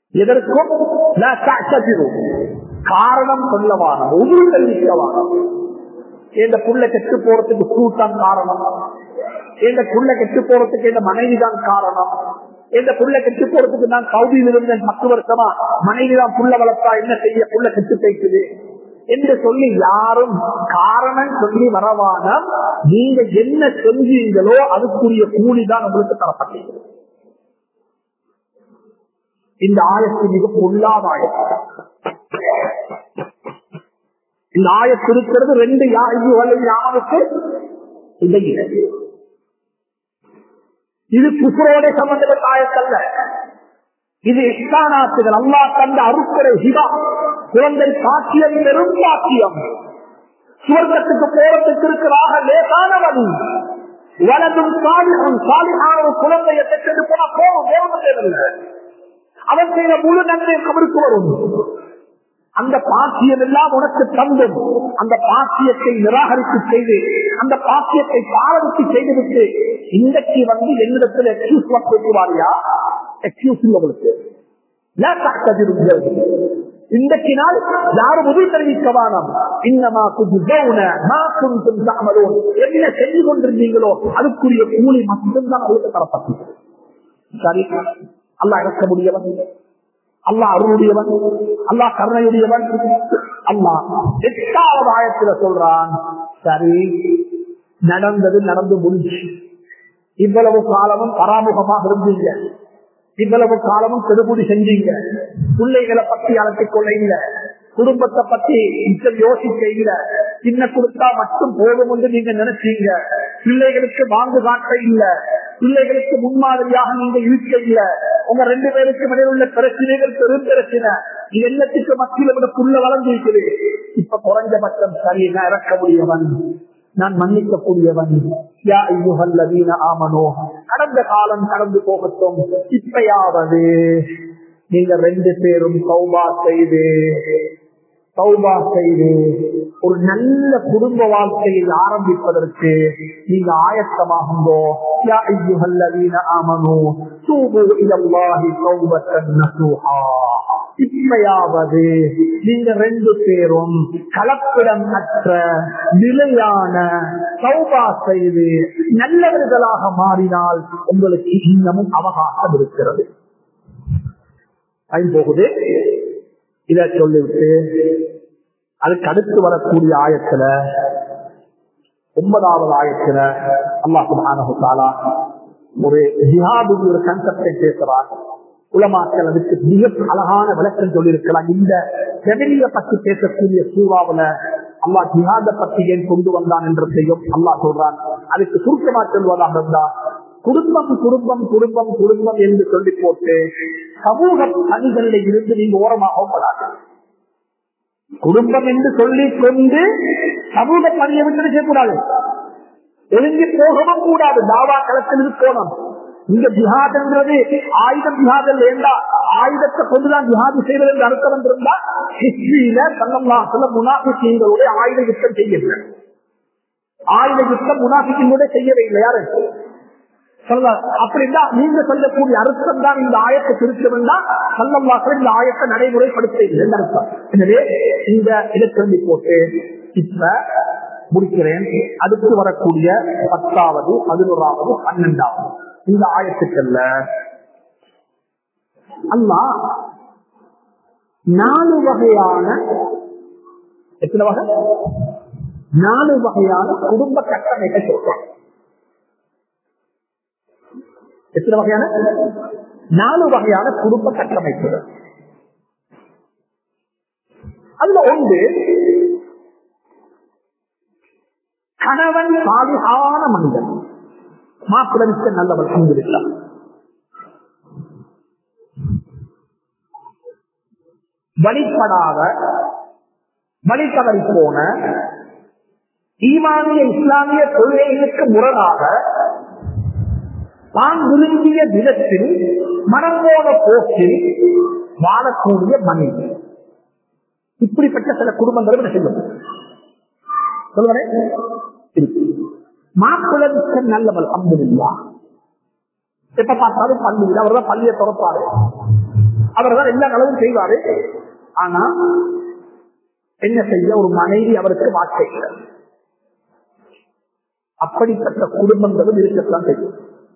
Speaker 1: எதற்கும் லா தஅ்ததிரு. காரணம் சொல்லவான உயிர் தெரிவிக்கவான இந்த புள்ள கெட்டு போறதுக்கு கூட்டம் காரணம் இந்த புள்ள கெட்டு போறதுக்கு இந்த மனைவி தான் காரணம் இந்த புள்ள கெட்டு போறதுக்கு நான் சவுதியில் இருந்தேன் பத்து வருஷமா மனைவி தான் புள்ள வளர்த்தா என்ன செய்ய புள்ள கெட்டு போய்க்குது என்று சொல்லி யாரும் காரணம் சொல்லி வரவான நீங்க என்ன செஞ்சீங்களோ அதுக்குரிய கூலி தான் உங்களுக்கு தரப்பட்டது இந்த ஆயத்து மிக பொல்லாத ஆயத்து இந்த ஆயத்து இருக்கிறது ரெண்டு யாருக்கு இடையில இது குசுரோட சம்பந்தப்பட்ட ஆயத்தல்ல இது இஸ்லானாத்துகள் அல்லா தந்த அருக்கரை ஹிதா குழந்தை சாட்சியம் பெரும் சாட்சியம் சுவர்க்கத்துக்கு போறதுக்கு இருக்கிறாக லேசான வழி வலதும் சாலிகம் சாலிகான ஒரு குழந்தையை பெற்று போனா போகும் வேணும் தேவையில்லை அவன் செய்த முழு நன்மை கவருக்கு வரும் அந்த பாக்கியம் எல்லாம் உனக்கு தந்தும் அந்த பாக்கியத்தை நிராகரித்து செய்து அந்த பாக்கியத்தை பாரதித்து செய்துவிட்டு இன்றைக்கு வந்து என்னிடத்தில் எக்ஸ்கியூஸ் பேசுவாரியா எக்ஸ்கியூஸ் இல்லை உங்களுக்கு இன்றைக்கு நாள் யாரும் உதவி தெரிவிக்க வேணாம் இன்னமா என்ன செஞ்சு கொண்டிருந்தீங்களோ அதுக்குரிய கூலி மட்டும்தான் அவருக்கு தரப்பட்டது சரி அல்லா இறக்க முடியவன் அல்லா அருளுடையவன் அல்லா கருணையுடையவன் அல்லா எட்டாவது ஆயத்துல சொல்றான் சரி நடந்தது நடந்து முடிஞ்சு இவ்வளவு காலமும் பராமுகமாக இருந்தீங்க இவ்வளவு காலமும் கெடுபுடி செஞ்சீங்க பிள்ளைகளை பத்தி அழைத்துக் கொள்ள இல்ல குடும்பத்தை பத்தி மிச்சம் யோசிக்க இல்ல சின்ன கொடுத்தா மட்டும் போதும் என்று நீங்க நினைச்சீங்க பிள்ளைகளுக்கு வாங்கு காட்ட இல்ல பிள்ளைகளுக்கு முன்மாதிரியாக நீங்க இருக்க இல்ல உங்க ரெண்டு பேருக்கு இடையில் உள்ள பிரச்சனைகள் பெரும் பிரச்சனை இது எல்லாத்துக்கு மத்தியில் உள்ள வளர்ந்திருக்குது இப்ப குறைஞ்சபட்சம் சரி நான் இறக்க முடியவன் நான் மன்னிக்க கூடியவன் ஆமனோ கடந்த காலம் கடந்து போகட்டும் இப்பயாவது நீங்க ரெண்டு பேரும் சௌபா செய்து சௌபா செய்து ஒரு நல்ல குடும்ப வாழ்க்கையில் ஆரம்பிப்பதற்கு நீங்க ஆயத்தமாகுங்கோ ஆமனோ தூபு இலல்லாஹி சௌபத்தன் நசூஹா இப்பயாவது நீங்க ரெண்டு பேரும் கலப்பிடம் அற்ற நிலையான சௌபா செய்து நல்லவர்களாக மாறினால் உங்களுக்கு இன்னமும் அவகாசம் இருக்கிறது போகுது இத சொல்லிவிட்டு அதுக்கு அடுத்து வரக்கூடிய ஆயத்துல ஒன்பதாவது ஆயத்துல அல்லாஹு ஒரு ஜிஹாது ஒரு கன்செப்டை பேசுறார் உலமாக்கள் அதுக்கு மிக அழகான விளக்கம் சொல்லியிருக்கலாம் இந்த செவிலிய பற்றி பேசக்கூடிய சூறாவில அல்லா ஜிஹாத பற்றி ஏன் கொண்டு வந்தான் என்றதையும் அல்லா சொல்றான் அதுக்கு சுருக்கமா சொல்வதாக இருந்தா குடும்பம் குடும்பம் குடும்பம் குடும்பம் என்று சொல்லி போட்டு சமூக பணிகளில் இருந்து நீங்க ஓரமாக போடாது குடும்பம் என்று சொல்லிக் கொண்டு சமூக பணியை விட்டு செய்யக்கூடாது ஒழுங்கி போகவும் கூடாது தாவா களத்தில் இருக்கணும் இங்க ஜிஹாத்ன்றது ஆயுதம் ஜிஹாதல் வேண்டா ஆயுதத்தை கொண்டுதான் ஜிஹாது செய்வது என்று அர்த்தம் வந்திருந்தா ஹிஸ்டரியில தன்னம்லாசில முனாபிக்கங்களுடைய ஆயுத யுத்தம் செய்யவில்லை ஆயுத யுத்தம் முனாபிக்கினுடைய செய்யவே இல்லை யாரு அப்படின்னா நீங்க சொல்லக்கூடிய அர்த்தம் தான் இந்த ஆயத்தை திருத்தம் தான் சல்லம் வாசல் இந்த ஆயத்தை நடைமுறைப்படுத்த இல்லை அர்த்தம் எனவே இந்த இலக்கண்டி போட்டு இப்ப முடிக்கிறேன் அடுத்து வரக்கூடிய பத்தாவது பதினோராவது பன்னெண்டாவது இந்த ஆயத்துக்கல்ல அம்மா நாலு வகையான எத்தனை வகை நாலு வகையான குடும்ப கட்டமைப்பை சொல்றான் எத்தனை வகையான நாலு வகையான குடும்ப கட்டமைப்புகள் அதுல ஒன்று கணவன் சாலிகான மனிதன் மாப்பிளமிக்க நல்லவர் அங்கிருக்கலாம் வழிபடாத வழி தவறி போன ஈமானிய இஸ்லாமிய கொள்கைகளுக்கு முரணாக தான் விரும்பிய விதத்தில் மனம்போன போக்கில் வாழக்கூடிய மனிதன் இப்படிப்பட்ட சில குடும்பங்களும் செய்யும் சொல்லுவேன் மாப்பிளமிக்க நல்லவள் அம்புல்லா எப்ப பார்த்தாலும் பள்ளியில் அவர் தான் பள்ளியை திறப்பாரு அவர் தான் எல்லா நலவும் செய்வாரு ஆனா என்ன செய்ய ஒரு மனைவி அவருக்கு வார்த்தை இல்லை அப்படிப்பட்ட குடும்பங்களும் இருக்கத்தான் செய்யும்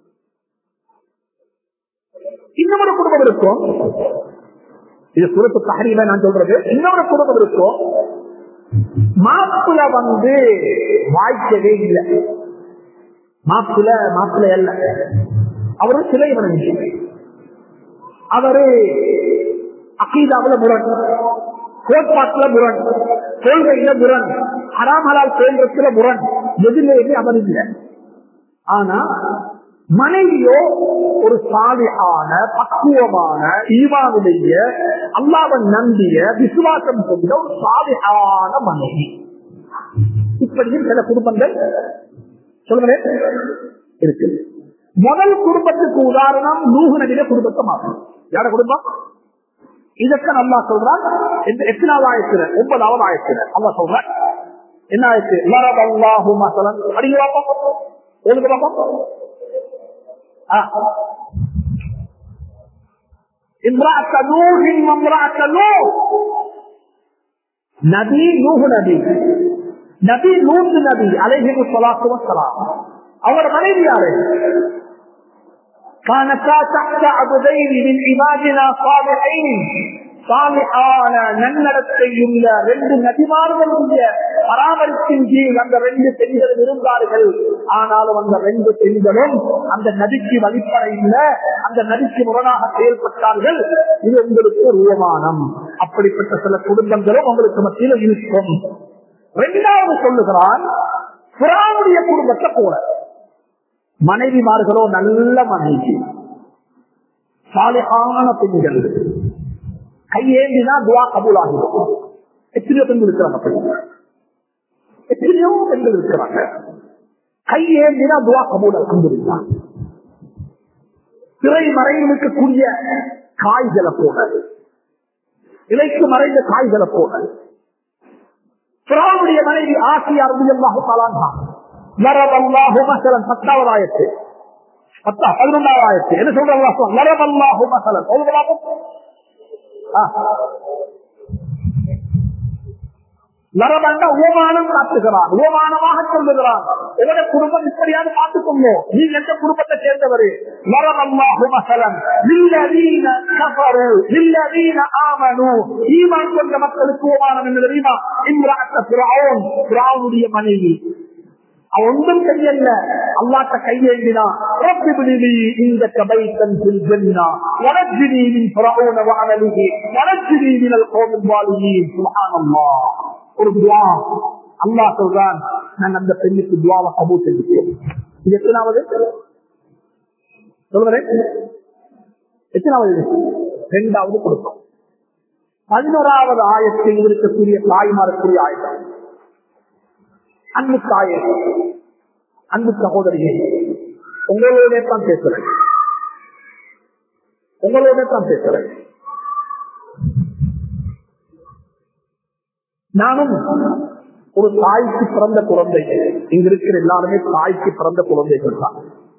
Speaker 1: இன்னொரு குடும்பம் இருக்கும் இது சுரத்து தகரியில நான் சொல்றது இன்னொரு குடும்பம் இருக்கும் மாப்பிள வந்து வாய்க்கவே இல்லை மாப்பிள மாப்பிள அல்ல அவரு சிலை வணங்கி அவரு அகீதாவில முரண் கோட்பாட்டுல முரண் கொள்கையில முரண் ஹராமலால் தோன்றத்துல முரண் எதிலேயுமே அவர் இல்லை ஆனா மனைவியோ ஒரு சாலியான பக்குவமான ஈவானுடைய அல்லாவன் நம்பிய விசுவாசம் கொண்ட ஒரு சாலியான மனைவி இப்படியும் சில குடும்பங்கள் சொல்லுங்களேன் இருக்கு முதல் குடும்பத்துக்கு உதாரணம் நூகு நடிக குடும்பத்தை மாறும் யார குடும்பம் இதற்கு நல்லா சொல்றான் எத்தனாவது ஆயிரத்துல ஒன்பதாவது ஆயிரத்துல அல்லா சொல்றான் என்ன ஆயிடுச்சு அல்லாஹு மசலன் அடிங்க பார்ப்போம் எழுந்து பார்ப்போம் امرأة نوح وامرأة نوح நபி நூஹு நபி நபி நூத்து நபி அலைஹிமு ஸலாத்து வஸ்ஸலாம் அவர் மனைவி யாரு كانتا تحت عبدين من عبادنا صالحين சாலிஹான நன்னடத்தையுள்ள ரெண்டு நபிமார்களுடைய பராமரிப்பின் கீழ் அந்த ரெண்டு பெண்களும் இருந்தார்கள் ஆனாலும் அந்த ரெண்டு பெண்களும் அந்த நதிக்கு வழிபடையில அந்த நதிக்கு முரணாக செயல்பட்டார்கள் இது உங்களுக்கு உருவமானம் அப்படிப்பட்ட சில குடும்பங்களும் உங்களுக்கு மத்தியில் இருக்கும் இரண்டாவது சொல்லுகிறான் புறாவுடைய குடும்பத்தை போல மனைவிமார்களோ நல்ல மனைவி சாலிஹான பெண்கள் கையேந்தினா துவா கபூல் ஆகிடும் எத்தனையோ பெண்கள் இருக்கிறாங்க அப்படி எத்தனையோ பெண்கள் இருக்கிறாங்க கையேந்தினா துவா கபூல் அல்ஹம்துலில்லாஹ் திரை மறையில் இருக்கக்கூடிய காய்களை போல இலைக்கு மறைந்த காய்களை போல பிராவுடைய மனைவி ஆசியா ரலியல்லாஹு தஆலா லரபல்லாஹு மஸலன் பத்தாவது ஆயத்து பத்தா பதினொன்றாவது ஆயத்து என்ன சொல்றாங்க லரபல்லாஹு மஸலன் சொல்லுங்க நரபண்ட ஓமானம் காட்டுகிறான் ஓமானமாக சொல்லுகிறான் எவட குடும்பம் இப்படியாவது பார்த்துக்கோங்க நீ எந்த குடும்பத்தை சேர்ந்தவர் நரபல்லாஹு மசலன் இல்லதீன கஃபரு இல்லதீன ஆமனு ஈமான் கொண்ட மக்களுக்கு ஓமானம் என்ன தெரியுமா இம்ராத்த ஃபிரௌன் ஃபிரௌனுடைய மனைவி அவன் ஒன்றும் செய்யல அல்லாட்ட கையேந்தினா இந்த கபைத்தன் செல்வா வளர்ச்சினி மின் புறவோன வானலிகி வளர்ச்சினி மினல் கோவில் வாலிகி சுகானம்மா ஒரு துவா அல்லா சொல்றான் நான் அந்த பெண்ணுக்கு துவாவை கபூ செஞ்சுட்டேன் இது எத்தனாவது சொல்லுறேன் எத்தனாவது இரண்டாவது கொடுக்கும் பதினோராவது ஆயத்தில் இருக்கக்கூடிய தாய்மாரக்கூடிய ஆயுதம் அன்பு தாயே அன்பு சகோதரியே உங்களோட தான் பேசுறேன் உங்களோட தான் பேசுறேன் நானும் ஒரு தாய்க்கு பிறந்த குழந்தை இங்க இருக்கிற எல்லாருமே தாய்க்கு பிறந்த குழந்தைகள் தான்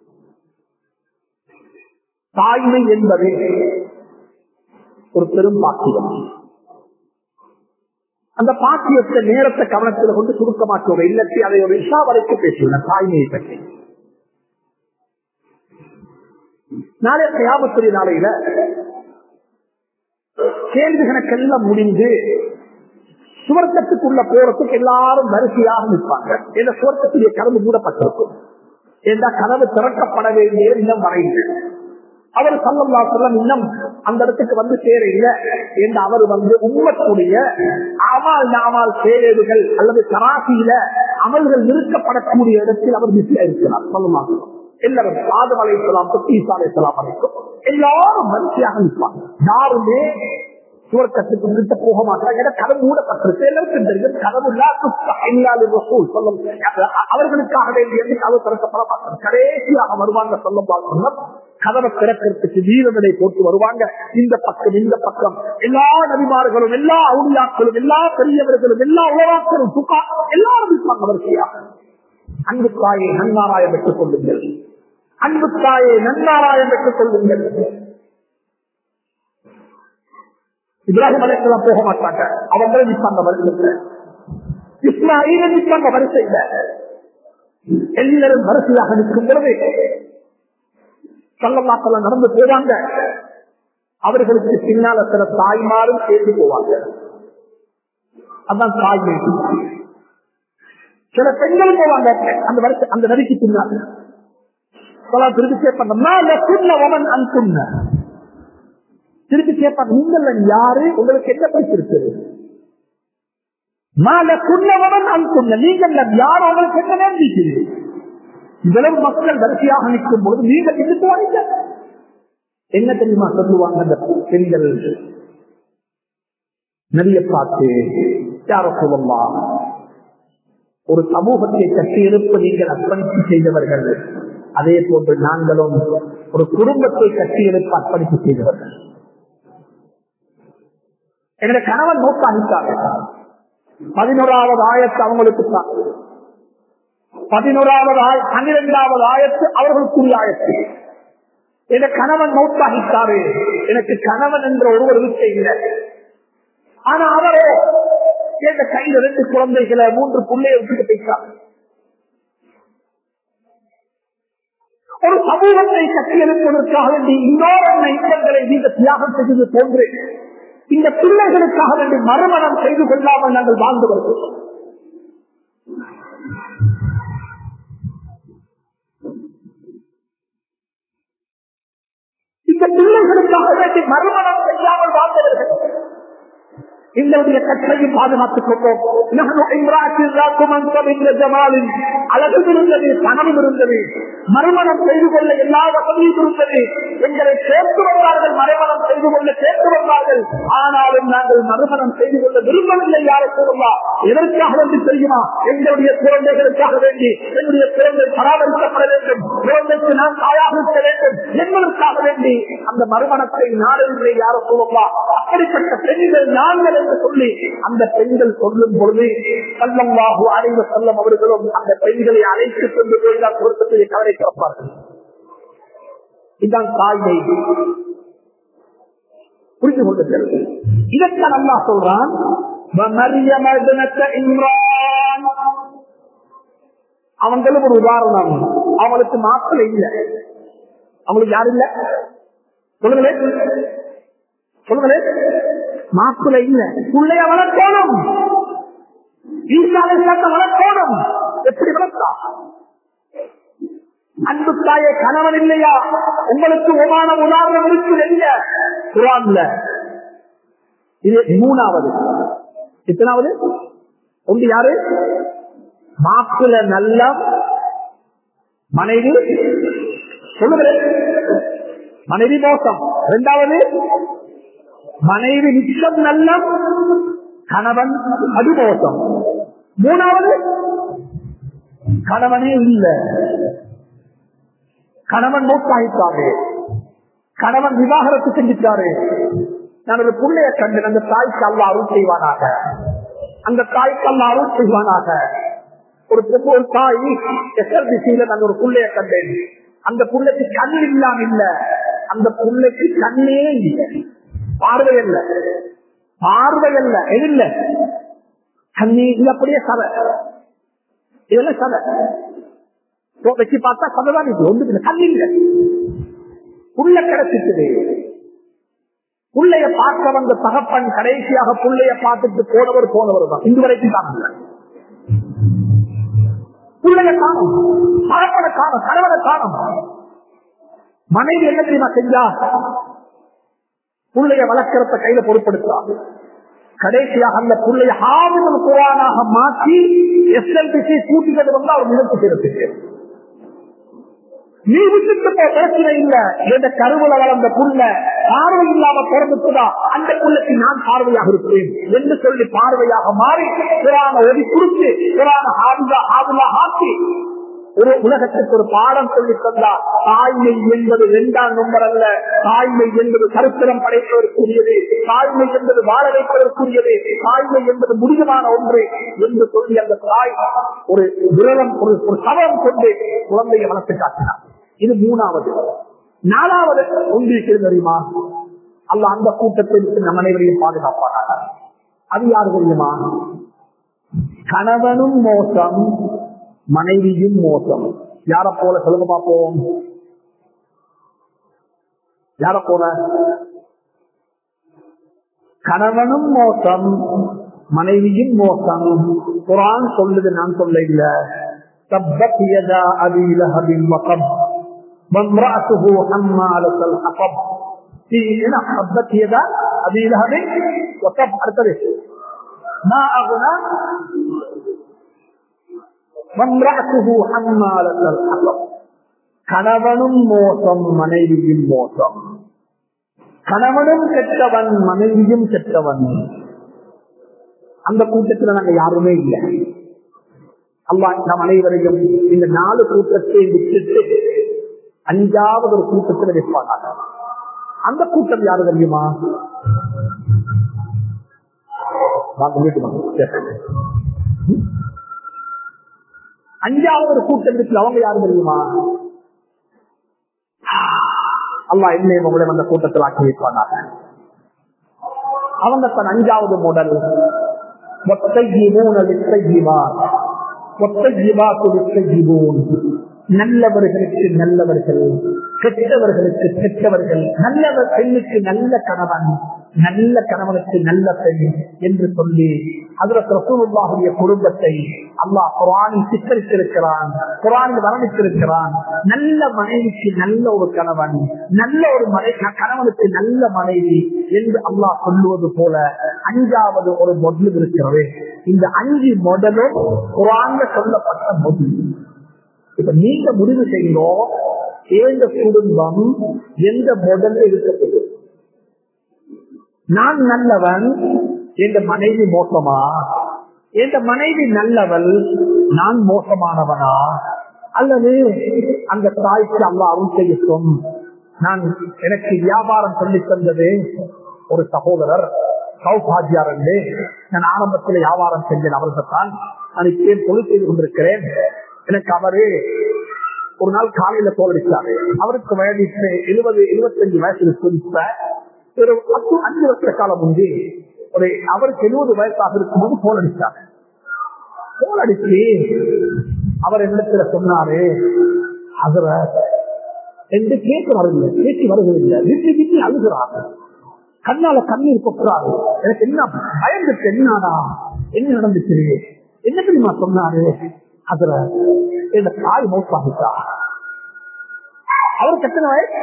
Speaker 1: தாய்மை என்பதே ஒரு பெரும் பாக்கியம் அந்த பாக்கியத்தை நேரத்தை கவனத்தில் கொண்டு சுருக்க மாற்றோம் இல்லத்தை அதை ஒரு இஷா வரைக்கும் பேசுவேன் தாய்மையை பற்றி நாளைய கயாமத்துறை நாளையில கேள்வி கணக்கெல்லாம் முடிந்து சுவர்க்கத்துக்குள்ள போறதுக்கு எல்லாரும் வரிசையாக நிற்பாங்க இந்த சுவர்க்கத்துடைய கதவு மூடப்பட்டிருக்கும் என்ற கதவு திறக்கப்பட வேண்டிய இன்னும் வரைந்து அவர் சல்லல்லா சொல்லம் இன்னும் அந்த இடத்துக்கு வந்து சேர இல்லை என்று அவர் வந்து உண்மத்துடைய அமால் நாமால் சேரேடுகள் அல்லது கராசியில அமல்கள் நிறுத்தப்படக்கூடிய இடத்தில் அவர் பிஸியா இருக்கிறார் சொல்லுமா எல்லாரும் ஆதம் அலைக்கலாம் ஈசா அலைக்கலாம் அனைக்கும் எல்லாரும் வரிசையாக நிற்பாங்க யாருமே சுவர்க்கத்துக்கு கிட்ட போக மாட்டாங்க ஏன்னா கதவு மூடப்பட்டிருக்கு எல்லாருக்கும் தெரியும் கதவு இல்லாத சொல்லும் அவர்களுக்காக வேண்டியது கதவு திறக்கப்பட மாட்டாங்க கடைசியாக வருவாங்க சொல்லும் பார்க்கணும் கதவை திறக்கிறதுக்கு வீரநடை போட்டு வருவாங்க இந்த பக்கம் இந்த பக்கம் எல்லா நபிமார்களும் எல்லா அவுளியாக்களும் எல்லா பெரியவர்களும் எல்லா உலகாக்களும் துக்கா எல்லாரும் இருப்பாங்க வரிசையாக அன்பு தாயை நன்னாராயம் பெற்றுக் கொள்ளுங்கள் அன்பு தாயை நன்னாராயம் பெற்றுக் கொள்ளுங்கள் இப்ராஹிம் அலைக்கலாம் போக மாட்டாங்க அவங்களும் நிற்பாங்க வரிசையில் இஸ்மாயில நிற்பாங்க வரிசையில் எல்லாரும் வரிசையாக நிற்கும் பொழுது கள்ளமாக்கல நடந்து போவாங்க அவர்களுக்கு பின்னால சில தாய்மாரும் சேர்ந்து போவாங்க அதான் தாய்மை சில பெண்கள் போவாங்க அந்த வரிசை அந்த வரிக்கு பின்னால திருப்பி கேட்பாங்க அன்புண்ண திருப்பி கேட்பாங்க நீங்கள் யாரு உங்களுக்கு என்ன படிச்சிருக்கிறது மால குன்னவன் அன்புண்ண நீங்கள் யார் உங்களுக்கு என்ன நேர்ந்திருக்கிறது இவ்வளவு மக்கள் வரிசையாக நிற்கும் பொழுது நீங்கள் எதிர்த்து வாங்க என்ன தெரியுமா சொல்லுவாங்க அந்த பெண்கள் நிறைய பார்த்து யார சொல்லலாம் ஒரு சமூகத்தை கட்டியெழுப்ப நீங்கள் அர்ப்பணிப்பு செய்தவர்கள் அதே போன்று நாங்களும் ஒரு குடும்பத்தை கட்டியெழுப்ப அர்ப்பணிப்பு செய்தவர்கள் எங்களை கணவன் நோக்க அளித்தாங்க பதினோராவது ஆயத்து அவங்களுக்கு தான் பதினோராவது ஆய பன்னிரெண்டாவது ஆயத்து அவர்களுக்குரிய ஆயத்து என கணவன் மௌத்தாகித்தாரு எனக்கு கணவன் என்ற ஒருவர் இருக்க இல்லை ஆனா அவரோ எந்த கையில ரெண்டு குழந்தைகளை மூன்று பிள்ளையை விட்டுட்டு போயிட்டார் ஒரு சமூகத்தை கட்டியெழுப்பதற்காக வேண்டி இன்னொரு இன்பங்களை நீங்க தியாகம் செய்தது போன்று இந்த பிள்ளைகளுக்காக வேண்டி மறுமணம் செய்து கொள்ளாமல் நாங்கள் வாழ்ந்து வருகிறோம் இந்த பிள்ளைகளுக்காக வேண்டி மறுமணம் செய்யாமல் வாழ்ந்தவர்கள் எங்களுடைய கட்டளையும் பாதுகாத்துக் கொண்டோம் ஜமாலின் அழகும் இருந்தது பணமும் இருந்தது மறுமணம் செய்து கொள்ள எல்லா வசதியும் இருந்தது எங்களை சேர்த்து வந்தார்கள் மறுமணம் செய்து கொள்ள சேர்த்து வந்தார்கள் ஆனாலும் நாங்கள் மறுமணம் செய்து கொள்ள விரும்பவில்லை யாரை கூறுவா எதற்காக வேண்டி தெரியுமா எங்களுடைய குழந்தைகளுக்காக வேண்டி என்னுடைய குழந்தை பராமரிக்கப்பட வேண்டும் குழந்தைக்கு நாம் தாயாக இருக்க வேண்டும் என்பதற்காக வேண்டி அந்த மறுமணத்தை நாடுகளை யாரை கூறுவா அப்படிப்பட்ட பெண்கள் நாங்கள் என்று சொல்லி அந்த பெண்கள் சொல்லும் பொழுது கல்லம்வாகு அனைவ செல்லம் அவர்களும் அந்த பெண்களை அழைத்து கொண்டு போய் தான் பொருத்தத்தை கவலைக்கு வைப்பார்கள் இதுதான் தாய்மை புரிந்து கொள்ளுங்கள் இதற்கான அல்லா சொல்றான் இம்ரான் அவங்களும் ஒரு உதாரணம் அவங்களுக்கு மாப்பிள்ளை இல்லை அவங்களுக்கு யாரும் இல்ல சொல்லுங்களேன் சொல்லுங்களேன் மாப்பிள்ளை இல்ல பிள்ளைய வளர்க்கணும் ஈசாலை சேர்த்த வளர்க்கணும் எப்படி வளர்த்தா அன்பு தாயே கணவன் இல்லையா உங்களுக்கு ஒமான உதாரணம் இருக்கு எங்க குரான்ல இது மூணாவது எத்தனாவது ஒன்று யாரு மாப்பிள்ள நல்ல மனைவி சொல்லுகிறேன் மனைவி மோசம் இரண்டாவது மனைவி நிச்சம் நல்ல கணவன் அதிமோசம் மூணாவது கணவனே இல்ல கணவன் மூத்தாயிட்டாரு கணவன் விவாகரத்து செஞ்சிட்டாரு நான் ஒரு பிள்ளைய கண்டு அந்த தாய்க்கு அல்ல அருள் செய்வானாக அந்த தாய்க்கு அல்ல அருள் செய்வானாக ஒரு ஒரு தாய் எஸ்எல்பிசியில நான் ஒரு பிள்ளைய கண்டேன் அந்த புள்ளைக்கு கண் இல்லாம இல்ல அந்த புள்ளைக்கு கண்ணே இல்லை பார்வை அல்ல பார்வை அல்ல எது இல்ல கண்ணி இது அப்படியே சதை இதெல்லாம் சதை வச்சு பார்த்தா சதைதான் இது ஒன்று இல்லை கண் இல்லை புள்ள கிடைச்சிட்டு புள்ளைய பார்க்க வந்த தகப்பன் கடைசியாக புள்ளைய பார்த்துட்டு போனவர் போனவர் தான் இன்று வரைக்கும் காணல புள்ளைய காணும் தகப்பனை காணும் கணவனை காணும் மனைவி என்ன தெரியுமா செஞ்சா புள்ளைய வளர்க்கறத கையில பொருட்படுத்துறாங்க கடைசியாக அந்த புள்ளைய ஆவிதல் குரானாக மாற்றி எஸ்எல்பிசி கூட்டிக்கிறது வந்து அவர் முயற்சி செய்யறதுக்கு நீ விட்டுட்டு பிரச்சனை இல்ல எந்த கருவுல வளர்ந்த புள்ள பார்வை இல்லாம பிறந்துட்டுதா அந்த புள்ளைக்கு நான் பார்வையாக இருப்பேன் என்று சொல்லி பார்வையாக மாறி புறான ஒதி குறித்து புறான ஆவிதா ஆவிலா ஆக்கி ஒரு உலகத்திற்கு ஒரு பாடம் சொல்லி தந்தார் தாய்மை என்பது இரண்டாம் நம்பர் அல்ல தாய்மை என்பது கருத்திரம் படைப்பதற்குரியது தாய்மை என்பது வாழ வைப்பதற்குரியது தாய்மை என்பது முடிவுமான ஒன்று என்று சொல்லி அந்த தாய் ஒரு விரதம் ஒரு ஒரு சவரம் கொண்டு குழந்தையை வளர்த்து காட்டினார் இது மூணாவது நாலாவது ஒன்றிற்கு தெரியுமா அல்ல அந்த கூட்டத்திற்கு நம் அனைவரையும் பாதுகாப்பானாக அது யாரு தெரியுமா கணவனும் மோசம் மனைவியும் மோசம் யார போல சொல்லுங்க பார்ப்போம் யார போல கணவனும் மோசம் மனைவியும் மோசம் குரான் சொல்லுது நான் சொல்ல இல்ல تبت يدا ابي لهب وقب وامراته حمالة الحطب في هنا تبت يدا ابي لهب وقب அடுத்தது ما اغنى وامراته حمالة الحطب கணவனும் மோசம் மனைவியும் மோசம் கணவனும் கெட்டவன் மனைவியும் கெட்டவன் அந்த கூட்டத்தில் நாங்க யாருமே இல்லை அல்லா நம் அனைவரையும் இந்த நாலு கூட்டத்தை விட்டுட்டு அஞ்சாவது ஒரு கூட்டத்தில் வைப்பாங்க அந்த கூட்டம் யாரு தெரியுமா வாங்க வீட்டு வாங்க. அஞ்சாவது ஒரு கூட்டம் இருக்கு அவங்க யாரு தெரியுமா அல்லா என்னையும் உங்களை அந்த கூட்டத்தில் ஆக்கி வைப்பாங்க அவங்க தன் அஞ்சாவது மாடல் ஒத்தையிமூன் லித்தையிமார் ஒத்தையிமாத்து லித்தையிமூன் நல்லவர்களுக்கு நல்லவர்கள் கெட்டவர்களுக்கு கெட்டவர்கள் நல்லவர் பெண்ணுக்கு நல்ல கணவன் நல்ல கணவனுக்கு நல்ல பெண் என்று சொல்லி அதுல ரசூலுல்லாஹுடைய குடும்பத்தை அல்லாஹ் குரானில் சித்தரித்திருக்கிறான் குரானில் வர்ணித்திருக்கிறான் நல்ல மனைவிக்கு நல்ல ஒரு கணவன் நல்ல ஒரு மனை கணவனுக்கு நல்ல மனைவி என்று அல்லாஹ் சொல்லுவது போல அஞ்சாவது ஒரு மொடல் இருக்கிறது இந்த அஞ்சு மொடலும் குரான்ல சொல்லப்பட்ட மொழி இப்ப நீங்க முடிவு செய்யணும் ஏந்த குடும்பம் எந்த முதல்ல இருக்கப்படும் நான் நல்லவன் என்ற மனைவி மோசமா என்ற மனைவி நல்லவள் நான் மோசமானவனா அல்லது அந்த தாய்க்கு அல்லா அருள் செய்யட்டும் நான் எனக்கு வியாபாரம் சொல்லி தந்தது ஒரு சகோதரர் சௌபாஜியார் என்று நான் ஆரம்பத்தில் வியாபாரம் செஞ்சேன் அவர்தான் நான் இப்பே தொழில் செய்து கொண்டிருக்கிறேன் எனக்கு அவரு ஒரு நாள் காலையில தோலடிச்சாரு அவருக்கு வயது எழுபது எழுபத்தஞ்சு வயசு இருக்கும் ஒரு பத்து அஞ்சு வருஷ காலம் முந்தி ஒரு அவருக்கு எழுபது வயசாக இருக்கும்போது போல் அடிச்சாரு போல் அடிச்சு அவர் என்னிடத்துல சொன்னாரு அதுல என்று கேட்க வரவில்லை பேசி வருவதில்லை விட்டு விட்டு அழுகிறாங்க கண்ணால கண்ணீர் கொட்டுறாரு எனக்கு என்ன பயந்துட்டு என்னடா என்ன நடந்துச்சு என்ன தெரியுமா சொன்னாரு அதுல இந்த தாய் மௌத்தாகிட்டா அவருக்கு எத்தனை வயசு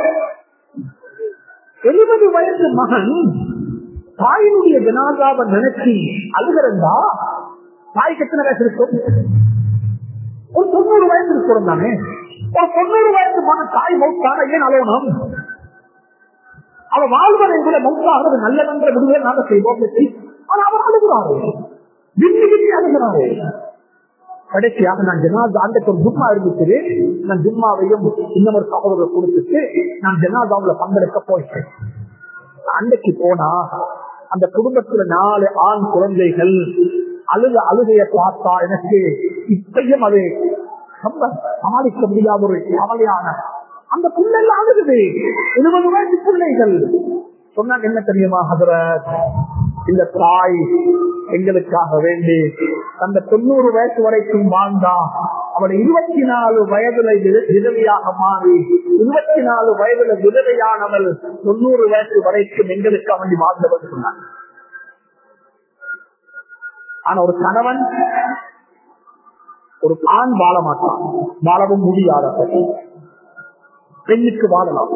Speaker 1: எழுபது வயசு மகன் தாயினுடைய ஜனாதாவை நினைச்சு அழுகிறந்தா தாய்க்கு எத்தனை வயசு இருக்கும் ஒரு தொண்ணூறு வயசு இருக்கிறோம் தானே ஒரு தொண்ணூறு வயசு மகன் தாய் மௌத்தான ஏன் அலவணும் அவ வாழ்வதை விட மௌத்தாகிறது நல்லதென்ற முடிவை நாங்க செய்வோம் ஆனா அவர் அழுகிறாரு விண்ணி விண்ணி அழுகிறாரு கடைசியாக நான் ஜனாதா அன்றைக்கு ஒரு ஜும்மா இருந்துச்சு நான் ஜும்மாவையும் இன்னொரு சகோதரர் கொடுத்துட்டு நான் ஜனாதாவுல பங்கெடுக்க போயிட்டேன் அன்றைக்கு போனா அந்த குடும்பத்துல நாலு ஆண் குழந்தைகள் அழுத அழுகைய பார்த்தா எனக்கு இப்பையும் அது ரொம்ப சமாளிக்க முடியாத ஒரு கவலையான அந்த பிள்ளைகள் அழுகுது இருபது வயசு பிள்ளைகள் சொன்னாங்க என்ன தெரியுமா ஹசரத் இந்த தாய் எங்களுக்காக வேண்டி அந்த தொண்ணூறு வயசு வரைக்கும் வாழ்ந்தா அவள் இருபத்தி நாலு வயதுல விதவையாக மாறி இருபத்தி நாலு வயதுல விதவையானவள் தொண்ணூறு வயசு வரைக்கும் எங்களுக்காக வேண்டி வாழ்ந்தவள் சொன்னாங்க ஆனா ஒரு கணவன் ஒரு ஆண் வாழ மாட்டான் வாழவும் முடியாத பெண்ணுக்கு வாழலாம்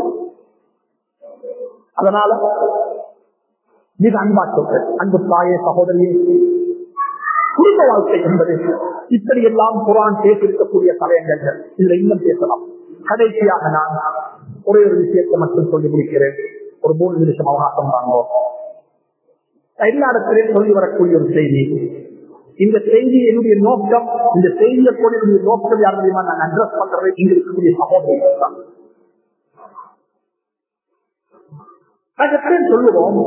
Speaker 1: அதனால மிக அன்பா சொல்றேன் அன்பு தாயே சகோதரியே குடும்ப வாழ்க்கை என்பது இப்படி எல்லாம் குரான் பேசியிருக்கக்கூடிய தலையங்கங்கள் இதுல இன்னும் பேசலாம் கடைசியாக நான் ஒரே ஒரு விஷயத்தை மட்டும் சொல்லி முடிக்கிறேன் ஒரு மூணு நிமிஷம் அவகாசம் வாங்குவோம் எல்லா இடத்திலையும் சொல்லி வரக்கூடிய ஒரு செய்தி இந்த செய்தி என்னுடைய நோக்கம் இந்த செய்தியை கூட என்னுடைய நோக்கம் யார் தெரியுமா நான் அட்ரஸ் பண்றது இங்க இருக்கக்கூடிய சகோதரி தான் சொல்லுவோம்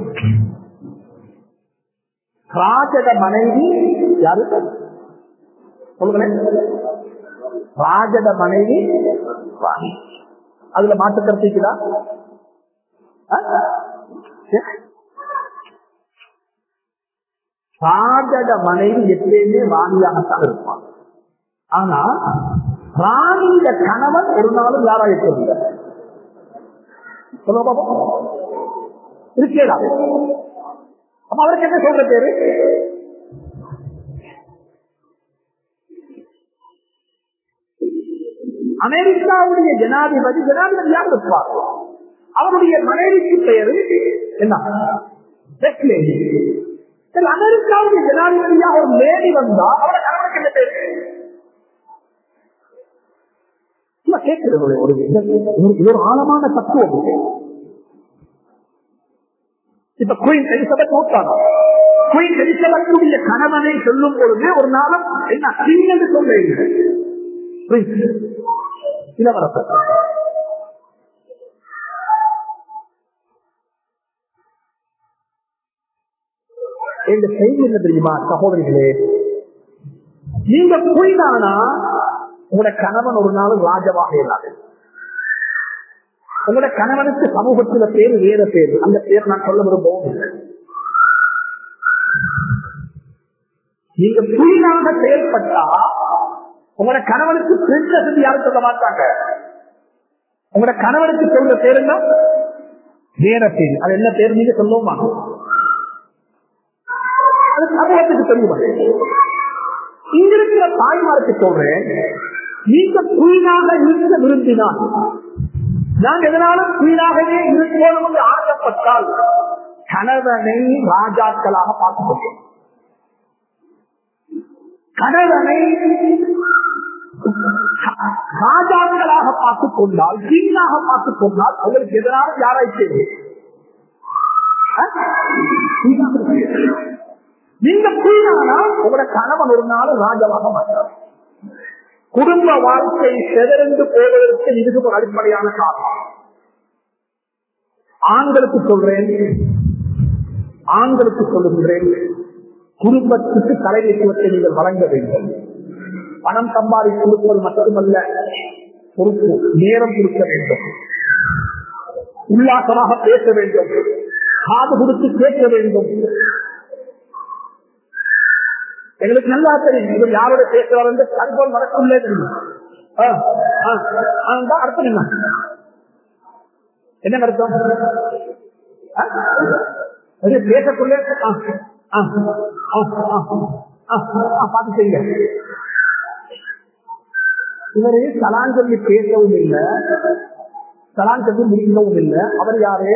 Speaker 1: ராஜட மனைவி யாரு சொல்லுங்களேன் ராஜட மனைவி ராணி அதுல மாற்று கருத்துக்குதா ராஜட மனைவி எப்பயுமே ராணியாகத்தான் இருப்பான் ஆனா ராணியில கணவன் ஒரு நாளும் யாராக இருக்கிறது சொல்லுங்க பாப்போம் இருக்கேடா அப்ப அவருக்கு என்ன சொல்ற பேரு அமெரிக்காவுடைய ஜனாதிபதி ஜனாதிபதியாக இருப்பார் அவருடைய மனைவிக்கு பெயரு என்ன First lady. சரி, அமெரிக்காவுடைய ஜனாதிபதியாக ஒரு லேடி வந்தா அவரோட கணவனுக்கு என்ன பேரு சும்மா கேட்கிறது ஒரு ஒரு இது- இது ஒரு ஆழமான தத்துவம் இது. இப்ப குயின் எலிசபெத் நோட்டானா குயின் எலிசபெத்துடைய கணவனை சொல்லும் பொழுது ஒரு நாளும் என்ன கிங் என்று சொல்ல இல்லை Prince. இளவரசர் இந்த செய்தி என்ன தெரியுமா சகோதரிகளே நீங்க குயினானா உங்களோட கணவன் ஒரு நாளும் ராஜவாக இல்லாது உங்களோட கணவனுக்கு சமூகத்துல பேரு வேற பேரு அந்த பேர் நான் சொல்ல விரும்பவும் இல்லை நீங்க புயலாக செயல்பட்டா உங்களோட கணவனுக்கு பிரின்சஸ் யாரும் சொல்ல மாட்டாங்க உங்களோட கணவனுக்கு சொல்ற பேர் என்ன வேற பேர் அது என்ன பேர் நீங்க சொல்லவும் மாட்டோம் அது சமூகத்துக்கு தெரியும் இங்க இருக்கிற தாய்மாருக்கு சொல்றேன் நீங்க குயினாக இருக்க விரும்பினால் நான் எதனாலும் குயினாகவே இருக்கணும் என்று ஆசைப்பட்டால் கணவனை ராஜாக்களாக பார்த்துக் கொள்ளும் கணவனை ராஜாக்களாக பார்த்துக் கொண்டால் கிங்காக பார்த்துக் கொண்டால் அவங்களுக்கு எதனால யாராய்ச்சி நீங்க குயினானா உங்களோட கணவன் ஒரு நாள் ராஜாவாக மாட்டார் குடும்ப வாழ்க்கை செதறந்து போவதற்கு இதுக்கு ஒரு அடிப்படையான காரணம் ஆண்களுக்கு சொல்றேன் ஆண்களுக்கு சொல்லுகின்றேன் குடும்பத்துக்கு தலைமைத்துவத்தை நீங்கள் வழங்க வேண்டும் பணம் சம்பாதி கொடுப்பது மட்டுமல்ல பொறுப்பு நேரம் கொடுக்க வேண்டும் உல்லாசமாக பேச வேண்டும் காது கொடுத்து கேட்க வேண்டும் எங்களுக்கு நல்லா தெரியும் இவர் யாரோட பேசுவார் என்று கண்போல் மறக்குள்ளே தெரியும் ஆ, ஆ, ஆ, இந்த அர்த்தம் என்ன என்ன அர்த்தம் ஆ? அது பேசக்குள்ளே ஆ, ஆ, ஆ, ஆ, ஆ, ஆ, பார்த்து செய்யுங்க இவரு சலான் சொல்லி பேசவும் இல்லை சலான் சொல்லி முடிக்கவும் இல்லை அவர் யாரு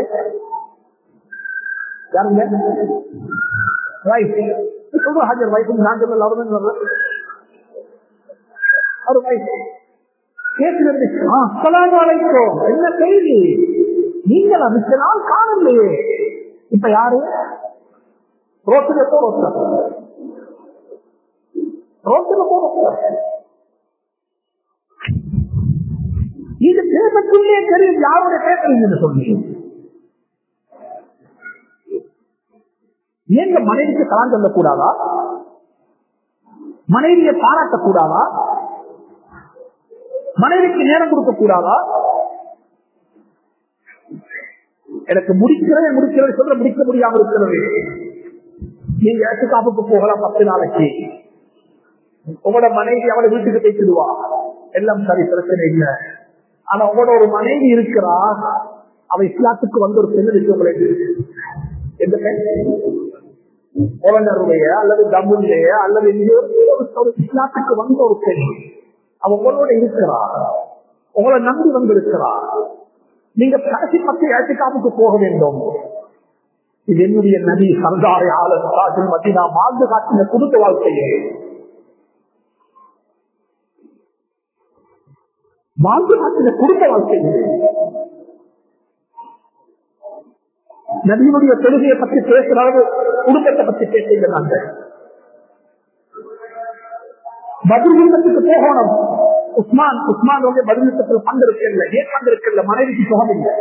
Speaker 1: யாருங்க ரைட் சொல்ற ஹாஜர் வைஃப் நான் சொல்ல அவர்தான் சொல்றேன் அவர் வைஃப் கேட்கிறது அஸ்லாம் வலைக்கும் என்ன செய்தி நீங்கள் மிச்ச நாள் காணலையே இப்ப யாரு ரோட்டுல போ ரோட்டுல போ இது பேசக்குள்ளே தெரியும் யாரோட பேசுறீங்கன்னு சொல்லி ஏங்க மனைவிக்கு கலாம் சொல்லக்கூடாதா மனைவியை பாராட்டக்கூடாதா மனைவிக்கு நேரம் கொடுக்க கூடாதா எனக்கு முடிக்கிறதே முடிக்கிறது சொல்ற முடிக்க முடியாம இருக்கிறது நீங்க ஏற்றுக்காப்புக்கு போகலாம் பத்து நாளைக்கு உங்களோட மனைவி அவளை வீட்டுக்கு பேசிடுவா எல்லாம் சரி பிரச்சனை இல்லை ஆனா உங்களோட ஒரு மனைவி இருக்கிறா அவ இஸ்லாத்துக்கு வந்து ஒரு பெண் இருக்கு உங்களுக்கு எந்த பெண் ஓலனருடைய அல்லது தமுடைய அல்லது எங்கேயோ ஒரு ஒரு இஸ்லாத்துக்கு வந்த ஒரு பெண் அவ உங்களோட இருக்கிறா உங்களை நம்பி வந்திருக்கிறா நீங்க கடைசி பத்து ஏற்றுக்காமுக்கு போக வேண்டும் இது என்னுடைய நபி சர்தாரை ஆளுநர் மத்தினா வாழ்ந்து காட்டின குடும்ப வாழ்க்கையே வாழ்ந்து காட்டின குடும்ப வாழ்க்கையே நபியினுடைய தொழுகையை பற்றி பேசுற அளவு குடும்பத்தை பற்றி பேசுங்க நாங்க பதில் யுத்தத்துக்கு போகணும் உஸ்மான் உஸ்மான் வந்து பதில் யுத்தத்தில் பங்கெடுக்கல ஏன் பங்கெடுக்கல மனைவிக்கு சுகம் இல்லை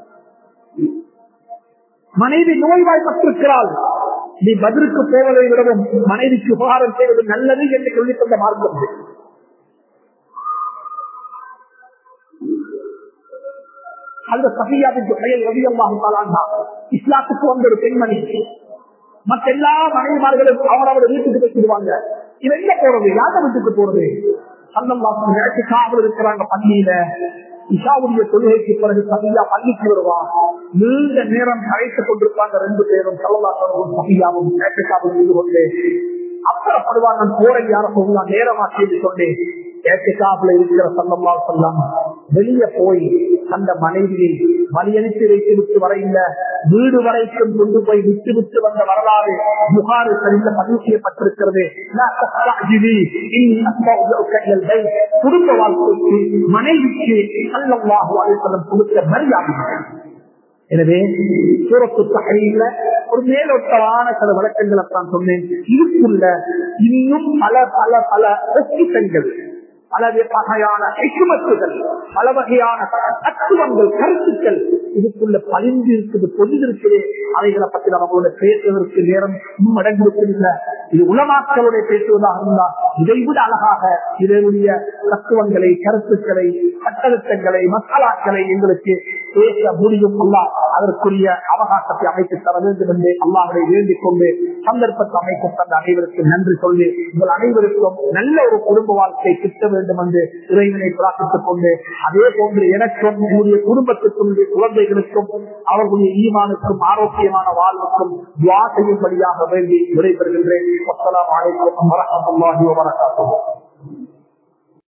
Speaker 1: மனைவி நோய்வாய்ப்பட்டிருக்கிறாள் நீ பதிலுக்கு போவதை விடவும் மனைவிக்கு உபகாரம் செய்வது நல்லது என்று சொல்லிக் கொண்ட மார்க்கம் இது. அந்த சபியாவின் பெயர் ரவியம்மா இஸ்லாத்துக்கு வந்த ஒரு பெண்மணி மற்ற எல்லா மனைவிமார்களும் அவரவர் வீட்டுக்கு பேசிடுவாங்க இது எங்க போறது யார வீட்டுக்கு போறது சந்தம் காவல் இருக்கிறாங்க பள்ளியில இஷாவுடைய தொழுகைக்கு பிறகு சபியா பள்ளிக்கு வருவா நீண்ட நேரம் கரைத்துக் கொண்டிருப்பாங்க ரெண்டு பேரும் சல்லல்லாஹும் சபியாவும் நேற்றுக்காவும் இருந்து கொண்டு அப்புறப்படுவாங்க போரை யார போகலாம் நேரமா செய்து சொன்னேன் ஏற்றுக்காப்புல இருக்கிற சல்லம்மா சொல்லாம் வெளியே போய் அந்த மனைவியை வழியனுப்பி வைத்து விட்டு வரையில வீடு வரைக்கும் கொண்டு போய் விட்டு விட்டு வந்த வரலாறு புகாரு சரிந்த பதிவு செய்யப்பட்டிருக்கிறது குடும்ப வாழ்க்கைக்கு மனைவிக்கு அல்லவாக கொடுத்த மரியாதை எனவே சூரத்து தகையில ஒரு மேலோட்டமான சில வழக்கங்களை தான் சொன்னேன் இதுக்குள்ள இன்னும் பல பல பல ஒப்பிட்டங்கள் பல வகையான ஹெக்குமத்துகள் பல வகையான தத்துவங்கள் கருத்துக்கள் இதுக்குள்ள பதிந்து இருக்குது பொதிந்திருக்குது அவைகளை பற்றி நம்மளோட பேசுவதற்கு நேரம் மடங்கிருப்பதில்லை இது உலமாக்களுடைய பேசுவதாக இருந்தால் இதை விட அழகாக இதனுடைய தத்துவங்களை கருத்துக்களை சட்டத்திட்டங்களை மசாலாக்களை எங்களுக்கு பேச முடியும் அல்ல அதற்குரிய அவகாசத்தை அமைத்து தர வேண்டும் என்று அல்லாஹை வேண்டிக் கொண்டு சந்தர்ப்பத்தை அமைத்து தந்த அனைவருக்கும் நன்றி சொல்லி உங்கள் அனைவருக்கும் நல்ல ஒரு குடும்ப வாழ்க்கை கிட்ட வேண்டும் என்று இறைவனை பிரார்த்தித்துக் கொண்டு அதே போன்று எனக்கும் என்னுடைய குடும்பத்துக்கும் என்னுடைய குழந்தைகளுக்கும் அவர்களுடைய ஈமானுக்கும் ஆரோக்கியமான வாழ்வுக்கும் துவா செய்யும்படியாக வேண்டி விடைபெறுகின்றேன் அஸ்லாம் வலைக்கம் வரமத்துல்லாஹி வபரகாத்துஹு